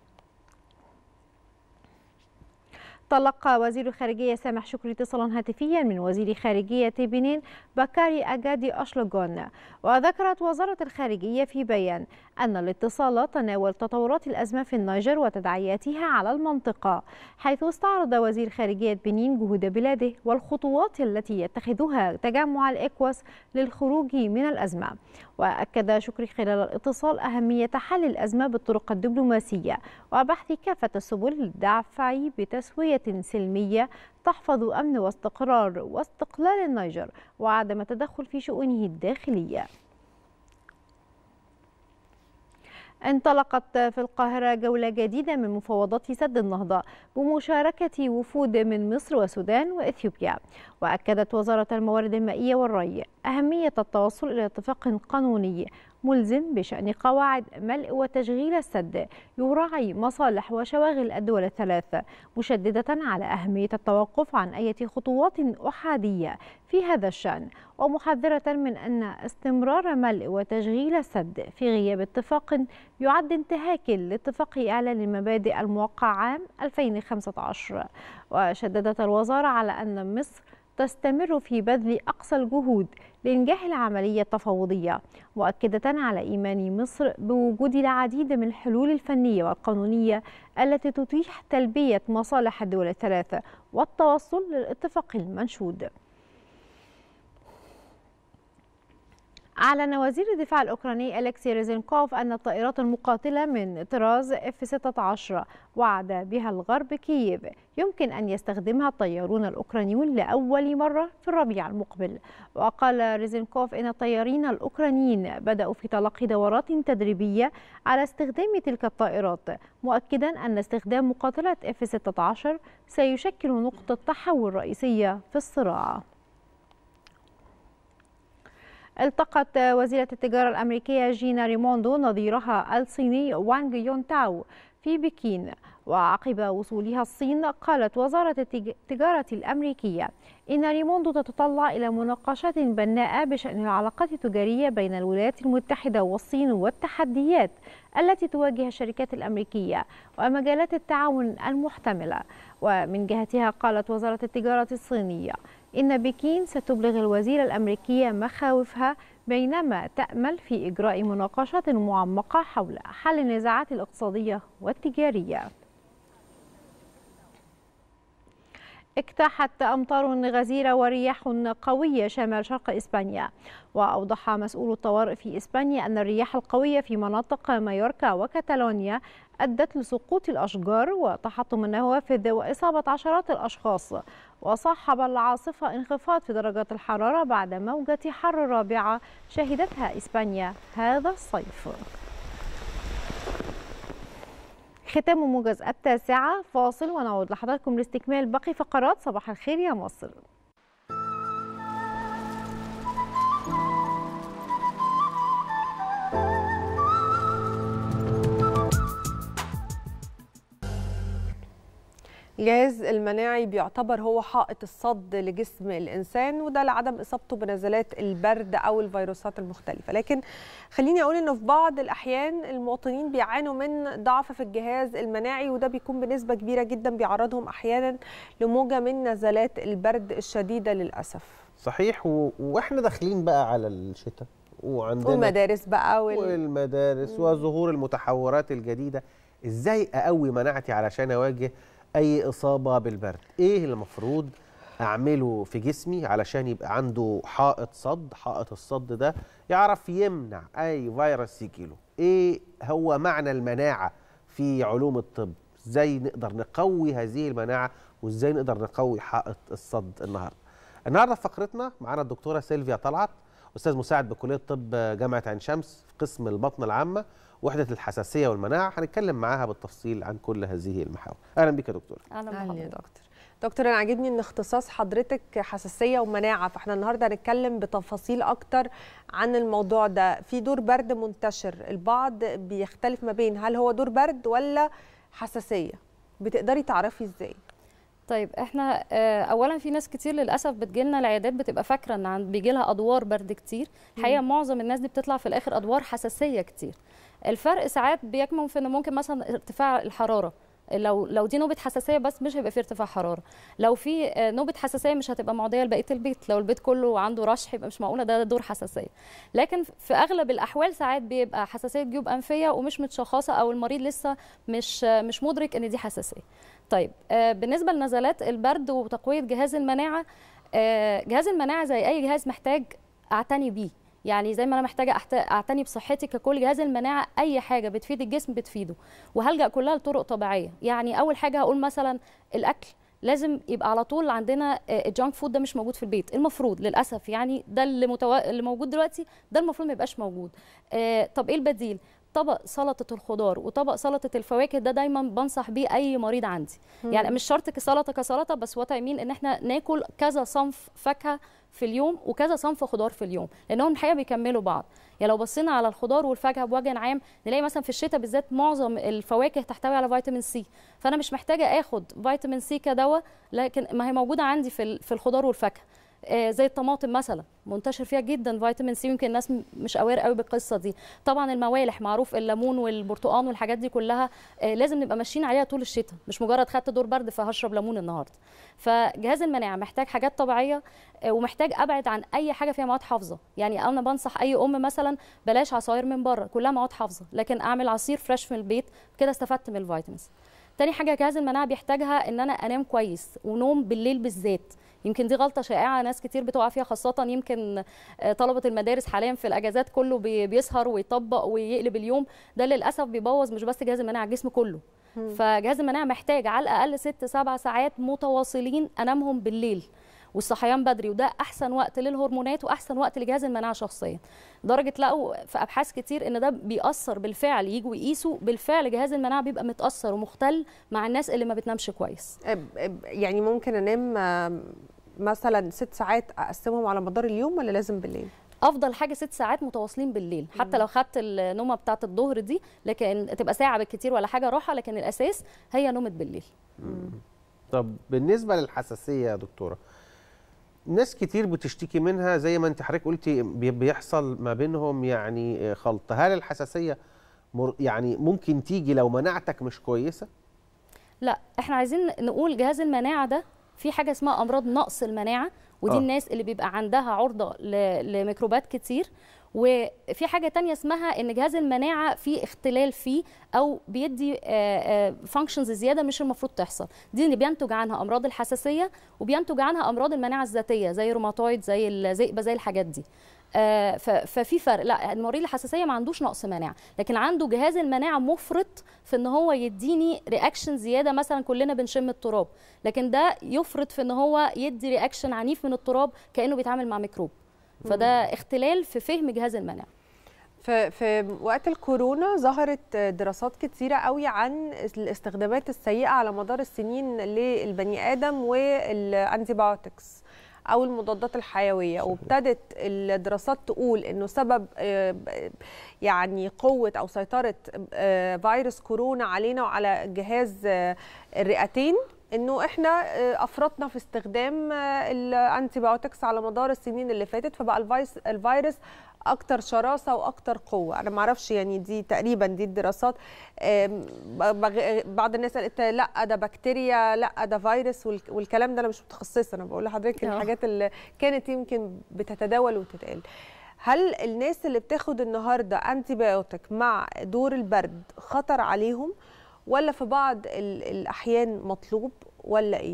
تلقى وزير الخارجية سامح شكري اتصالا هاتفيا من وزير خارجية بنين بكاري أجادي أشلوغون وذكرت وزارة الخارجية في بيان أن الاتصال تناول تطورات الأزمة في النيجر وتداعياتها على المنطقة حيث استعرض وزير خارجية بنين جهود بلاده والخطوات التي يتخذها تجمع الإكواس للخروج من الأزمة وأكد شكري خلال الاتصال أهمية حل الأزمة بالطرق الدبلوماسية وبحث كافة السبل للدفع بتسوية سلمية تحفظ أمن واستقرار واستقلال النيجر وعدم التدخل في شؤونه الداخلية انطلقت في القاهرة جولة جديدة من مفاوضات سد النهضة بمشاركة وفود من مصر والسودان وإثيوبيا وأكدت وزارة الموارد المائية والري أهمية التوصل إلى اتفاق قانوني ملزم بشأن قواعد ملء وتشغيل السد يراعي مصالح وشواغل الدول الثلاث مشددة على أهمية التوقف عن أي خطوات أحادية في هذا الشأن ومحذرة من أن استمرار ملء وتشغيل السد في غياب اتفاق يعد انتهاك لاتفاق إعلان المبادئ الموقع عام 2015 وشددت الوزارة على أن مصر تستمر في بذل أقصى الجهود لإنجاح العملية التفاوضية مؤكدة على إيمان مصر بوجود العديد من الحلول الفنية والقانونية التي تتيح تلبية مصالح الدول الثلاثة والتوصل للاتفاق المنشود أعلن وزير الدفاع الأوكراني أليكسي ريزينكوف أن الطائرات المقاتلة من طراز F-16 وعد بها الغرب كييف يمكن أن يستخدمها الطيارون الأوكرانيون لأول مرة في الربيع المقبل وقال ريزينكوف إن الطيارين الأوكرانيين بدأوا في تلقي دورات تدريبية على استخدام تلك الطائرات مؤكدا أن استخدام مقاتلة F-16 سيشكل نقطة تحول رئيسية في الصراع التقت وزيرة التجارة الأمريكية جينا ريموندو نظيرها الصيني وانغ يونتاو في بكين وعقب وصولها الصين قالت وزارة التجارة الأمريكية إن ريموندو تتطلع إلى مناقشات بناءة بشأن العلاقات التجارية بين الولايات المتحدة والصين والتحديات التي تواجه الشركات الأمريكية ومجالات التعاون المحتملة ومن جهتها قالت وزارة التجارة الصينية إن بكين ستبلغ الوزيرة الأمريكية مخاوفها بينما تأمل في إجراء مناقشات معمقة حول حل النزاعات الاقتصادية والتجارية اجتاحت أمطار غزيرة ورياح قوية شمال شرق إسبانيا وأوضح مسؤول الطوارئ في إسبانيا أن الرياح القوية في مناطق مايوركا وكاتالونيا أدت لسقوط الأشجار وتحطم النوافذ وإصابة عشرات الأشخاص وصاحب العاصفة انخفاض في درجات الحرارة بعد موجة حر رابعة شهدتها إسبانيا هذا الصيف ختام موجز التاسعة فاصل ونعود لحضراتكم لاستكمال باقي فقرات صباح الخير يا مصر الجهاز المناعي بيعتبر هو حائط الصد لجسم الانسان وده لعدم اصابته بنزلات البرد او الفيروسات المختلفه لكن خليني اقول انه في بعض الاحيان المواطنين بيعانوا من ضعف في الجهاز المناعي وده بيكون بنسبه كبيره جدا بيعرضهم احيانا لموجه من نزلات البرد الشديده للاسف صحيح و... واحنا داخلين بقى على الشتاء وعندنا والمدارس بقى وال... والمدارس مم. وظهور المتحورات الجديده ازاي اقوي مناعتي علشان اواجه اي اصابه بالبرد ايه المفروض اعمله في جسمي علشان يبقى عنده حائط صد حائط الصد ده يعرف يمنع اي فيروس يجيله ايه هو معنى المناعه في علوم الطب ازاي نقدر نقوي هذه المناعه وازاي نقدر نقوي حائط الصد النهارده النهارده في فقرتنا معانا الدكتوره سيلفيا طلعت استاذ مساعد بكليه الطب جامعه عين شمس في قسم البطن العامه وحده الحساسيه والمناعه هنتكلم معاها بالتفصيل عن كل هذه المحاور اهلا بك يا دكتوره اهلا يا دكتور دكتور انا عاجبني ان اختصاص حضرتك حساسيه ومناعه فاحنا النهارده هنتكلم بتفاصيل اكتر عن الموضوع ده في دور برد منتشر البعض بيختلف ما بين هل هو دور برد ولا حساسيه بتقدري تعرفي ازاي طيب احنا آه، اولا في ناس كتير للاسف بتجيلنا العيادات بتبقى فاكره ان عند بيجي لها ادوار برد كتير الحقيقه معظم الناس دي بتطلع في الاخر ادوار حساسيه كتير الفرق ساعات بيكمن في ان ممكن مثلا ارتفاع الحراره لو لو دي نوبه حساسيه بس مش هيبقى في ارتفاع حراره لو في آه، نوبه حساسيه مش هتبقى معديه لبقيه البيت لو البيت كله عنده رشح يبقى مش معقوله ده دور حساسيه لكن في اغلب الاحوال ساعات بيبقى حساسيه جيوب انفيه ومش متشخصه او المريض لسه مش آه، مش مدرك ان دي حساسيه طيب آه، بالنسبه لنزلات البرد وتقويه جهاز المناعه آه، جهاز المناعه زي اي جهاز محتاج اعتني بيه يعني زي ما انا محتاجه أحت- اعتني بصحتي ككل جهاز المناعه اي حاجه بتفيد الجسم بتفيده وهلجا كلها لطرق طبيعيه يعني اول حاجه هقول مثلا الاكل لازم يبقى على طول عندنا آه، الجانك فود ده مش موجود في البيت المفروض للاسف يعني ده اللي, متو... اللي موجود دلوقتي ده المفروض ما يبقاش موجود آه، طب ايه البديل طبق سلطه الخضار وطبق سلطه الفواكه ده دايما بنصح بيه اي مريض عندي مم. يعني مش شرط كسلطه كسلطه بس وات مين ان احنا ناكل كذا صنف فاكهه في اليوم وكذا صنف خضار في اليوم لانهم الحقيقه بيكملوا بعض يعني لو بصينا على الخضار والفاكهه بوجه عام نلاقي مثلا في الشتاء بالذات معظم الفواكه تحتوي على فيتامين سي فانا مش محتاجه اخد فيتامين سي كدواء لكن ما هي موجوده عندي في ال- في الخضار والفاكهه آه، زي الطماطم مثلا منتشر فيها جدا فيتامين سي يمكن الناس م- مش اوير قوي بالقصه دي طبعا الموالح معروف الليمون والبرتقال والحاجات دي كلها آه، لازم نبقى ماشيين عليها طول الشتاء مش مجرد خدت دور برد فهشرب ليمون النهارده فجهاز المناعه محتاج حاجات طبيعيه آه، ومحتاج ابعد عن اي حاجه فيها مواد حافظه يعني انا بنصح اي ام مثلا بلاش عصاير من بره كلها مواد حافظه لكن اعمل عصير فريش من البيت كده استفدت من الفيتامينز تاني حاجه جهاز المناعه بيحتاجها ان انا انام كويس ونوم بالليل بالذات يمكن دي غلطه شائعه ناس كتير بتقع فيها خاصه يمكن آه، طلبه المدارس حاليا في الاجازات كله بي- بيسهر ويطبق ويقلب اليوم ده للاسف بيبوظ مش بس جهاز المناعه الجسم كله مم. فجهاز المناعه محتاج على الاقل ست سبع ساعات متواصلين انامهم بالليل والصحيان بدري وده احسن وقت للهرمونات واحسن وقت لجهاز المناعه شخصيا لدرجه لقوا في ابحاث كتير ان ده بيأثر بالفعل يجوا يقيسوا بالفعل جهاز المناعه بيبقى متأثر ومختل مع الناس اللي ما بتنامش كويس أب- أب- يعني ممكن انام آم، مثلا ست ساعات اقسمهم على مدار اليوم ولا لازم بالليل افضل حاجه ست ساعات متواصلين بالليل حتى لو خدت النومه بتاعه الظهر دي لكن تبقى ساعه بالكتير ولا حاجه راحه لكن الاساس هي نومه بالليل طب بالنسبه للحساسيه يا دكتوره ناس كتير بتشتكي منها زي ما انت حضرتك قلتي بي- بيحصل ما بينهم يعني خلط هل الحساسيه مر يعني ممكن تيجي لو مناعتك مش كويسه لا احنا عايزين نقول جهاز المناعه ده في حاجه اسمها امراض نقص المناعه ودي آه. آه. الناس اللي بيبقى عندها عرضه ل- لميكروبات كتير وفي حاجه تانية اسمها ان جهاز المناعه فيه اختلال فيه او بيدي فانكشنز زياده مش المفروض تحصل دي اللي بينتج عنها امراض الحساسيه وبينتج عنها امراض المناعه الذاتيه زي الروماتويد زي الذئبه زي الحاجات دي آه، ف- ففي فرق لا المريض الحساسيه ما عندوش نقص مناعه لكن عنده جهاز المناعه مفرط في ان هو يديني رياكشن زياده مثلا كلنا بنشم التراب لكن ده يفرط في ان هو يدي رياكشن عنيف من التراب كانه بيتعامل مع ميكروب فده اختلال في فهم جهاز المناعه في في وقت الكورونا ظهرت دراسات كتيرة قوي عن الاستخدامات السيئة على مدار السنين للبني آدم والانتيبيوتكس أو المضادات الحيوية وابتدت الدراسات تقول إنه سبب آه، يعني قوة أو سيطرة آه، فيروس كورونا علينا وعلى جهاز آه، الرئتين انه احنا آه، افرطنا في استخدام آه، الانتيبيوتكس على مدار السنين اللي فاتت فبقى الفيروس الفيروس اكتر شراسه واكتر قوه انا ما اعرفش يعني دي تقريبا دي الدراسات آم، بغ- بعض الناس قالت لا ده بكتيريا لا ده فيروس والك- والكلام ده انا مش متخصصه انا بقول لحضرتك آه. الحاجات اللي كانت يمكن بتتداول وتتقال هل الناس اللي بتاخد النهارده انتيبيوتك مع دور البرد خطر عليهم ولا في بعض ال- الاحيان مطلوب ولا ايه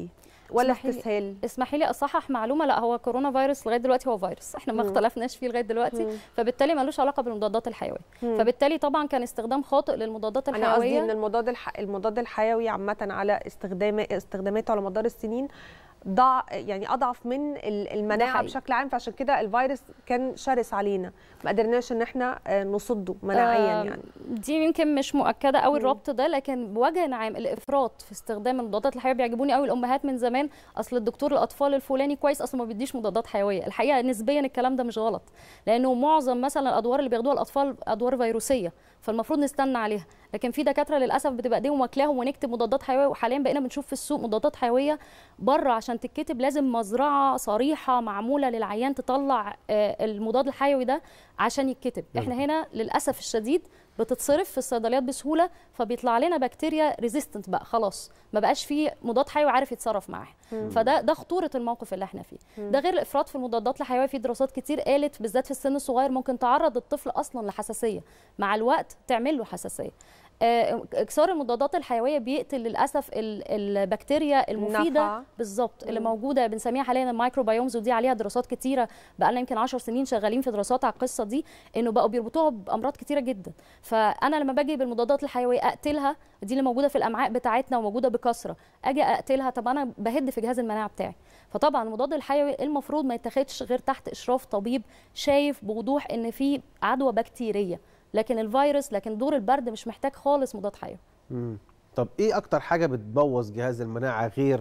ولا اسمحي لي- استسهال اسمحي لي اصحح معلومه لا هو كورونا فيروس لغايه دلوقتي هو فيروس احنا ما مم. اختلفناش فيه لغايه دلوقتي مم. فبالتالي ملوش علاقه بالمضادات الحيويه مم. فبالتالي طبعا كان استخدام خاطئ للمضادات انا قصدي الحيويه ان المضاد الح... المضاد الحيوي عامه على استخدام استخداماته على مدار السنين ضع يعني اضعف من ال- المناعه حقيقي. بشكل عام فعشان كده الفيروس كان شرس علينا ما قدرناش ان احنا آه، نصده مناعيا آه، يعني دي يمكن مش مؤكده قوي الربط ده لكن بوجه عام الافراط في استخدام المضادات الحيويه بيعجبوني قوي الامهات من زمان اصل الدكتور الاطفال الفلاني كويس اصلا ما بيديش مضادات حيويه الحقيقه نسبيا الكلام ده مش غلط لانه معظم مثلا الادوار اللي بياخدوها الاطفال ادوار فيروسيه فالمفروض نستنى عليها لكن في دكاتره للاسف بتبقى ايديهم واكلاهم ونكتب مضادات حيويه وحاليا بقينا بنشوف في السوق مضادات حيويه بره عشان تتكتب لازم مزرعه صريحه معموله للعيان تطلع آه، المضاد الحيوي ده عشان يتكتب احنا هنا للاسف الشديد بتتصرف في الصيدليات بسهوله فبيطلع لنا بكتيريا ريزيستنت بقى خلاص ما بقاش فيه مضاد حيوي عارف يتصرف معاها مم. فده ده خطوره الموقف اللي احنا فيه مم. ده غير الافراط في المضادات الحيويه في دراسات كتير قالت بالذات في السن الصغير ممكن تعرض الطفل اصلا لحساسيه مع الوقت تعمل له حساسيه آه، اكسار المضادات الحيويه بيقتل للاسف ال- البكتيريا المفيده النافعة. بالظبط اللي مم. موجوده بنسميها حاليا المايكروبيومز ودي عليها دراسات كتيره بقى لنا يمكن 10 سنين شغالين في دراسات على القصه دي انه بقوا بيربطوها بامراض كتيره جدا فانا لما باجي بالمضادات الحيويه اقتلها دي اللي موجوده في الامعاء بتاعتنا وموجوده بكثره اجي اقتلها طب انا بهد في جهاز المناعه بتاعي فطبعا المضاد الحيوي المفروض ما يتاخدش غير تحت اشراف طبيب شايف بوضوح ان في عدوى بكتيريه لكن الفيروس لكن دور البرد مش محتاج خالص مضاد حيوي مم. طب ايه اكتر حاجه بتبوظ جهاز المناعه غير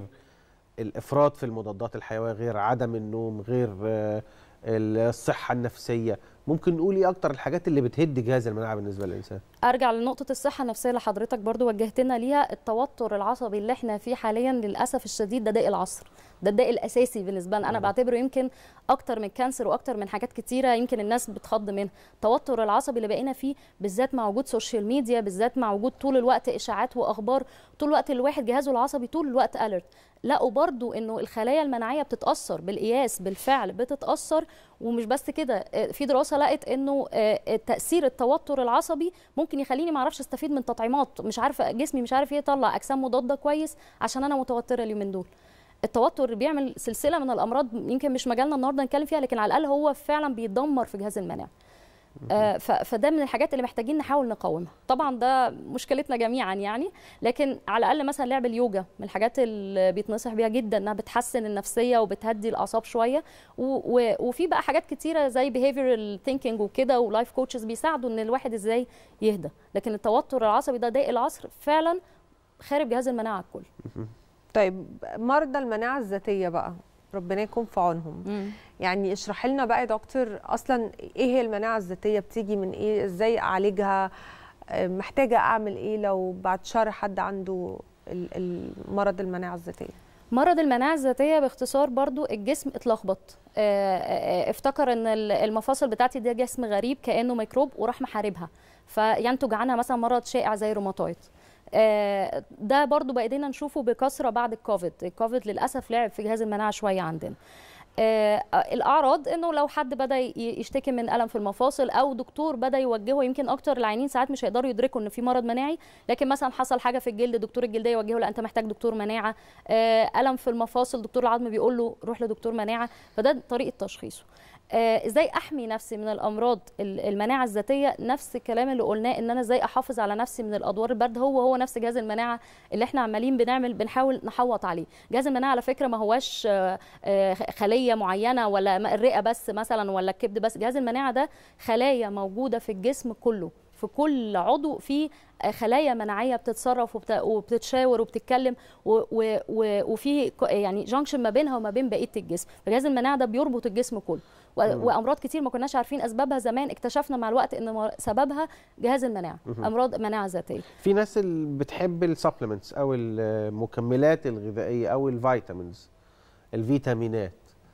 الافراط في المضادات الحيويه غير عدم النوم غير آه، الصحه النفسيه ممكن نقول ايه اكتر الحاجات اللي بتهد جهاز المناعه بالنسبه للانسان ارجع لنقطه الصحه النفسيه اللي حضرتك برضو وجهتنا ليها التوتر العصبي اللي احنا فيه حاليا للاسف الشديد ده داء العصر ده الداء الاساسي بالنسبه لنا انا بعتبره يمكن اكتر من كانسر واكتر من حاجات كتيره يمكن الناس بتخض منها التوتر العصبي اللي بقينا فيه بالذات مع وجود سوشيال ميديا بالذات مع وجود طول الوقت اشاعات واخبار طول الوقت الواحد جهازه العصبي طول الوقت اليرت لقوا برضو انه الخلايا المناعيه بتتاثر بالقياس بالفعل بتتاثر ومش بس كده آه، في دراسه لقت انه آه، تاثير التوتر العصبي ممكن يخليني ما اعرفش استفيد من تطعيمات مش عارفه جسمي مش عارف يطلع اجسام مضاده كويس عشان انا متوتره اليومين دول التوتر بيعمل سلسله من الامراض يمكن مش مجالنا النهارده نتكلم فيها لكن على الاقل هو فعلا بيدمر في جهاز المناعه آه، ف- فده من الحاجات اللي محتاجين نحاول نقاومها طبعا ده مشكلتنا جميعا يعني لكن على الاقل مثلا لعب اليوجا من الحاجات اللي بيتنصح بيها جدا انها بتحسن النفسيه وبتهدي الاعصاب شويه و- و- وفي بقى حاجات كتيره زي behavioral thinking وكده ولايف كوتشز بيساعدوا ان الواحد ازاي يهدى لكن التوتر العصبي ده ضايق العصر فعلا خارب جهاز المناعه الكل طيب مرضى المناعه الذاتيه بقى ربنا يكون في عونهم يعني اشرح لنا بقى يا دكتور اصلا ايه هي المناعه الذاتيه بتيجي من ايه ازاي اعالجها آه، محتاجه اعمل ايه لو بعد شهر حد عنده ال- ال- مرض المناعه الذاتيه مرض المناعة الذاتية باختصار برضو الجسم اتلخبط آه، آه، افتكر ان ال- المفاصل بتاعتي ده جسم غريب كأنه ميكروب وراح محاربها فينتج عنها مثلا مرض شائع زي الروماتويد آه، ده برضو بقينا نشوفه بكثرة بعد الكوفيد الكوفيد للأسف لعب في جهاز المناعة شوية عندنا آه، الاعراض انه لو حد بدا ي- يشتكي من الم في المفاصل او دكتور بدا يوجهه يمكن اكتر العيانين ساعات مش هيقدروا يدركوا ان في مرض مناعي لكن مثلا حصل حاجه في الجلد دكتور الجلديه يوجهه لا انت محتاج دكتور مناعه آه، الم في المفاصل دكتور العظم بيقول له روح لدكتور مناعه فده طريقه تشخيصه آه، ازاي احمي نفسي من الامراض ال- المناعه الذاتيه نفس الكلام اللي قلناه ان انا ازاي احافظ على نفسي من الادوار البرد هو هو نفس جهاز المناعه اللي احنا عمالين بنعمل بنحاول نحوط عليه جهاز المناعه على فكره ما هواش آه، آه، خليه معينه ولا م- الرئه بس مثلا ولا الكبد بس جهاز المناعه ده خلايا موجوده في الجسم كله في كل عضو في آه، خلايا مناعيه بتتصرف وبت- وبتتشاور وبتتكلم و- و- و- وفي ك- يعني جانكشن ما بينها وما بين بقيه الجسم فجهاز المناعه ده بيربط الجسم كله و- مم. وامراض كتير ما كناش عارفين اسبابها زمان اكتشفنا مع الوقت ان مر- سببها جهاز المناعه مهم. امراض مناعه ذاتيه في ناس اللي بتحب السبلمنتس او المكملات الغذائيه او الفيتامينز الفيتامينات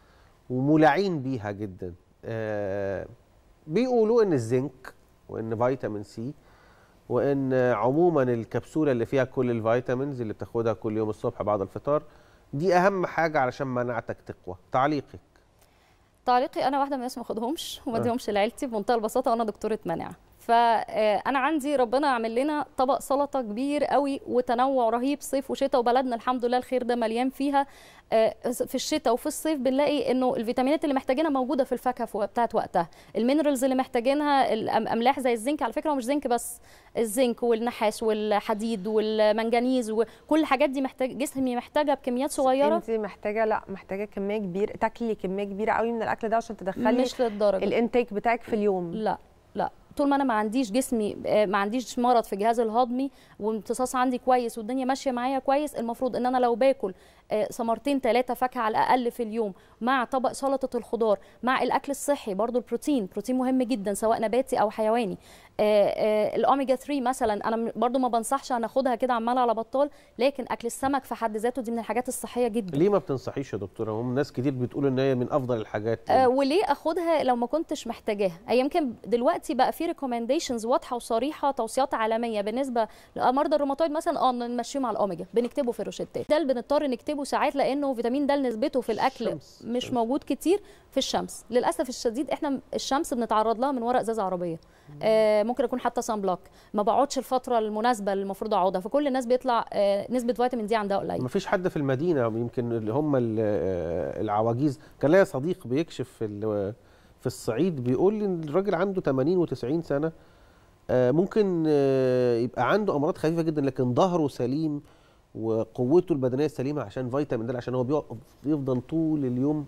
ومولعين بيها جدا آه، بيقولوا ان الزنك وان فيتامين سي وان عموما الكبسوله اللي فيها كل الفيتامينز اللي بتاخدها كل يوم الصبح بعد الفطار دي اهم حاجه علشان مناعتك تقوى تعليقك تعليقي انا واحده من الناس ما اخدهمش وما آه. اديهمش لعيلتي بمنتهى البساطه وانا دكتوره مناعه فانا عندي ربنا عامل لنا طبق سلطه كبير قوي وتنوع رهيب صيف وشتاء وبلدنا الحمد لله الخير ده مليان فيها آه، في الشتاء وفي الصيف بنلاقي انه الفيتامينات اللي محتاجينها موجوده في الفاكهه في بتاعت وقتها المينرالز اللي محتاجينها الاملاح زي الزنك على فكره هو مش زنك بس الزنك والنحاس والحديد والمنجنيز وكل الحاجات دي محتاج جسمي محتاجها بكميات صغيره انت محتاجه لا محتاجه كميه كبيره تاكلي كميه كبيره قوي من الاكل ده عشان تدخلي مش للدرجه الانتيك بتاعك في اليوم لا لا طول ما انا ما عنديش جسمي آه، ما عنديش مرض في الجهاز الهضمي وامتصاص عندي كويس والدنيا ماشيه معايا كويس المفروض ان انا لو باكل آه، ثمرتين ثلاثه فاكهه على الاقل في اليوم مع طبق سلطه الخضار مع الاكل الصحي برضو البروتين بروتين مهم جدا سواء نباتي او حيواني آه، آه، الاوميجا 3 مثلا انا م- برضو ما بنصحش هناخدها كده عماله على بطال لكن اكل السمك في حد ذاته دي من الحاجات الصحيه جدا ليه ما بتنصحيش يا دكتوره هم ناس كتير بتقول ان هي من افضل الحاجات آه وليه اخدها لو ما كنتش محتاجاها هي يمكن دلوقتي بقى في ريكومنديشنز واضحه وصريحه توصيات عالميه بالنسبه لمرضى الروماتويد مثلا اه نمشيهم على الاوميجا بنكتبه في الروشتات ده اللي بنضطر نكتبه ساعات لانه فيتامين د نسبته في الاكل الشمس. مش موجود كتير في الشمس للاسف الشديد احنا الشمس بنتعرض لها من ورق ازازه عربيه آه ممكن اكون حتى سان بلوك ما بقعدش الفتره المناسبه اللي المفروض اقعدها فكل الناس بيطلع آه نسبه فيتامين دي عندها قليله ما فيش حد في المدينه يمكن اللي هم ال- آه، العواجيز كان ليا صديق بيكشف في ال- في الصعيد بيقول لي ان الراجل عنده 80 و90 سنه آه، ممكن آه، يبقى عنده امراض خفيفه جدا لكن ظهره سليم وقوته البدنيه سليمه عشان فيتامين د عشان هو بيقف يفضل طول اليوم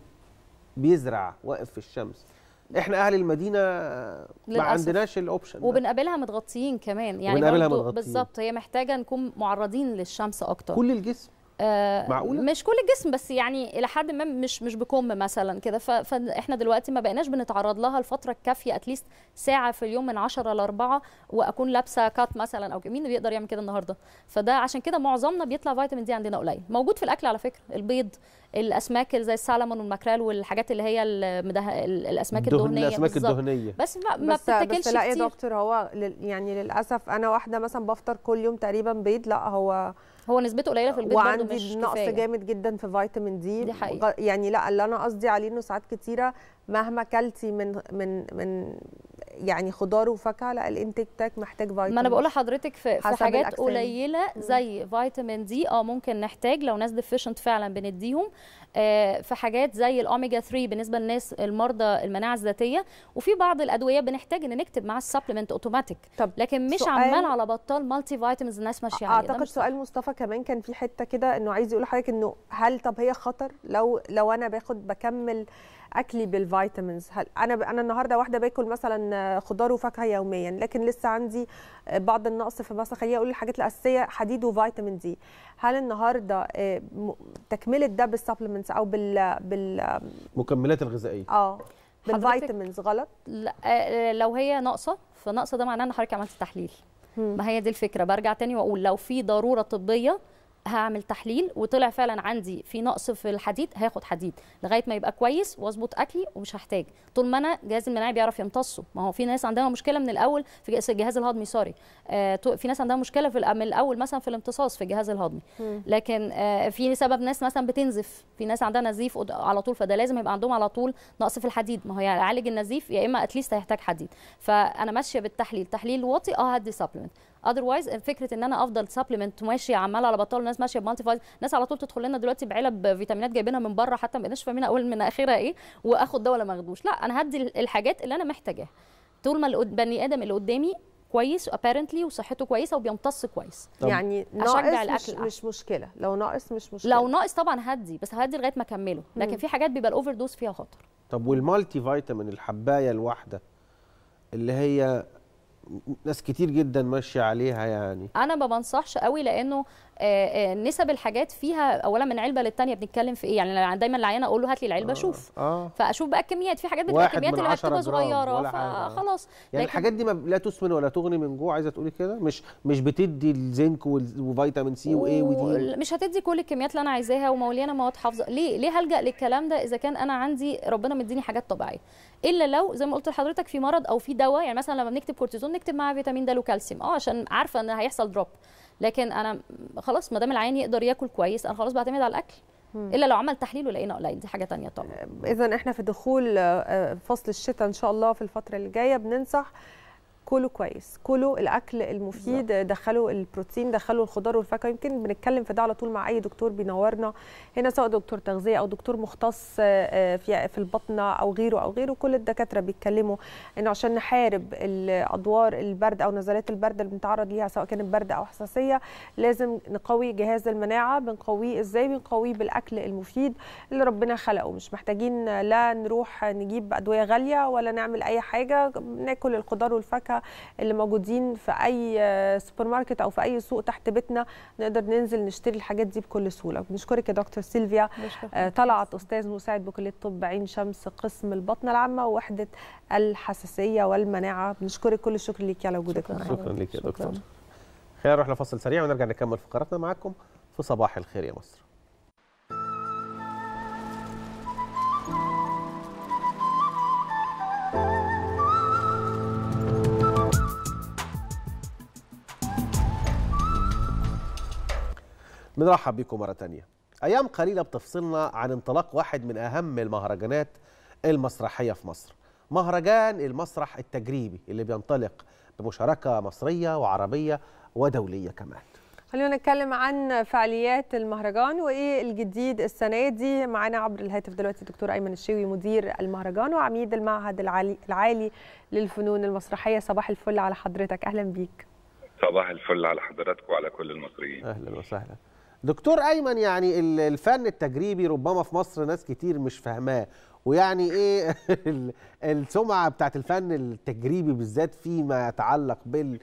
بيزرع واقف في الشمس احنا اهل المدينه ما للأسف. عندناش الاوبشن ده. وبنقابلها متغطيين كمان يعني وبنقابلها برضو متغطيين. بالظبط هي محتاجه نكون معرضين للشمس اكتر كل الجسم آه معقولة؟ مش كل الجسم بس يعني الى حد ما مش مش بكم مثلا كده ف- فاحنا دلوقتي ما بقيناش بنتعرض لها الفتره الكافيه اتليست ساعه في اليوم من 10 ل 4 واكون لابسه كات مثلا او كده. مين اللي بيقدر يعمل كده النهارده فده عشان كده معظمنا بيطلع فيتامين دي عندنا قليل موجود في الاكل على فكره البيض الاسماك اللي زي السلمون والماكريل والحاجات اللي هي المده... الاسماك الدهن- الدهنيه الأسماك بالظبط. الدهنية. بس ما, ما بس بتتاكلش بس لا يا كتير دكتور هو لل- يعني للاسف انا واحده مثلا بفطر كل يوم تقريبا بيض لا هو هو نسبته قليله في البيض برضه وعندي مش نقص كفاية. جامد جدا في فيتامين دي دي حقيقة. غ- يعني لا اللي انا قصدي عليه انه ساعات كتيره مهما كلتي من من من يعني خضار وفاكهه لا الانتاج بتاعك محتاج فيتامين ما انا بقول لحضرتك في, في حسب حاجات الأجسام. قليله زي فيتامين دي اه ممكن نحتاج لو ناس ديفيشنت فعلا بنديهم آه في حاجات زي الاوميجا 3 بالنسبه للناس المرضى المناعه الذاتيه وفي بعض الادويه بنحتاج ان نكتب معاها السبلمنت اوتوماتيك طب لكن مش سؤال- عمال على بطال مالتي فيتامينز الناس ماشيه عليه ده اعتقد مش صح. سؤال مصطفى كمان كان في حته كده انه عايز يقول لحضرتك انه هل طب هي خطر لو لو انا باخد بكمل اكلي بالفيتامينز هل انا ب... انا النهارده واحده باكل مثلا خضار وفاكهه يوميا لكن لسه عندي بعض النقص في مثلا خليني اقول الحاجات الاساسيه حديد وفيتامين دي هل النهارده آه، م- تكمله ده بالسبلمنتس او بال بال مكملات الغذائيه اه حضرتك- بالفيتامينز غلط لا آه، لو هي ناقصه فناقصه ده معناه ان حضرتك عملت تحليل ما هي دي الفكره برجع تاني واقول لو في ضروره طبيه هعمل تحليل وطلع فعلا عندي في نقص في الحديد هاخد حديد لغايه ما يبقى كويس واظبط اكلي ومش هحتاج طول ما انا جهاز المناعي بيعرف يمتصه ما هو في ناس عندها مشكله من الاول في جهاز- الجهاز الهضمي سوري آه تو- في ناس عندها مشكله في الأ- من الاول مثلا في الامتصاص في الجهاز الهضمي لكن آه في سبب ناس مثلا بتنزف في ناس عندها نزيف قد- على طول فده لازم يبقى عندهم على طول نقص في الحديد ما هو يا يعالج النزيف يا اما اتليست هيحتاج حديد فانا ماشيه بالتحليل تحليل واطي اه هدي سبلمنت اذروايز فكره ان انا افضل سبلمنت ماشيه عماله على بطال الناس ماشيه بمالتي فايز ناس على طول تدخل لنا دلوقتي بعلب فيتامينات جايبينها من بره حتى ما بقيناش فاهمين اول من اخرها ايه واخد ده ولا ما اخدوش لا انا هدي الحاجات اللي انا محتاجاها طول ما البني ادم اللي قدامي كويس ابيرنتلي وصحته كويسه وبيمتص كويس يعني أشجع ناقص الأكل مش, الأحسن. مش مشكله لو ناقص مش مشكله لو ناقص طبعا هدي بس هدي لغايه ما اكمله لكن مم. في حاجات بيبقى الاوفر دوز فيها خطر طب والمالتي فيتامين الحبايه الواحده اللي هي ناس كتير جدا ماشيه عليها يعني انا ما بنصحش قوي لانه آه، آه، نسب الحاجات فيها اولا من علبه للتانيه بنتكلم في ايه يعني دايما العيانه اقول له هات لي العلبه شوف اه فاشوف بقى الكميات في حاجات بتبقى واحد الكميات من اللي عشرة مكتوبه جرام صغيره ولا حاجة. فخلاص يعني لكن- الحاجات دي ما لا تسمن ولا تغني من جوع عايزه تقولي كده مش مش بتدي الزنك وال- وفيتامين سي وايه ودي وال- مش هتدي كل الكميات اللي انا عايزاها ومليانه مواد حافظه ليه ليه هلجا للكلام ده اذا كان انا عندي ربنا مديني حاجات طبيعيه الا لو زي ما قلت لحضرتك في مرض او في دواء يعني مثلا لما بنكتب كورتيزون نكتب معاه فيتامين د وكالسيوم اه عشان عارفه ان هيحصل دروب لكن انا خلاص ما دام العيان يقدر ياكل كويس انا خلاص بعتمد على الاكل الا لو عمل تحليل ولقينا قليل دي حاجه تانية طبعا اذا احنا في دخول آه، فصل الشتاء ان شاء الله في الفتره اللي جايه بننصح كله كويس كله الاكل المفيد دخلوا البروتين دخلوا الخضار والفاكهه يمكن بنتكلم في ده على طول مع اي دكتور بينورنا هنا سواء دكتور تغذيه او دكتور مختص آه، في في البطنه او غيره او غيره كل الدكاتره بيتكلموا انه عشان نحارب الادوار البرد او نزلات البرد اللي بنتعرض ليها سواء كانت برد او حساسيه لازم نقوي جهاز المناعه بنقويه ازاي بنقويه بالاكل المفيد اللي ربنا خلقه مش محتاجين لا نروح نجيب ادويه غاليه ولا نعمل اي حاجه ناكل الخضار والفاكهه اللي موجودين في اي آه، سوبر ماركت او في اي سوق تحت بيتنا نقدر ننزل نشتري الحاجات دي بكل سهوله بنشكرك يا دكتور سيلفيا آه، طلعت استاذ مساعد بكليه طب عين شمس قسم البطنه العامه ووحده الحساسيه والمناعه بنشكرك كل الشكر ليكي على وجودك معانا شكرا لك يا دكتور خلينا نروح لفصل سريع ونرجع نكمل فقراتنا معاكم في صباح الخير يا مصر بنرحب بكم مرة تانية أيام قليلة بتفصلنا عن انطلاق واحد من أهم المهرجانات المسرحية في مصر مهرجان المسرح التجريبي اللي بينطلق بمشاركة مصرية وعربية ودولية كمان خلينا نتكلم عن فعاليات المهرجان وايه الجديد السنه دي معانا عبر الهاتف دلوقتي دكتور ايمن الشيوي مدير المهرجان وعميد المعهد العالي, العالي للفنون المسرحيه صباح الفل على حضرتك اهلا بيك صباح الفل على حضراتكم وعلى كل المصريين اهلا وسهلا دكتور ايمن يعني ال- الفن التجريبي ربما في مصر ناس كتير مش فاهماه ويعني ايه ال- السمعه بتاعت الفن التجريبي بالذات فيما يتعلق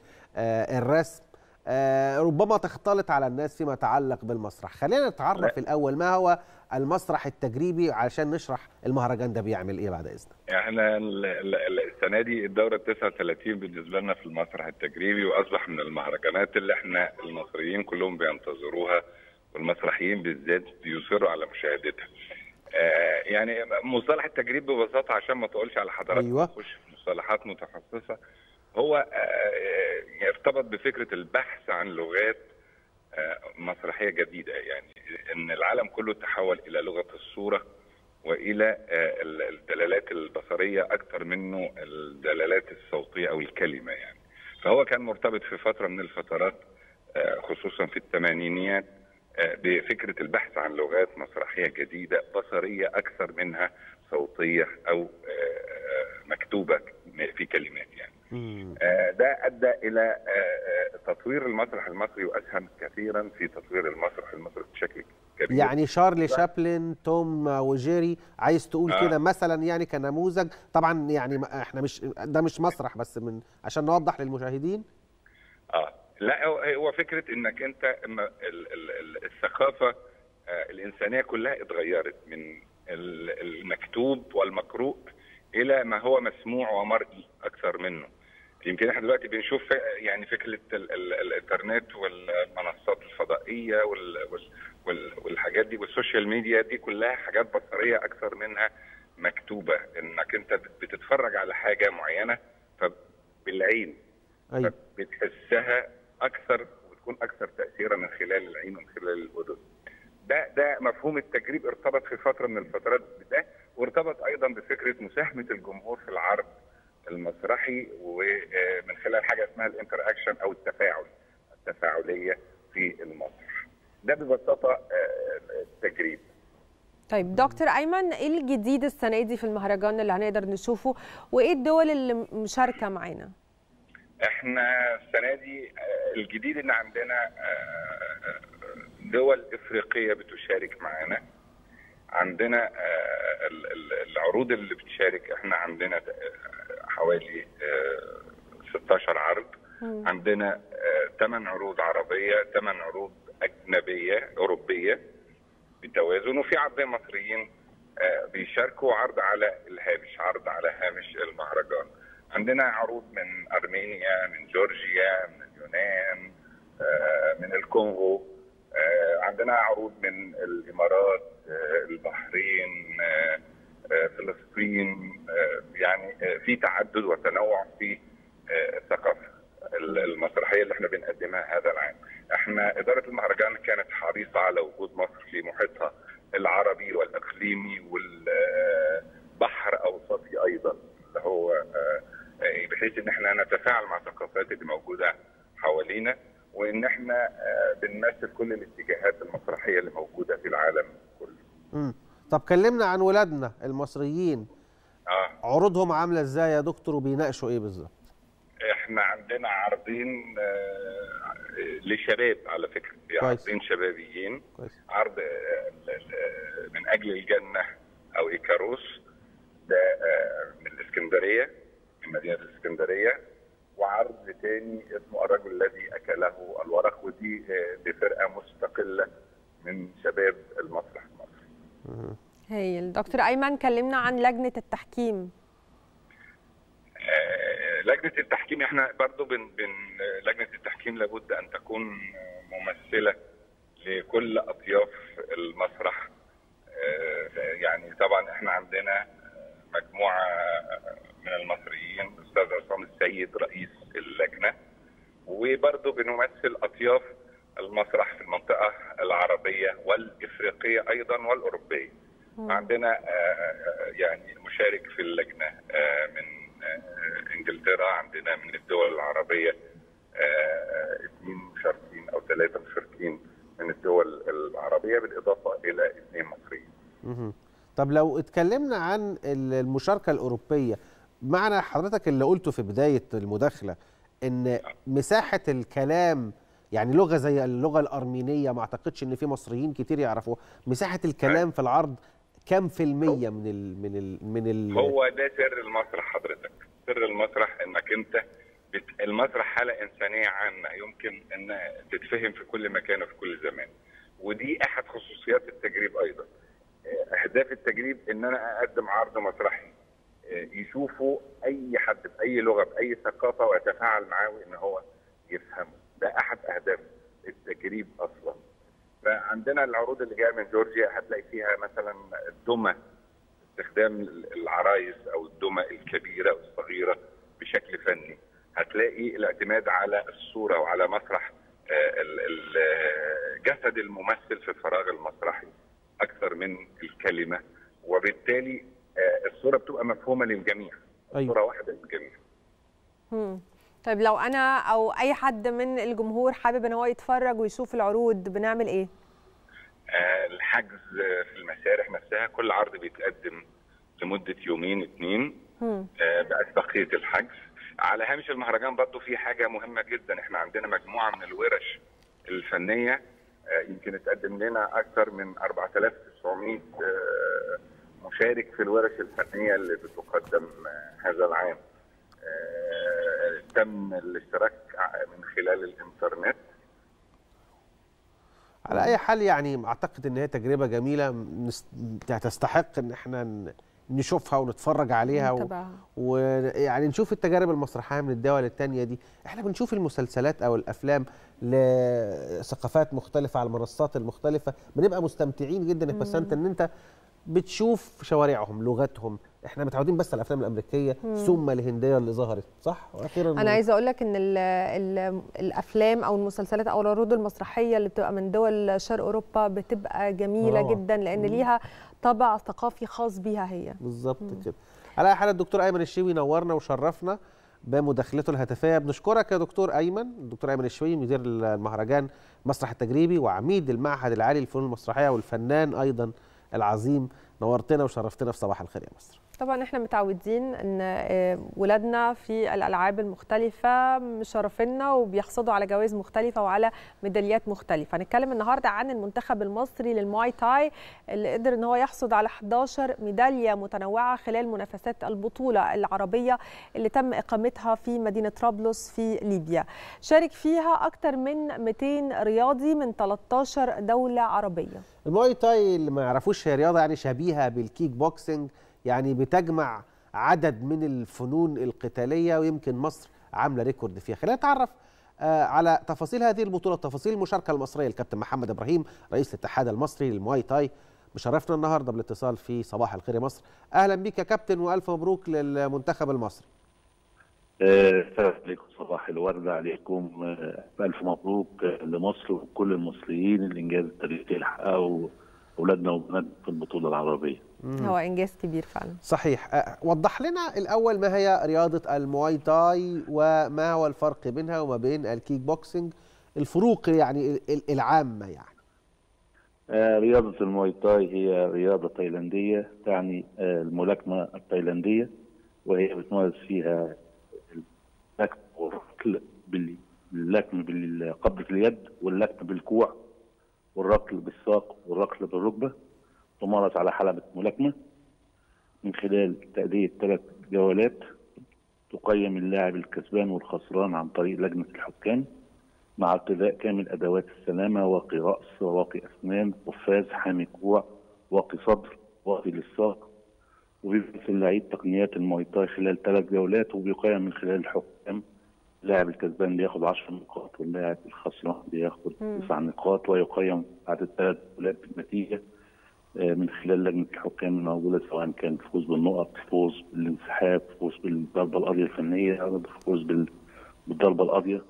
بالرسم ربما تختلط على الناس فيما يتعلق بالمسرح خلينا نتعرف الاول ما هو المسرح التجريبي علشان نشرح المهرجان ده بيعمل ايه بعد اذنك احنا ال- ال- ال- السنه دي الدوره 39 بالنسبه لنا في المسرح التجريبي واصبح من المهرجانات اللي احنا المصريين كلهم بينتظروها والمسرحيين بالذات بيصروا على مشاهدتها. آه يعني مصطلح التجريب ببساطه عشان ما تقولش على حضرتك أيوة. نخش في مصطلحات متخصصه هو آه، يرتبط بفكره البحث عن لغات آه، مسرحيه جديده يعني ان العالم كله تحول الى لغه الصوره والى آه، ال- الدلالات البصريه اكثر منه الدلالات الصوتيه او الكلمه يعني فهو كان مرتبط في فتره من الفترات آه، خصوصا في الثمانينيات آه، بفكره البحث عن لغات مسرحيه جديده بصريه اكثر منها صوتيه او آه، آه، مكتوبه في كلمات يعني آه، ده ادى الى آه، آه، تطوير المسرح المصري واسهم كثيرا في تطوير المسرح المصري بشكل كبير يعني شارلي شابلن توم وجيري عايز تقول آه. كده مثلا يعني كنموذج طبعا يعني ما- احنا مش ده مش مسرح بس من عشان نوضح للمشاهدين اه لا هو- هو فكره انك انت اما ال- ال- ال- الثقافه آه، الانسانيه كلها اتغيرت من ال- المكتوب والمقروء الى ما هو مسموع ومرئي اكثر منه يمكن احنا دلوقتي بنشوف يعني فكره ال- ال- الانترنت والمنصات الفضائيه وال وال وال والحاجات دي والسوشيال ميديا دي كلها حاجات بصريه اكثر منها مكتوبه انك انت بتتفرج على حاجه معينه فبالعين أيوة. بتحسها اكثر وتكون اكثر تاثيرا من خلال العين ومن خلال الاذن ده ده مفهوم التجريب ارتبط في فتره من الفترات بده وارتبط ايضا بفكره مساهمه الجمهور في العرض المسرحي ومن خلال حاجه اسمها الانتر اكشن او التفاعل التفاعليه في المسرح ده ببساطه آه، التجريب طيب دكتور ايمن ايه الجديد السنه دي في المهرجان اللي هنقدر نشوفه وايه الدول اللي مشاركه معانا احنا السنه دي آه، الجديد ان عندنا آه، دول افريقيه بتشارك معانا عندنا آه، ال- ال- العروض اللي بتشارك احنا عندنا آه، حوالي آه، 16 عرض عندنا 8 عروض عربيه 8 عروض اجنبيه اوروبيه بالتوازن وفي عرضين مصريين آه، بيشاركوا عرض على الهامش عرض على هامش المهرجان عندنا عروض من ارمينيا من جورجيا من اليونان آه، من الكونغو آه، عندنا عروض من الامارات آه، البحرين آه، آه، فلسطين آه، يعني آه، في تعدد وتنوع في آه، الثقافه المسرحيه اللي احنا بنقدمها هذا العام. احنا اداره المهرجان كانت حريصه على وجود مصر في محيطها العربي والاقليمي والبحر اوسطي ايضا اللي هو آه، آه، بحيث ان احنا نتفاعل مع الثقافات اللي موجوده حوالينا وان احنا آه، بنمثل كل الاتجاهات المسرحيه اللي موجوده في العالم كله. مم. طب كلمنا عن ولادنا المصريين اه عروضهم عامله ازاي يا دكتور وبيناقشوا ايه بالظبط احنا عندنا عرضين آه، لشباب على فكره في كويس. عرضين شبابيين كويس. عرض آه، ال- ال- من اجل الجنه او ايكاروس ده آه، من الاسكندريه من مدينه الاسكندريه وعرض تاني اسمه الرجل الذي اكله الورق ودي آه، لفرقه مستقله من شباب المسرح المصري هايل دكتور ايمن كلمنا عن لجنه التحكيم آه، لجنه التحكيم احنا برضو بن بن لجنه التحكيم لابد ان تكون ممثله لكل اطياف المسرح آه، يعني طبعا احنا عندنا مجموعه من المصريين الاستاذ عصام السيد رئيس اللجنه وبرضو بنمثل اطياف المسرح في المنطقه العربيه والافريقيه ايضا والاوروبيه عندنا آه، يعني مشارك في اللجنه آه، من آه، انجلترا عندنا من الدول العربيه آه، اثنين مشاركين او ثلاثه مشاركين من الدول العربيه بالاضافه الى اثنين مصريين. مهم. طب لو اتكلمنا عن ال- المشاركه الاوروبيه معنى حضرتك اللي قلته في بدايه المداخله ان مساحه الكلام يعني لغه زي اللغه الارمينيه ما اعتقدش ان في مصريين كتير يعرفوها مساحه الكلام في العرض كم في الميه من ال من ال من ال هو ده سر المسرح حضرتك سر المسرح انك انت بت... المسرح حاله انسانيه عامه يمكن ان تتفهم في كل مكان وفي كل زمان ودي احد خصوصيات التجريب ايضا اهداف التجريب ان انا اقدم عرض مسرحي يشوفوا اي حد باي لغه باي ثقافه ويتفاعل معاه وان هو يفهمه ده احد اهداف التجريب اصلا فعندنا العروض اللي جايه من جورجيا هتلاقي فيها مثلا الدمى استخدام العرايس او الدمى الكبيره والصغيره بشكل فني هتلاقي الاعتماد على الصوره وعلى مسرح آه، ال- ال- آه، جسد الممثل في الفراغ المسرحي اكثر من الكلمه وبالتالي آه، الصوره بتبقى مفهومه للجميع أيوة. صوره واحده للجميع مم. طيب لو انا او اي حد من الجمهور حابب ان هو يتفرج ويشوف العروض بنعمل ايه آه، الحجز في المسارح نفسها كل عرض بيتقدم لمده يومين اثنين مم. آه، بأسبقية الحجز على هامش المهرجان برضو في حاجة مهمة جدا احنا عندنا مجموعة من الورش الفنية آه، يمكن اتقدم لنا أكثر من 4900 آه، مشارك في الورش الفنية اللي بتقدم آه، هذا العام آه، تم الاشتراك من خلال الانترنت على اي حال يعني اعتقد ان هي تجربه جميله نس- تستحق ان احنا ن- نشوفها ونتفرج عليها و- نتابعها. ويعني نشوف التجارب المسرحيه من الدول التانية دي احنا بنشوف المسلسلات او الافلام لثقافات مختلفه على المنصات المختلفه بنبقى مستمتعين جدا بس انت ان انت بتشوف شوارعهم لغتهم احنا متعودين بس على الافلام الامريكيه مم. ثم الهنديه اللي ظهرت صح واخيرا انا عايزه اقول لك ان ال ال الافلام او المسلسلات او العروض المسرحيه اللي بتبقى من دول شرق اوروبا بتبقى جميله روعة. جدا لان مم. ليها طابع ثقافي خاص بيها هي بالظبط كده على اي حال الدكتور ايمن الشيوي نورنا وشرفنا بمداخلته الهاتفيه بنشكرك يا دكتور ايمن الدكتور ايمن الشيوي مدير المهرجان مسرح التجريبي وعميد المعهد العالي للفنون المسرحيه والفنان ايضا العظيم نورتنا وشرفتنا في صباح الخير يا مصر طبعا احنا متعودين ان آه، ولادنا في الالعاب المختلفه مشرفينا وبيحصدوا على جوائز مختلفه وعلى ميداليات مختلفه هنتكلم النهارده عن المنتخب المصري للمواي تاي اللي قدر ان هو يحصد على 11 ميداليه متنوعه خلال منافسات البطوله العربيه اللي تم اقامتها في مدينه طرابلس في ليبيا شارك فيها اكثر من 200 رياضي من 13 دوله عربيه المواي تاي اللي ما يعرفوش هي رياضه يعني شبيهه بالكيك بوكسنج يعني بتجمع عدد من الفنون القتاليه ويمكن مصر عامله ريكورد فيها خلينا نتعرف آه، على تفاصيل هذه البطوله تفاصيل المشاركه المصريه الكابتن محمد ابراهيم رئيس الاتحاد المصري للمواي تاي مشرفنا النهارده بالاتصال في صباح الخير يا مصر اهلا بك يا كابتن والف مبروك للمنتخب المصري السلام عليكم صباح الورد عليكم آه، ألف مبروك آه، لمصر وكل المصريين الإنجاز التاريخي اللي حققه أولادنا وبناتنا في البطولة العربية مم. هو انجاز كبير فعلا صحيح أه، وضح لنا الأول ما هي رياضة المواي تاي وما هو الفرق بينها وما بين الكيك بوكسينج الفروق يعني ال- ال- العامة يعني آه، رياضة المواي تاي هي رياضة تايلاندية تعني آه، الملاكمة التايلاندية وهي بتمارس فيها اللكم والركل بال- اللكم بالقبضة اليد واللكم بالكوع والركل بالساق والركل بالركبة تمارس على حلبة ملاكمة من خلال تأدية ثلاث جولات تقيم اللاعب الكسبان والخسران عن طريق لجنة الحكام مع ارتداء كامل ادوات السلامه واقي راس واقي اسنان قفاز حامي كوع واقي صدر واقي للساق وبيبحث اللعيب تقنيات المايتاي خلال ثلاث جولات وبيقيم من خلال الحكام اللاعب الكسبان بياخد 10 نقاط واللاعب الخسران بياخد مم. 9 نقاط ويقيم بعد الثلاث جولات بالنتيجه آه، من خلال لجنه الحكام الموجوده سواء كان فوز بالنقط فوز بالانسحاب فوز بالضربه القاضيه الفنيه فوز بال- بالضربه القاضيه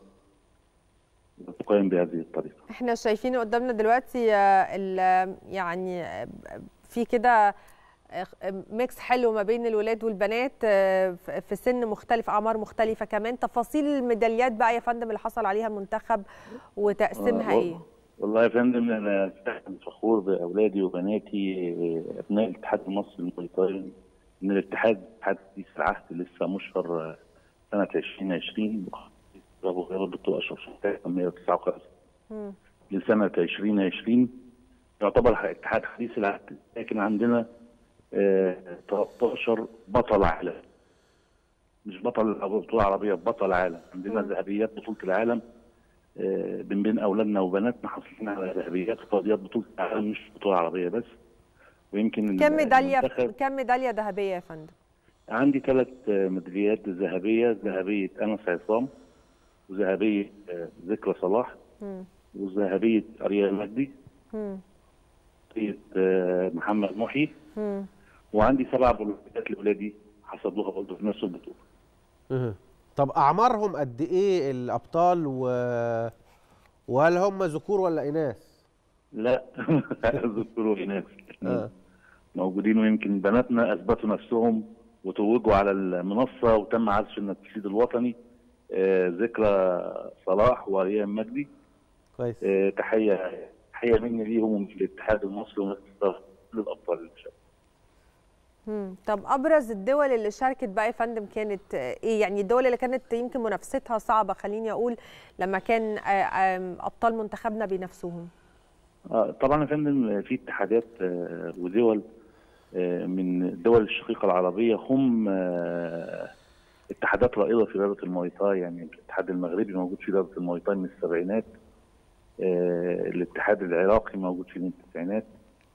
تقيم بهذه الطريقه احنا شايفين قدامنا دلوقتي آه، ال- يعني آه، في كده آه، ميكس حلو ما بين الولاد والبنات آه، ف- في سن مختلف اعمار مختلفه كمان تفاصيل الميداليات بقى يا فندم اللي حصل عليها المنتخب وتقسيمها آه، ايه والله يا فندم انا فعلاً فخور باولادي وبناتي آه، ابناء الاتحاد المصري للماي ان الاتحاد اتحاد حديث العهد لسه مشهر آه، سنه 2020 ابو غير بتوع اشرف شحتات 159 لسنه 2020 يعتبر اتحاد حديث العهد لكن عندنا آه، 13 بطل عالم مش بطل بطوله عربيه بطل عالم عندنا ذهبيات بطوله العالم آه، من بين اولادنا وبناتنا حاصلين على ذهبيات في قضيات بطوله العالم مش بطوله عربيه بس ويمكن كم ميداليه المنتخب- كم ميداليه ذهبيه يا فندم عندي ثلاث ميداليات ذهبيه ذهبيه انس عصام وذهبيه آه، ذكرى صلاح مم. وذهبيه اريال مجدي مم. وذهبيه آه، محمد محي مم. وعندي سبع بطولات لاولادي حصلوها برضه في نفس البطوله مهم. طب اعمارهم قد ايه الابطال و... وهل هم ذكور ولا اناث لا ذكروا هناك آه. موجودين ويمكن بناتنا اثبتوا نفسهم وتوجوا على المنصه وتم عزف النشيد الوطني آه، ذكرى صلاح وريان مجدي كويس آه، تحيه تحيه مني ليهم ومن الاتحاد المصري ومن كل الابطال اللي شاركوا. مم. طب ابرز الدول اللي شاركت بقى يا فندم كانت آه، ايه يعني الدول اللي كانت يمكن منافستها صعبه خليني اقول لما كان آه، آم، ابطال منتخبنا بينافسوهم آه، طبعا يا فندم في اتحادات آه، ودول آه، من الدول الشقيقه العربيه هم آه، اتحادات رائده في رياضه المايتاي يعني الاتحاد المغربي موجود في رياضه المايتاي من السبعينات آه، الاتحاد العراقي موجود فيه من التسعينات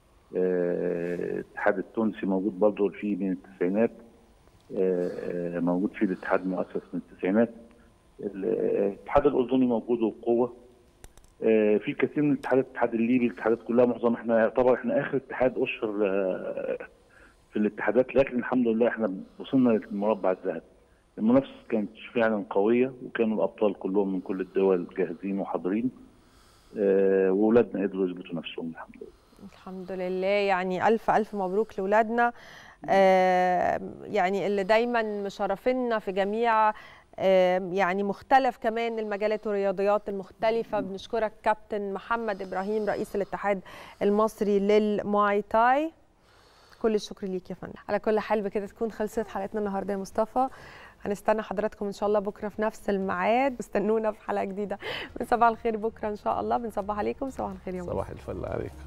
آه، الاتحاد التونسي موجود برضه فيه من التسعينات آه، آه، موجود فيه الاتحاد المؤسس من التسعينات الاتحاد الاردني موجود وبقوه آه، في كثير من الاتحادات الاتحاد الليبي الاتحادات كلها معظم احنا يعتبر احنا اخر اتحاد اشهر آه، في الاتحادات لكن الحمد لله احنا وصلنا للمربع الذهبي المنافسه كانت فعلا قويه وكانوا الابطال كلهم من كل الدول جاهزين وحاضرين آه، واولادنا قدروا يثبتوا نفسهم الحمد لله الحمد لله يعني الف الف مبروك لاولادنا آه، يعني اللي دايما مشرفينا في جميع آه، يعني مختلف كمان المجالات والرياضيات المختلفة بنشكرك كابتن محمد إبراهيم رئيس الاتحاد المصري للمواي تاي كل الشكر ليك يا فندم على كل حال بكده تكون خلصت حلقتنا النهارده يا مصطفى هنستنى حضراتكم ان شاء الله بكره في نفس الميعاد استنونا في حلقه جديده من صباح الخير بكره ان شاء الله بنصبح عليكم صباح الخير يا مصطفى صباح الفل عليك